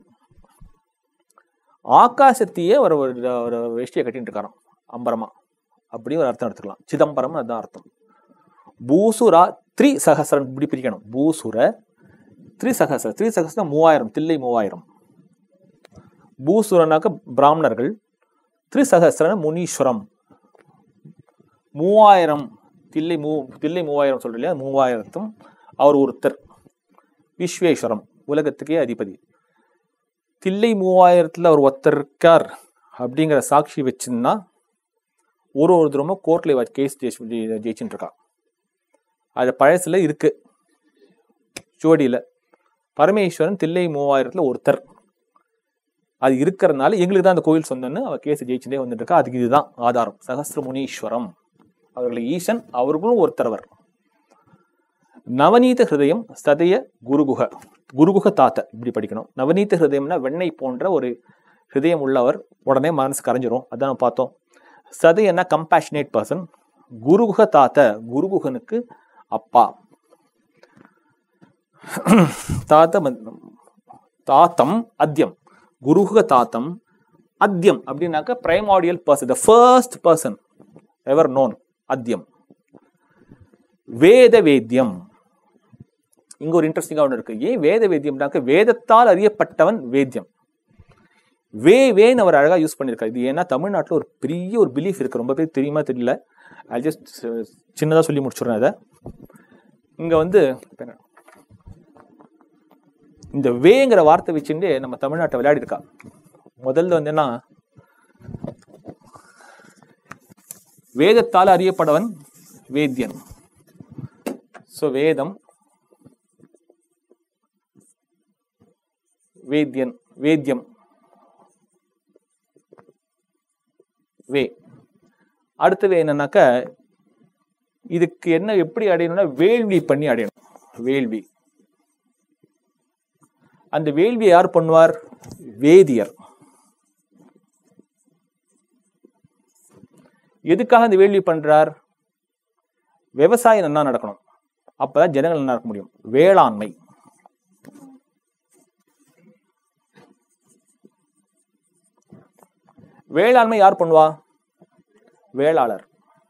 ஆகாசத்தையே ஒரு ஒரு ஒரு வேஷ்டியை கட்டிட்டு இருக்காராம் அம்பரமா அப்படி ஒரு அர்த்தம் எடுத்துக்கலாம் சிதம்பரம் அதுதான் அர்த்தம் பூசுரா த்ரி சகசரன் இப்படி பிரிக்கணும் பூசுர த்ரி சகசர த்ரி சகசரம் மூவாயிரம் தில்லை மூவாயிரம் பூசுரனாக்க பிராமணர்கள் த்ரிசகசிரன முனீஸ்வரம் மூவாயிரம் தில்லை மூ தில்லை மூவாயிரம் சொல்ற இல்லையா மூவாயிரத்தும் அவர் ஒருத்தர் விஸ்வேஸ்வரம் உலகத்துக்கே அதிபதி தில்லை மூவாயிரத்துல அவர் ஒருத்தர் இருக்கார் அப்படிங்கிற சாட்சி வச்சுன்னா ஒரு ஒரு தூரமும் கோர்ட்ல கேஸ் ஜெயிச்சுட்டு இருக்கா அது பழசுல இருக்கு ஜோடியில பரமேஸ்வரன் தில்லை மூவாயிரத்துல ஒருத்தர் அது இருக்கிறதுனால எங்களுக்கு தான் அந்த கோயில் சொந்தம்னு அவ கேஸ் ஜெயிச்சுட்டே வந்துட்டு இருக்கா அதுக்கு இதுதான் ஆதாரம் சகஸ்ர முனீஸ்வரம் அவர்கள் ஈசன் அவர்களும் ஒருத்தரவர் நவநீத ஹிருதயம் சதய குருகுக குருகுக தாத்த இப்படி படிக்கணும் நவநீத ஹிருதயம்னா வெண்ணெய் போன்ற ஒரு ஹிருதயம் உள்ளவர் உடனே மனசு கரைஞ்சிரும் அதான் நம்ம பார்த்தோம் சதயன்னா கம்பேஷனேட் பர்சன் குருகுக தாத்த குருகுகனுக்கு அப்பா தாத்த மத்- தாத்தம் அத்தியம் குருகுக தாத்தம் அத்தியம் அப்படின்னாக்க primordial person the first person ever known அத்தியம் வேத வேத்தியம் இங்க ஒரு இன்ட்ரெஸ்டிங்கா ஒன்று இருக்கு ஏன் வேத வேத்தியம்னாக்க வேதத்தால் அறியப்பட்டவன் வேத்தியம் வே வேன்னு அவர் அழகா யூஸ் பண்ணியிருக்காரு இது ஏன்னா தமிழ்நாட்டில் ஒரு பெரிய ஒரு பிலீஃப் இருக்கு ரொம்ப பேர் தெரியுமா தெரியல ஐ ஜஸ்ட் சின்னதா சொல்லி முடிச்சுடுறேன் அதை இங்க வந்து இப்ப என்ன? இந்த வேங்கிற வார்த்தை வச்சுட்டு நம்ம தமிழ்நாட்டை விளையாடி இருக்கா முதல்ல வந்து என்ன வேதத்தால் அறியப்படவன் வேத்தியன் ஸோ வேதம் வேத்தியன் வேத்தியம் வே அடுத்த வே என்னன்னாக்க இதுக்கு என்ன எப்படி அடையணும்னா வேள்வி பண்ணி அடையணும் வேள்வி அந்த வேள்வியை யார் பண்ணுவார் வேதியர் எதுக்காக அந்த வேள்வி பண்றார் விவசாயம் நல்லா நடக்கணும் அப்பதான் ஜனங்கள் நல்லா இருக்க முடியும் வேளாண்மை வேளாண்மை யார் பண்ணுவா வேளாளர்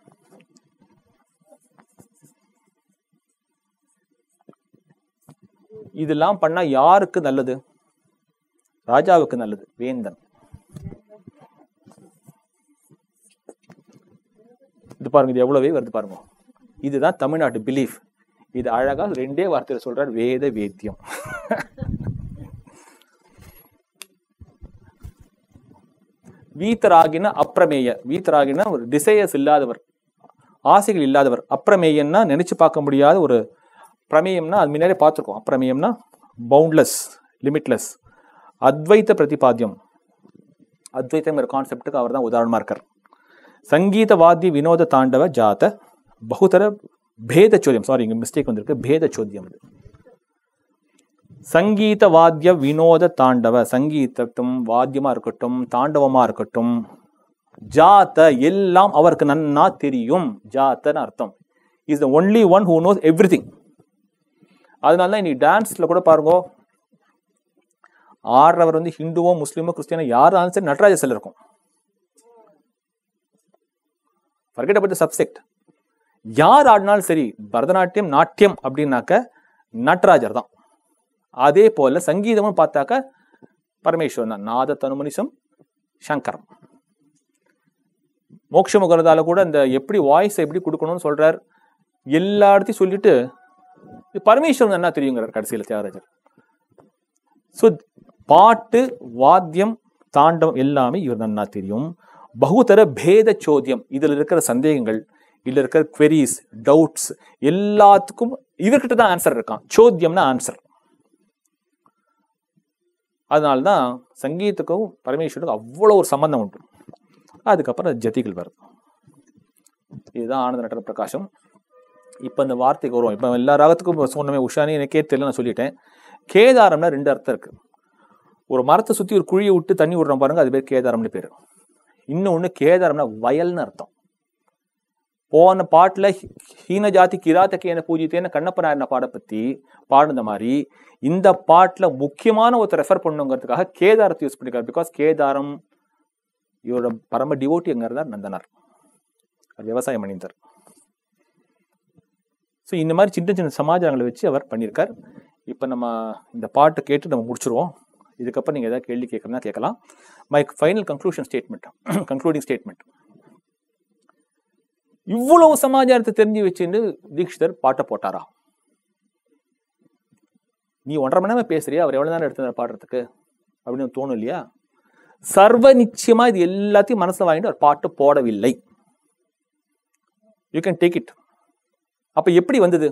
இதெல்லாம் பண்ணா யாருக்கு நல்லது ராஜாவுக்கு நல்லது வேந்தன் இது பாருங்க இது எவ்வளவே வருது பாருங்க இதுதான் தமிழ்நாட்டு பிலீஃப் இது அழகா ரெண்டே வார்த்தையில சொல்றார் வேத வேத்தியம் வீத்தராகின அப்பிரமேய வீத்தராகின ஒரு டிசையர்ஸ் இல்லாதவர் ஆசைகள் இல்லாதவர் அப்பிரமேயன்னா நினைச்சு பார்க்க முடியாத ஒரு பிரமேயம்னா அது முன்னாடியே பார்த்துருக்கோம் அப்பிரமேயம்னா பவுண்ட்லெஸ் லிமிட்லெஸ் அத்வைத்த பிரதிபாத்தியம் அத்வைத்தங்கிற கான்செப்டுக்கு அவர் தான் உதாரணமா இருக்கார் சங்கீத வாத்திய வினோத தாண்டவ ஜாத பகுதர பேத சோதியம் சாரி இங்க மிஸ்டேக் வந்திருக்கு பேத சோதியம் இது சங்கீத வாத்திய வினோத தாண்டவ சங்கீதட்டும் வாத்தியமா இருக்கட்டும் தாண்டவமா இருக்கட்டும் ஜாத்த எல்லாம் அவருக்கு நன்னா தெரியும் ஜாத்தன்னு அர்த்தம் is the only one who knows everything அதனால தான் இன்னைக்கு டான்ஸ்ல கூட பாருங்க ஆடுறவர் வந்து ஹிந்துவோ முஸ்லீமோ கிறிஸ்டியனோ யாரும் சரி நடராஜ சிலை இருக்கும் forget about the சப்செக்ட் யார் ஆடினாலும் சரி பரதநாட்டியம் நாட்டியம் அப்படின்னாக்க நட்ராஜர் தான் அதே போல சங்கீதமும் பார்த்தாக்க பரமேஸ்வரன் தான் நாத தனுமனிசம் சங்கரம் மோட்ச முகரதால கூட இந்த எப்படி வாய்ஸ் எப்படி கொடுக்கணும்னு சொல்றார் எல்லா இடத்தையும் சொல்லிட்டு இது பரமேஸ்வரன் என்ன தெரியுங்கிறார் கடைசியில் தியாகராஜர் ஸோ பாட்டு வாத்தியம் தாண்டவம் எல்லாமே இவர் நன்னா தெரியும் பகுதர பேத சோதியம் இதுல இருக்கிற சந்தேகங்கள் இதுல இருக்கிற queries டவுட்ஸ் எல்லாத்துக்கும் இவர்கிட்ட தான் ஆன்சர் இருக்கான் சோத்தியம்னா ஆன்சர் அதனால தான் சங்கீதத்துக்கும் பரமேஸ்வருக்கும் அவ்வளோ ஒரு சம்பந்தம் உண்டு அதுக்கப்புறம் ஜதிகள் வருது இதுதான் ஆனந்த நடன பிரகாசம் இப்போ இந்த வார்த்தைக்கு வருவோம் இப்போ எல்லா ராகத்துக்கும் சொன்னமே உஷானி எனக்கே தெரியல நான் சொல்லிட்டேன் கேதாரம்னா ரெண்டு அர்த்தம் இருக்கு ஒரு மரத்தை சுற்றி ஒரு குழியை விட்டு தண்ணி விடுறோம் பாருங்க அது பேர் கேதாரம்னு பேர் இன்னொன்று கேதாரம்னா வயல்னு அர்த்தம் போன பாட்டில் ஹீன ஜாதி கிராத்தக்கேன பூஜித்தேன்னு கண்ணப்ப நாயன பாட பற்றி பாடுன மாதிரி இந்த பாட்டில் முக்கியமான ஒருத்தர் ரெஃபர் பண்ணுங்கிறதுக்காக கேதாரத்தை யூஸ் பண்ணிருக்காரு பிகாஸ் கேதாரம் இவரோட பரம டிவோட்டி எங்க இருந்தார் நந்தனார் அவர் விவசாயம் பண்ணியிருந்தார் ஸோ இந்த மாதிரி சின்ன சின்ன சமாச்சாரங்களை வச்சு அவர் பண்ணியிருக்கார் இப்போ நம்ம இந்த பாட்டை கேட்டு நம்ம முடிச்சிருவோம் இதுக்கப்புறம் நீங்கள் ஏதாவது கேள்வி கேட்கறதா கேட்கலாம் my final conclusion statement concluding statement இவ்வளவு சமாச்சாரத்தை தெரிஞ்சு வச்சுன்னு தீக்ஷிதர் பாட்டை போட்டாரா நீ ஒன்றரை மணி நேரம் பேசுறியா அவர் எவ்வளவு நேரம் எடுத்து பாடுறதுக்கு அப்படின்னு தோணும் இல்லையா சர்வ நிச்சயமா இது எல்லாத்தையும் மனசுல வாங்கிட்டு அவர் பாட்டு போடவில்லை யூ கேன் டேக் இட் அப்ப எப்படி வந்தது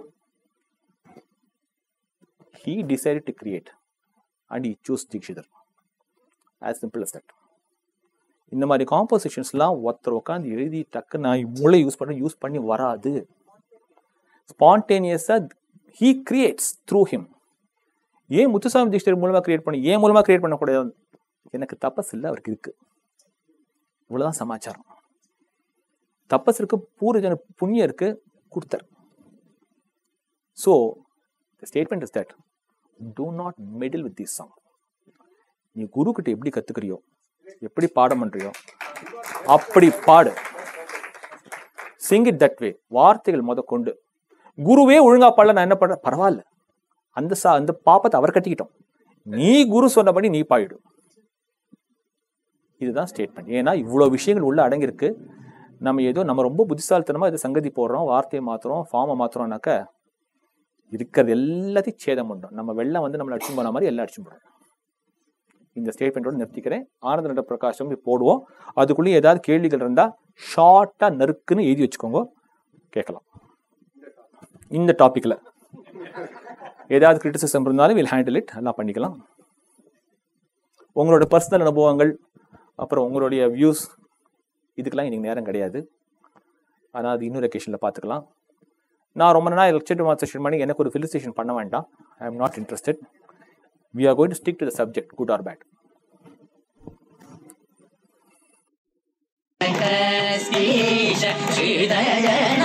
he decided to create and he chose Dikshitar as simple as that இந்த மாதிரி காம்போசிஷன்ஸ்லாம் ஒருத்தர் உட்காந்து எழுதி டக்கு நான் மூளை யூஸ் பண்ண யூஸ் பண்ணி வராது ஸ்பான்டேனியஸா ஹீ கிரியேட்ஸ் த்ரூ ஹிம் ஏன் முத்துசாமி தீட்சிதர் மூலமா கிரியேட் பண்ணி ஏன் மூலமா கிரியேட் பண்ணக்கூடாது எனக்கு தப்பஸ் இல்லை அவருக்கு இருக்கு இவ்வளவுதான் சமாச்சாரம் தப்பஸ் இருக்கு பூர்வஜன புண்ணியம் இருக்கு கொடுத்தார் so statement is that do not meddle with this song நீ குரு கிட்ட எப்படி கத்துக்கிறியோ எப்படி பாடம் பண்றியோ அப்படி பாடு சிங் இட் தட் வே வார்த்தைகள் முத கொண்டு குருவே ஒழுங்கா பாடல நான் என்ன பண்றேன் பரவாயில்ல அந்த சா அந்த பாப்பத்தை அவர் கட்டிக்கிட்டோம் நீ குரு சொன்னபடி நீ பாயிடு இதுதான் ஸ்டேட்மெண்ட் ஏன்னா இவ்வளோ விஷயங்கள் உள்ள அடங்கியிருக்கு நம்ம ஏதோ நம்ம ரொம்ப புத்திசாலித்தனமா இதை சங்கதி போடுறோம் வார்த்தையை மாத்துறோம் ஃபார்மை மாத்துறோம்னாக்க இருக்கிறது எல்லாத்தையும் சேதம் பண்ணுறோம் நம்ம வெள்ளம் வந்து நம்மளை அடிச்சு போன மாதிரி எல்லாம் அடிச்சு போடுறோம் இந்த ஸ்டேட்மெண்ட்டோட நிறுத்திக்கிறேன் ஆனந்த நட பிரகாசம் போய் போடுவோம் அதுக்குள்ளேயும் ஏதாவது கேள்விகள் இருந்தா ஷார்ட்டா நறுக்குன்னு எழுதி வச்சுக்கோங்க கேட்கலாம் இந்த டாபிக்ல ஏதாவது கிரிட்டிசிசம் இருந்தாலும் வில் ஹேண்டில் இட் எல்லாம் பண்ணிக்கலாம் உங்களோட பர்சனல் அனுபவங்கள் அப்புறம் உங்களுடைய வியூஸ் இதுக்கெல்லாம் இன்னைக்கு நேரம் கிடையாது ஆனால் அது இன்னொரு வெக்கேஷனில் பார்த்துக்கலாம் நான் ரொம்ப நாள் லெக்சர் மாஸ்டர் பண்ணி எனக்கு ஒரு ஃபிலிஸ்டேஷன் பண்ண வேண்டாம் I am not interested we are going to stick to the subject good or bad ீஷ ஸ்ரீதயன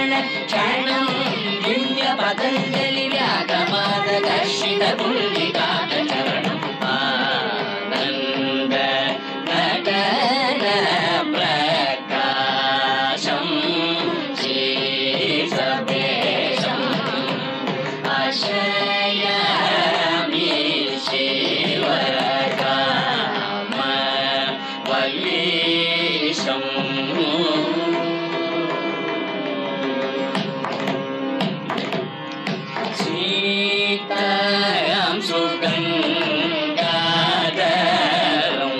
क्षण क्षणं दिव्य पतञ्जलि व्यागमाद दर्शित पुण्डिकाट चरणम् आनन्द नटन प्रकाशम् श्रीसभेशम् अशयामि शिवकाम वल्लीशम् सीतायां सुगन्धाधरम्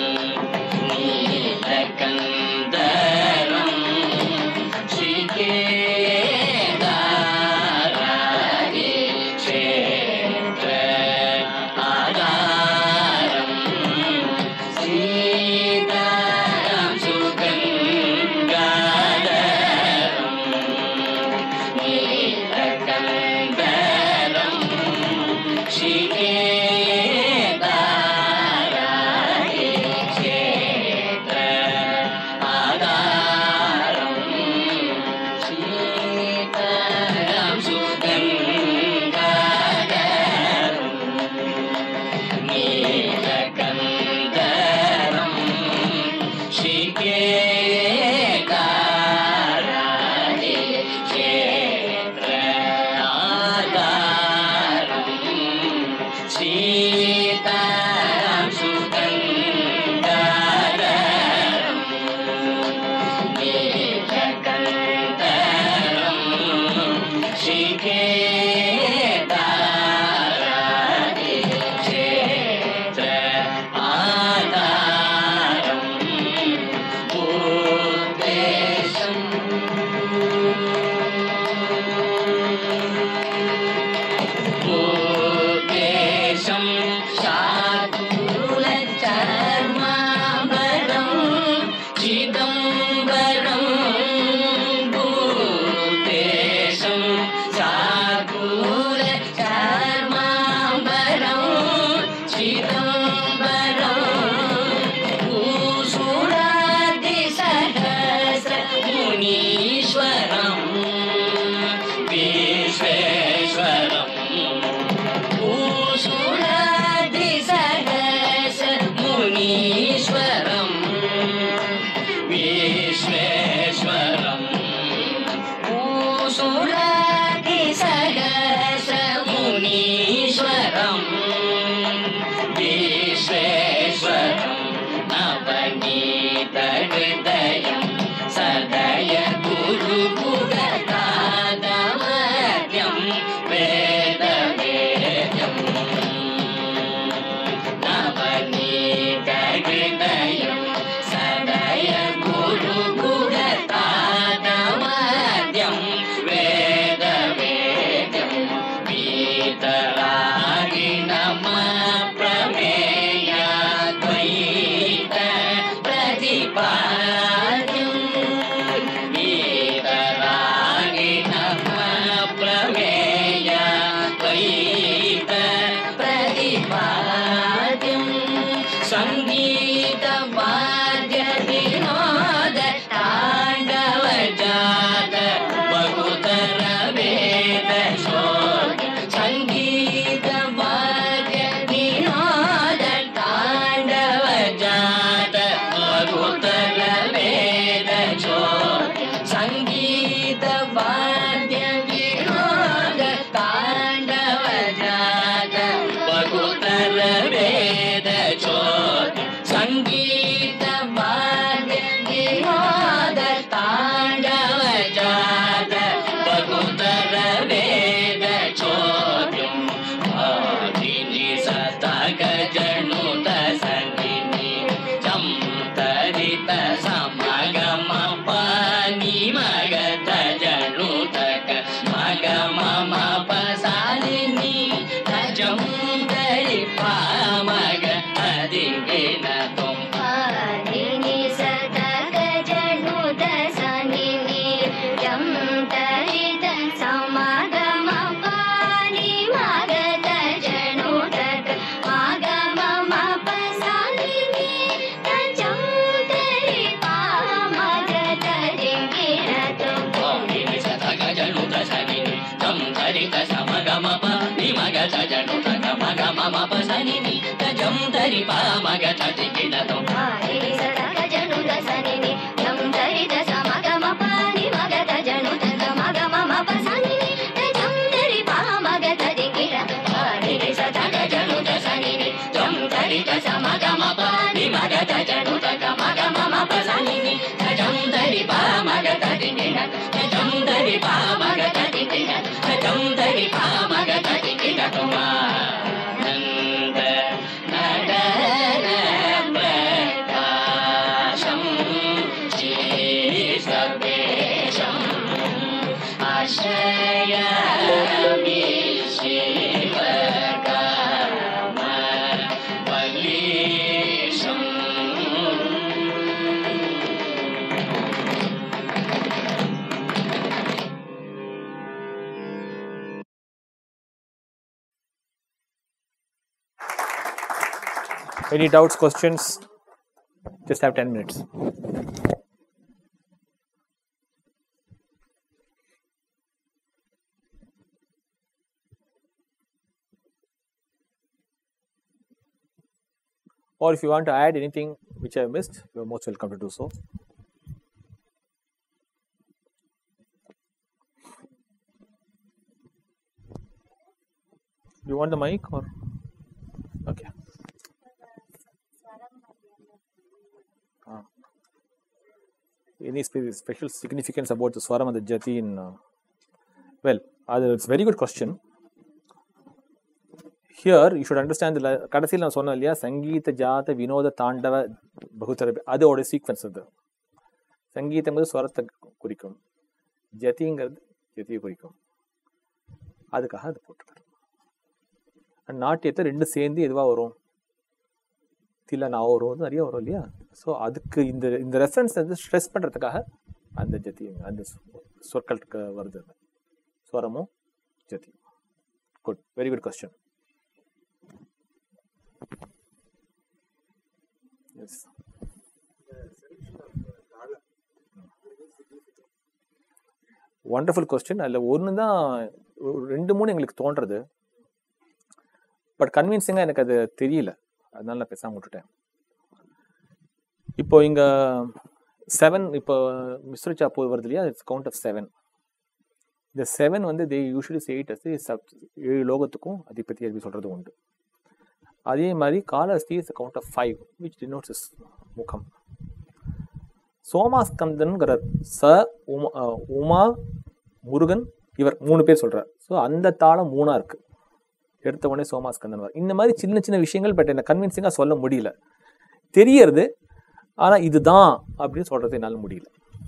नीलकन्दरम् श्रीकेदारादि क्षेत्र आधारम् सीतायां सुगन्धाधरम् नीलकन्दरम् श्रीकेदारादि क्षेत्र आधारम् सीतायां सुगन्धाधरम् नीलकन्दरम् श्रीकेदारादि क्षेत्र आधारम् सीतायां सुगन्धाधरम् नीलकण्ठरम् श्रीकेदारादि क्षेत्र आधारम् भूतेशं शाकुलचर्माम्बरं चिदम्बरं भूतेशं शाकुलचर्माम्बरं चिदम्बरं भूषुरादिसहस्रमुनीश्वरम् विश्वेश्वरम् भूषुरादिसहस्रमुनीश्वरम् विश्वेश्वरम् भूषुरादिसहस्रमुनीश्वरम् विश्वेश्वरम् नवनीतहृदयं सदय गुरुकुलतादमत्यं वेदवेद्यम् नवनीतहृदयं सदय गुरुकुलतादमत्यं वेदवेद्यं पीतरागि नमः प्रमेया द्वैत प्रतिपाद्यम् वीतरागि नमः प्रमेया द्वैत प्रतिपाद्यम् सङ्गीतवाद्य विनोद ताण्डव जात बहुतर वेद शोध सङ्गीतवाद्य विनोद ताण्डव जात बहुतर वेद शोध सङ्गीतवाद्य विनोद ताण्डव जात बहुतर वेद चोद संगीत वाद्य विनोद ताण्डव जात बहुतर ధరిత సమగమ పని మగ జను తగ మగ మమ పసని ని తజం ధరి ప మగ తటి కిడతో ధరి సగ జను దసని ని జం ధరిత సమగమ పని మగ జను తగ మగ మమ పసని ని తజం ధరి ప మగ తటి కిడ తజం ధరి ప మగ తటి కిడ తజం ధరి ప మగ తటి కిడతో ఆనంద நடன பிரகாசம் ஸ்ரீசபேஷம் ஆశ్రயாமி சிவகாம வல்லீஷம் Any doubts, questions? Just have 10 minutes. Or if you want to add anything which I missed, you are most welcome to do so. You want the mic or? Okay. Ah. Any spe- special significance about the Swaram and the Jati in? Uh, well, uh, it's a very good question. Here you should understand the la- கடைசியில் நான் சொன்னேன் இல்லையா சங்கீத ஜாத வினோத தாண்டவ பகுத்தர அதோட sequence அது சங்கீதங்கிறது ஸ்வரத்தை குறிக்கும் ஜதிங்கிறது ஜதியை குறிக்கும் அதுக்காக அது போட்டுக்கிறது And நாட்டியத்தை ரெண்டு சேர்ந்து எதுவாக வரும் தில்ல நான் வரும் நிறைய வரும் இல்லையா ஸோ அதுக்கு இந்த இந்த ரெஃபரன்ஸ் வந்து ஸ்ட்ரெஸ் பண்ணுறதுக்காக அந்த ஜதி அந்த சொ- சொற்களுக்கு வருது அது. ஸ்வரமும் ஜதி good very good question yes wonderful question அதில் ஒன்று தான் ஒரு ரெண்டு மூணு எங்களுக்கு தோன்றது பட் கன்வின்சிங்காக எனக்கு அது தெரியல அதனால நான் பேசாமல் விட்டுட்டேன் இப்போ இங்கே செவன் இப்போ மிஸ்ரிச்சா போய் வருது இல்லையா இட்ஸ் கவுண்ட் ஆஃப் செவன் இந்த செவன் வந்து தே யூஸ்வலி எயிட் அஸ் சப் ஏழு லோகத்துக்கும் அதிபதி அப்படி சொல்கிறது உண்டு அதே மாதிரி காலஸ்தி is count of five which denotes is முகம் சோமாஸ்கந்தன்கிற ச உமா அஹ், உமா முருகன் இவர் மூணு பேர் சொல்றார் ஸோ அந்த தாளம் மூணா இருக்கு எடுத்த உடனே சோமாஸ்கந்தன் வர இந்த மாதிரி சின்ன சின்ன விஷயங்கள் பட் என்ன கன்வின்சிங்காக சொல்ல முடியல தெரியறது ஆனா இதுதான் அப்படின்னு சொல்றது என்னால முடியல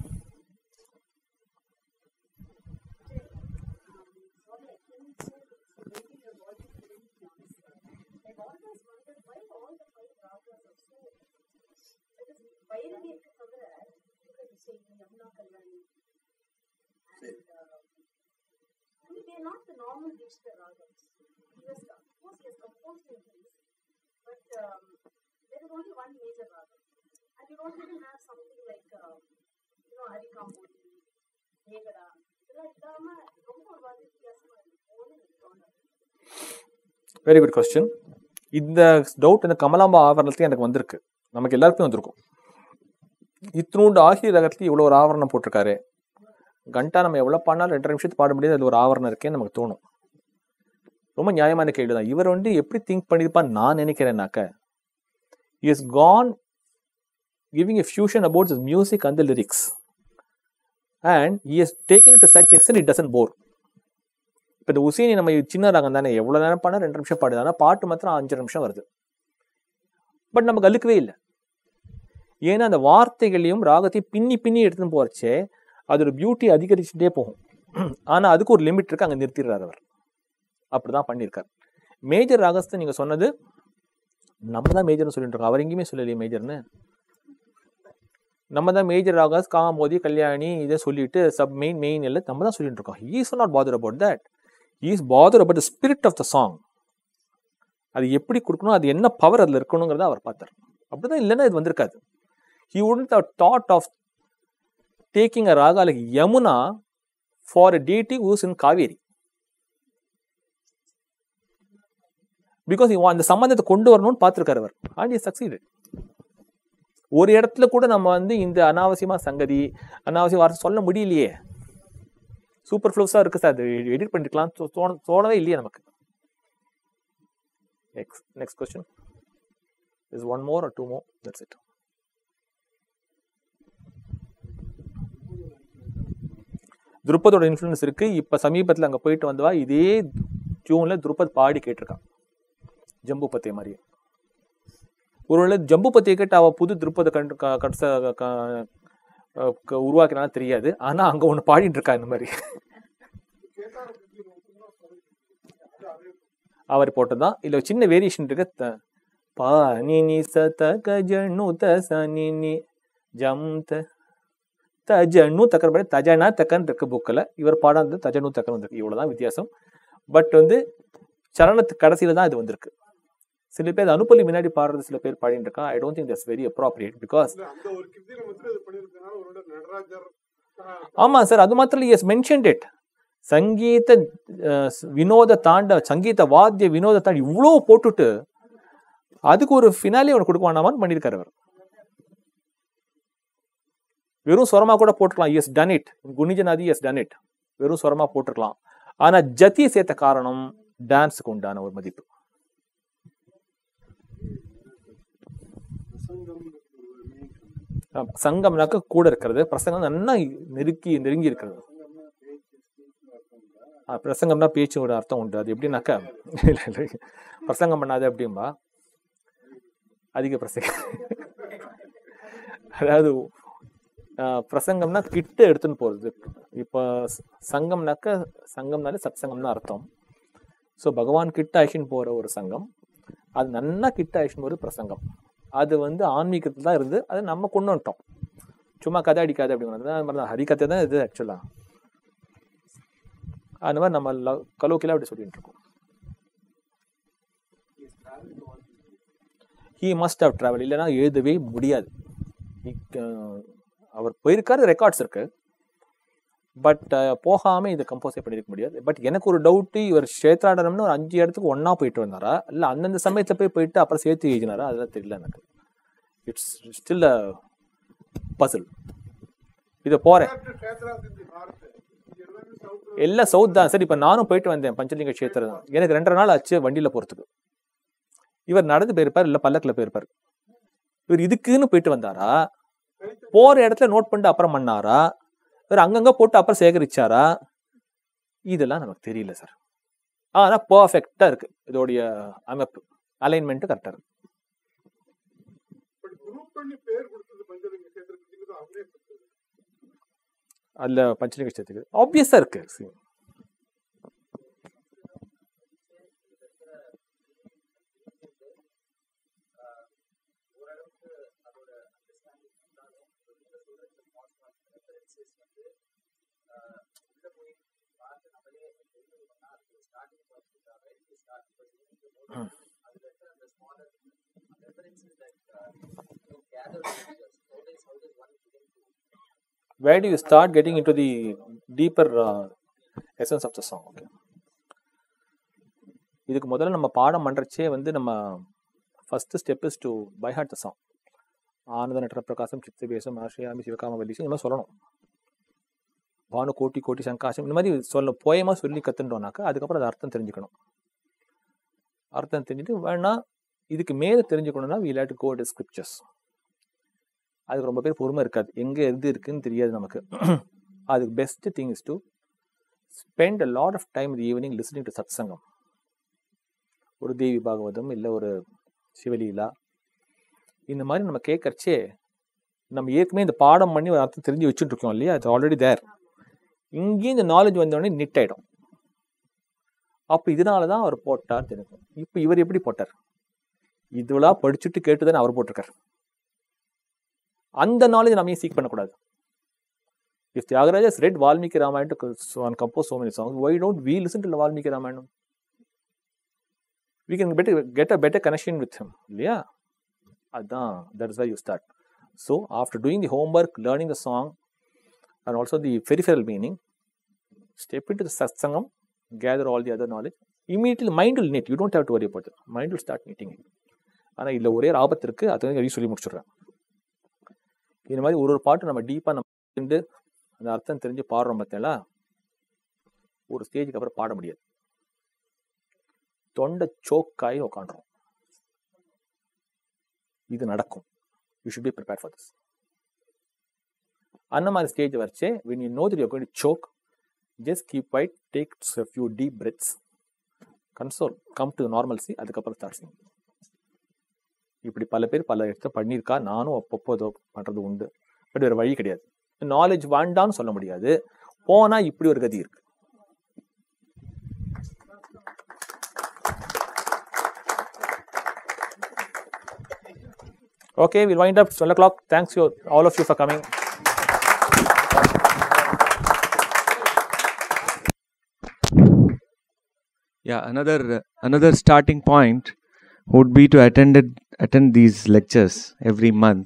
They're not the normal Dishka ragams. He was, of course, he has composed in these, but um, there is only one major ragam. And you don't even have something like, uh, you know, Harikambodi, Negada. இதெல்லாம் இல்லாம ரொம்ப ஒரு மாதிரி வித்தியாசமா இருக்கு ஒன்றும் எனக்கு தோணல வெரி குட் கொஸ்டின் இந்த டவுட் இந்த கமலாம்பா ஆவரணத்துலேயும் எனக்கு வந்திருக்கு நமக்கு எல்லாருக்குமே வந்திருக்கும் இத்தினூண்டு ஆகிய ரகத்துலேயும் இவ்வளோ ஒரு ஆவரணம் போட்டிருக்காரு கண்டா நம்ம எவ்வளோ பாடினாலும் ரெண்டரை நிமிஷத்துக்கு பாட முடியாது அதில் ஒரு ஆவரணம் இருக்கேன்னு நமக்கு தோணும் ரொம்ப நியாயமான கேள்வி தான் இவர் வந்து எப்படி திங்க் பண்ணியிருப்பான்னு நான் நினைக்கிறேன்னாக்க இஸ் கான் giving a fusion about his music and the lyrics. And he has taken it to such extent it doesn't bore. இப்போ இந்த உசேனி நம்ம சின்ன ராகம் தானே எவ்வளோ நேரம் பாடா ரெண்டு நிமிஷம் பாடுது ஆனால் பாட்டு மாத்திரம் அஞ்சு நிமிஷம் வருது பட் நமக்கு அழுக்கவே இல்லை ஏன்னா அந்த வார்த்தைகளையும் ராகத்தையும் பின்னி பின்னி எடுத்துன்னு போறச்சே அதோட பியூட்டி அதிகரிச்சுட்டே போகும் ஆனால் அதுக்கு ஒரு லிமிட் இருக்கு அங்கே நிறுத்திடுறாரு அவர் அப்படிதான் பண்ணியிருக்கார் மேஜர் ராகத்தை நீங்கள் சொன்னது நம்ம தான் மேஜர்னு சொல்லிட்டு இருக்கோம் அவர் எங்கேயுமே சொல்லலையே மேஜர்னு நம்ம தான் மேஜர் ராகாஸ் காமோதி கல்யாணி இதை சொல்லிட்டு சப் மெயின் மெயின் எல்லாம் நம்ம தான் சொல்லிட்டு இருக்கோம் is not bother about that is bother about the spirit of the song அது எப்படி கொடுக்கணும் அது என்ன பவர் அதில் இருக்கணுங்கிறத அவர் பார்த்தார் அப்படிதான் இல்லைன்னா இது வந்திருக்காது he wouldn't thought of taking a raga like Yamuna for a deity who's in Kaveri because அந்த சம்பந்தத்தை கொண்டு வரணும்னு பார்த்துருக்காரு அவர் அண்ட் இஸ் சக்சீடட் ஒரு இடத்துல கூட நம்ம வந்து இந்த அனாவசியமா சங்கதி அனாவசிய வார்த்தை சொல்ல முடியலையே சூப்பர் ஃப்ளூஸாக இருக்கு சார் அது எடிட் பண்ணிக்கலாம் தோ- தோண தோணவே இல்லையே நமக்கு next next question is one more or two more that's it துருப்பதோட இன்ஃப்ளூயன்ஸ் இருக்கு இப்ப சமீபத்துல அங்க போயிட்டு வந்தவா இதே டியூன்ல துருப்பத் பாடி கேட்டிருக்கான் ஜம்பு பத்திய மாதிரியே ஒருவேளை ஜம்பு பத்தியை கேட்டு அவ புது திருப்பத கண்டு க- கடைச க- க- உருவாக்கினா தெரியாது ஆனா அங்க ஒண்ணு பாடிட்டு இருக்கா இந்த மாதிரி அவர் போட்டதுதான் இதுல ஒரு சின்ன வேரியேஷன் இருக்கு த- பா நி நி ச த க ஜ நு த ச நி நி ஜம் த தஜனு தக்கர் படி தஜனா தக்கன் இருக்கு புக்கில் இவர் பாடம் வந்து தஜனு தக்கன் வந்திருக்கு இவ்வளவுதான் வித்தியாசம் பட் வந்து சரணத்துக்கு கடைசியில தான் இது வந்திருக்கு சில பேர் அனுப்பலி முன்னாடி பாடுறது சில பேர் பாடிட்டு இருக்கா I don't think that's very appropriate because இல்ல, அந்த ஒரு கிருதியில மட்டும் இது பண்ணிருக்கனால ஒரு நடராஜர் ஆஹ், ஆமா சார் அது மாத்திரம் எஸ் மென்ஷன்ட் இட் சங்கீத அஹ், வினோத தாண்ட சங்கீத வாத்திய வினோத தாண்டி இவ்வளோ போட்டுட்டு அதுக்கு ஒரு ஃபினாலே ஒன்று கொடுக்க வேணாமான்னு பண்ணியிருக்காரு அவர் வெறும் சொரமா கூட போட்டுக்கலாம் எஸ் டன் இட் குணிஜநாதி எஸ் டன் இட் வெறும் சொரமா போட்டுருக்கலாம் ஆனா ஜதியை சேர்த்த காரணம் டான்ஸுக்கு உண்டான ஒரு மதிப்பு பிரசங்கம் ஒரு meaning சொன்னேன். ஆமா, சங்கம்னாக்க கூட இருக்கிறது பிரசங்கம் நல்லா நெருக்கி நெருங்கி இருக்கிறது பிரசங்கம்னா பேச்சு, speech னு அர்த்தம் இல்ல. ஆ, பிரசங்கம்னா பேச்சு ஒரு அர்த்தம் உண்டு அது எப்படின்னாக்கா இல்ல இல்ல பிரசங்கம் பண்ணாது அப்படிம்பா அதிக பிரசங்கம் அதாவது ஆ, பிரசங்கம்னா கிட்ட எடுத்துன்னு போறது இப்போ ச- சங்கம்னாக்க சங்கம்னாலே சத்சங்கம்னு அர்த்தம் ஸோ பகவான் கிட்ட அழிச்சுன்னு போற ஒரு சங்கம் அது நன்னா கிட்ட அழிச்சுன்னு போற பிரசங்கம் அது வந்து ஆன்மீகத்துல தான் இருந்து அது நம்ம கொண்டு வந்துட்டோம் சும்மா கதை அடிக்காது அப்படிங்கிறது அது மாதிரி தான் ஹரிகதை தான் இது ஆக்சுவலா அந்த மாதிரி நம்ம லவ் கலோக்கில அப்படி சொல்லிட்டு இருக்கோம் ஹீ மஸ்ட் ஹவ் ட்ராவல் இல்லைன்னா எழுதவே முடியாது இக்- அஹ் அவர் போயிருக்காரு ரெக்கார்ட்ஸ் இருக்கு பட் போகாம இதை கம்போஸே பண்ணிருக்க முடியாது பட் எனக்கு ஒரு டவுட்டு இவர் சேத்ராடனம்னு ஒரு அஞ்சு இடத்துக்கு ஒண்ணா போயிட்டு வந்தாரா இல்ல அந்தந்த சமயத்துல போய் போயிட்டு அப்புறம் சேர்த்து எழுதினாரா அதெல்லாம் தெரியல எனக்கு இட்ஸ் ஸ்டில் அ பசில் இதை போறேன் Compared to Kshetra's in the north, இது எல்லாமே south எல்லாம் சவுத் தான் சரி இப்போ நானும் போயிட்டு வந்தேன் பஞ்சலிங்க கஷேத்திரம் எனக்கு ரெண்டரை நாள் ஆச்சு வண்டியில போறதுக்கு இவர் நடந்து போயிருப்பார் இல்ல பல்லக்கில் போயிருப்பார் இவர் இதுக்குன்னு போயிட்டு வந்தாரா போற இடத்துல நோட் பண்ணிட்டு அப்புறம் பண்ணாரா இவர் அங்கங்க போட்டு அப்புறம் சேகரிச்சாரா இதெல்லாம் நமக்கு தெரியல சார் ஆனா பர்ஃபெக்டா இருக்கு இதோடைய அமைப்பு அலைன்மெண்ட் கரெக்டா இருக்கு பட் குரூப் பண்ணி பேர் கொடுத்தது பஞ்சலிங்க கஷேத்திரத்துக்கு தான் அவரே கொடுத்தது அதுல பஞ்சலிங்க கஷேத்திரத்துக்கு ஆப்வியஸா இருக்கு See. where do you start getting into the deeper uh, essence of the song okay இதுக்கு முதல்ல நம்ம பாடம் பண்றச்சே வந்து நம்ம first step is to by heart the song Ananda Natana பிரகாசம் சித்த பேசம் ஆசியாமி சிவகாம வலிசம் இந்த மாதிரி சொல்லணும் பானு கோட்டி கோட்டி சங்காசம் இந்த மாதிரி சொல்ல போயமா சொல்லி கத்துட்டோம்னாக்கா அதுக்கப்புறம் அது அர்த்தம் தெரிஞ்சுக்கணும் அர்த்தம் தெரிஞ்சுட்டு வேணா இதுக்கு மேலே தெரிஞ்சுக்கணும்னா we let go to scriptures அதுக்கு ரொம்ப பேர் பொறுமை இருக்காது எங்க எது இருக்குன்னு தெரியாது நமக்கு அதுக்கு best thing is to spend a lot of time இந்த ஈவினிங் லிஸ்னிங் டு சத் சங்கம் ஒரு தேவி பாகவதம் இல்லை ஒரு சிவலீலா இந்த மாதிரி நம்ம கேட்கறச்சே நம்ம ஏற்கனவே இந்த பாடம் பண்ணி ஒரு அர்த்தம் தெரிஞ்சு வச்சுட்டு இருக்கோம் இல்லையா அது ஆல்ரெடி தேர் இங்கேயும் இந்த நாலேஜ் வந்தோடனே நிட் ஆயிடும் அப்போ இதனால தான் அவர் போட்டார் தெரியும் இப்போ இவர் எப்படி போட்டார் இதுவெல்லாம் படிச்சுட்டு கேட்டு தானே அவர் போட்டிருக்கார் அந்த நாலேஜ் நம்ம ஏன் சீக் பண்ணக்கூடாது if Thyagaraja's read Valmiki Ramayanam to compose so many songs why don't we listen to Valmiki Ramayanam we can better get a better connection with him இல்லையா அதான் that is why you start so after doing the homework learning the song and also the peripheral meaning step into the satsangam gather all the other knowledge immediately mind will knit you don't have to worry about it mind will start knitting it ஆனால் இதில் ஒரே ஒரு ஆபத்து இருக்குது அதை வந்து எழுதி சொல்லி முடிச்சிடுறேன் இந்த மாதிரி ஒரு ஒரு பாட்டு நம்ம டீப்பாக நம்ம தெரிந்து அந்த அர்த்தம் தெரிஞ்சு பாடுறோம் பார்த்தீங்களா ஒரு ஸ்டேஜுக்கு அப்புறம் பாட முடியாது தொண்டை சோக்காயி உட்காந்துரும் இது நடக்கும் you should be prepare for this அந்த மாதிரி ஸ்டேஜ் வரைச்சே when you know that you're going to choke just keep quiet take a few deep breaths console come to normalcy அதுக்கப்புறம் ஸ்டார்ட் singing இப்படி பல பேர் பல இடத்த பண்ணியிருக்கா நானும் அப்பப்போ ஏதோ பண்ணுறது உண்டு பட் வேறு வழி கிடையாது நாலேஜ் வேண்டான்னு சொல்ல முடியாது போனா இப்படி ஒரு கதி இருக்கு Okay, we'll wind up 12 o'clock. Thanks you all of you for coming. Yeah, another another starting point would be to attend it, attend these lectures every month.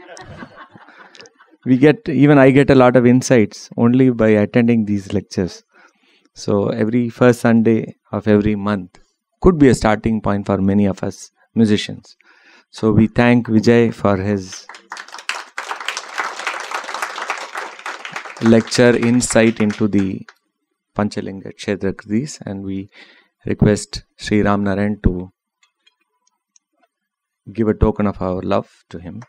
we get even I get a lot of insights only by attending these lectures. So every first Sunday of every month could be a starting point for many of us musicians. So we thank Vijay for his lecture insight into the Panchalinga Kshetra Kridis and we request Sri Ram Narayan to give a token of our love to him.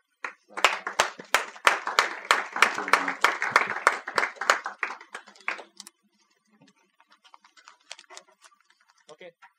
Okay.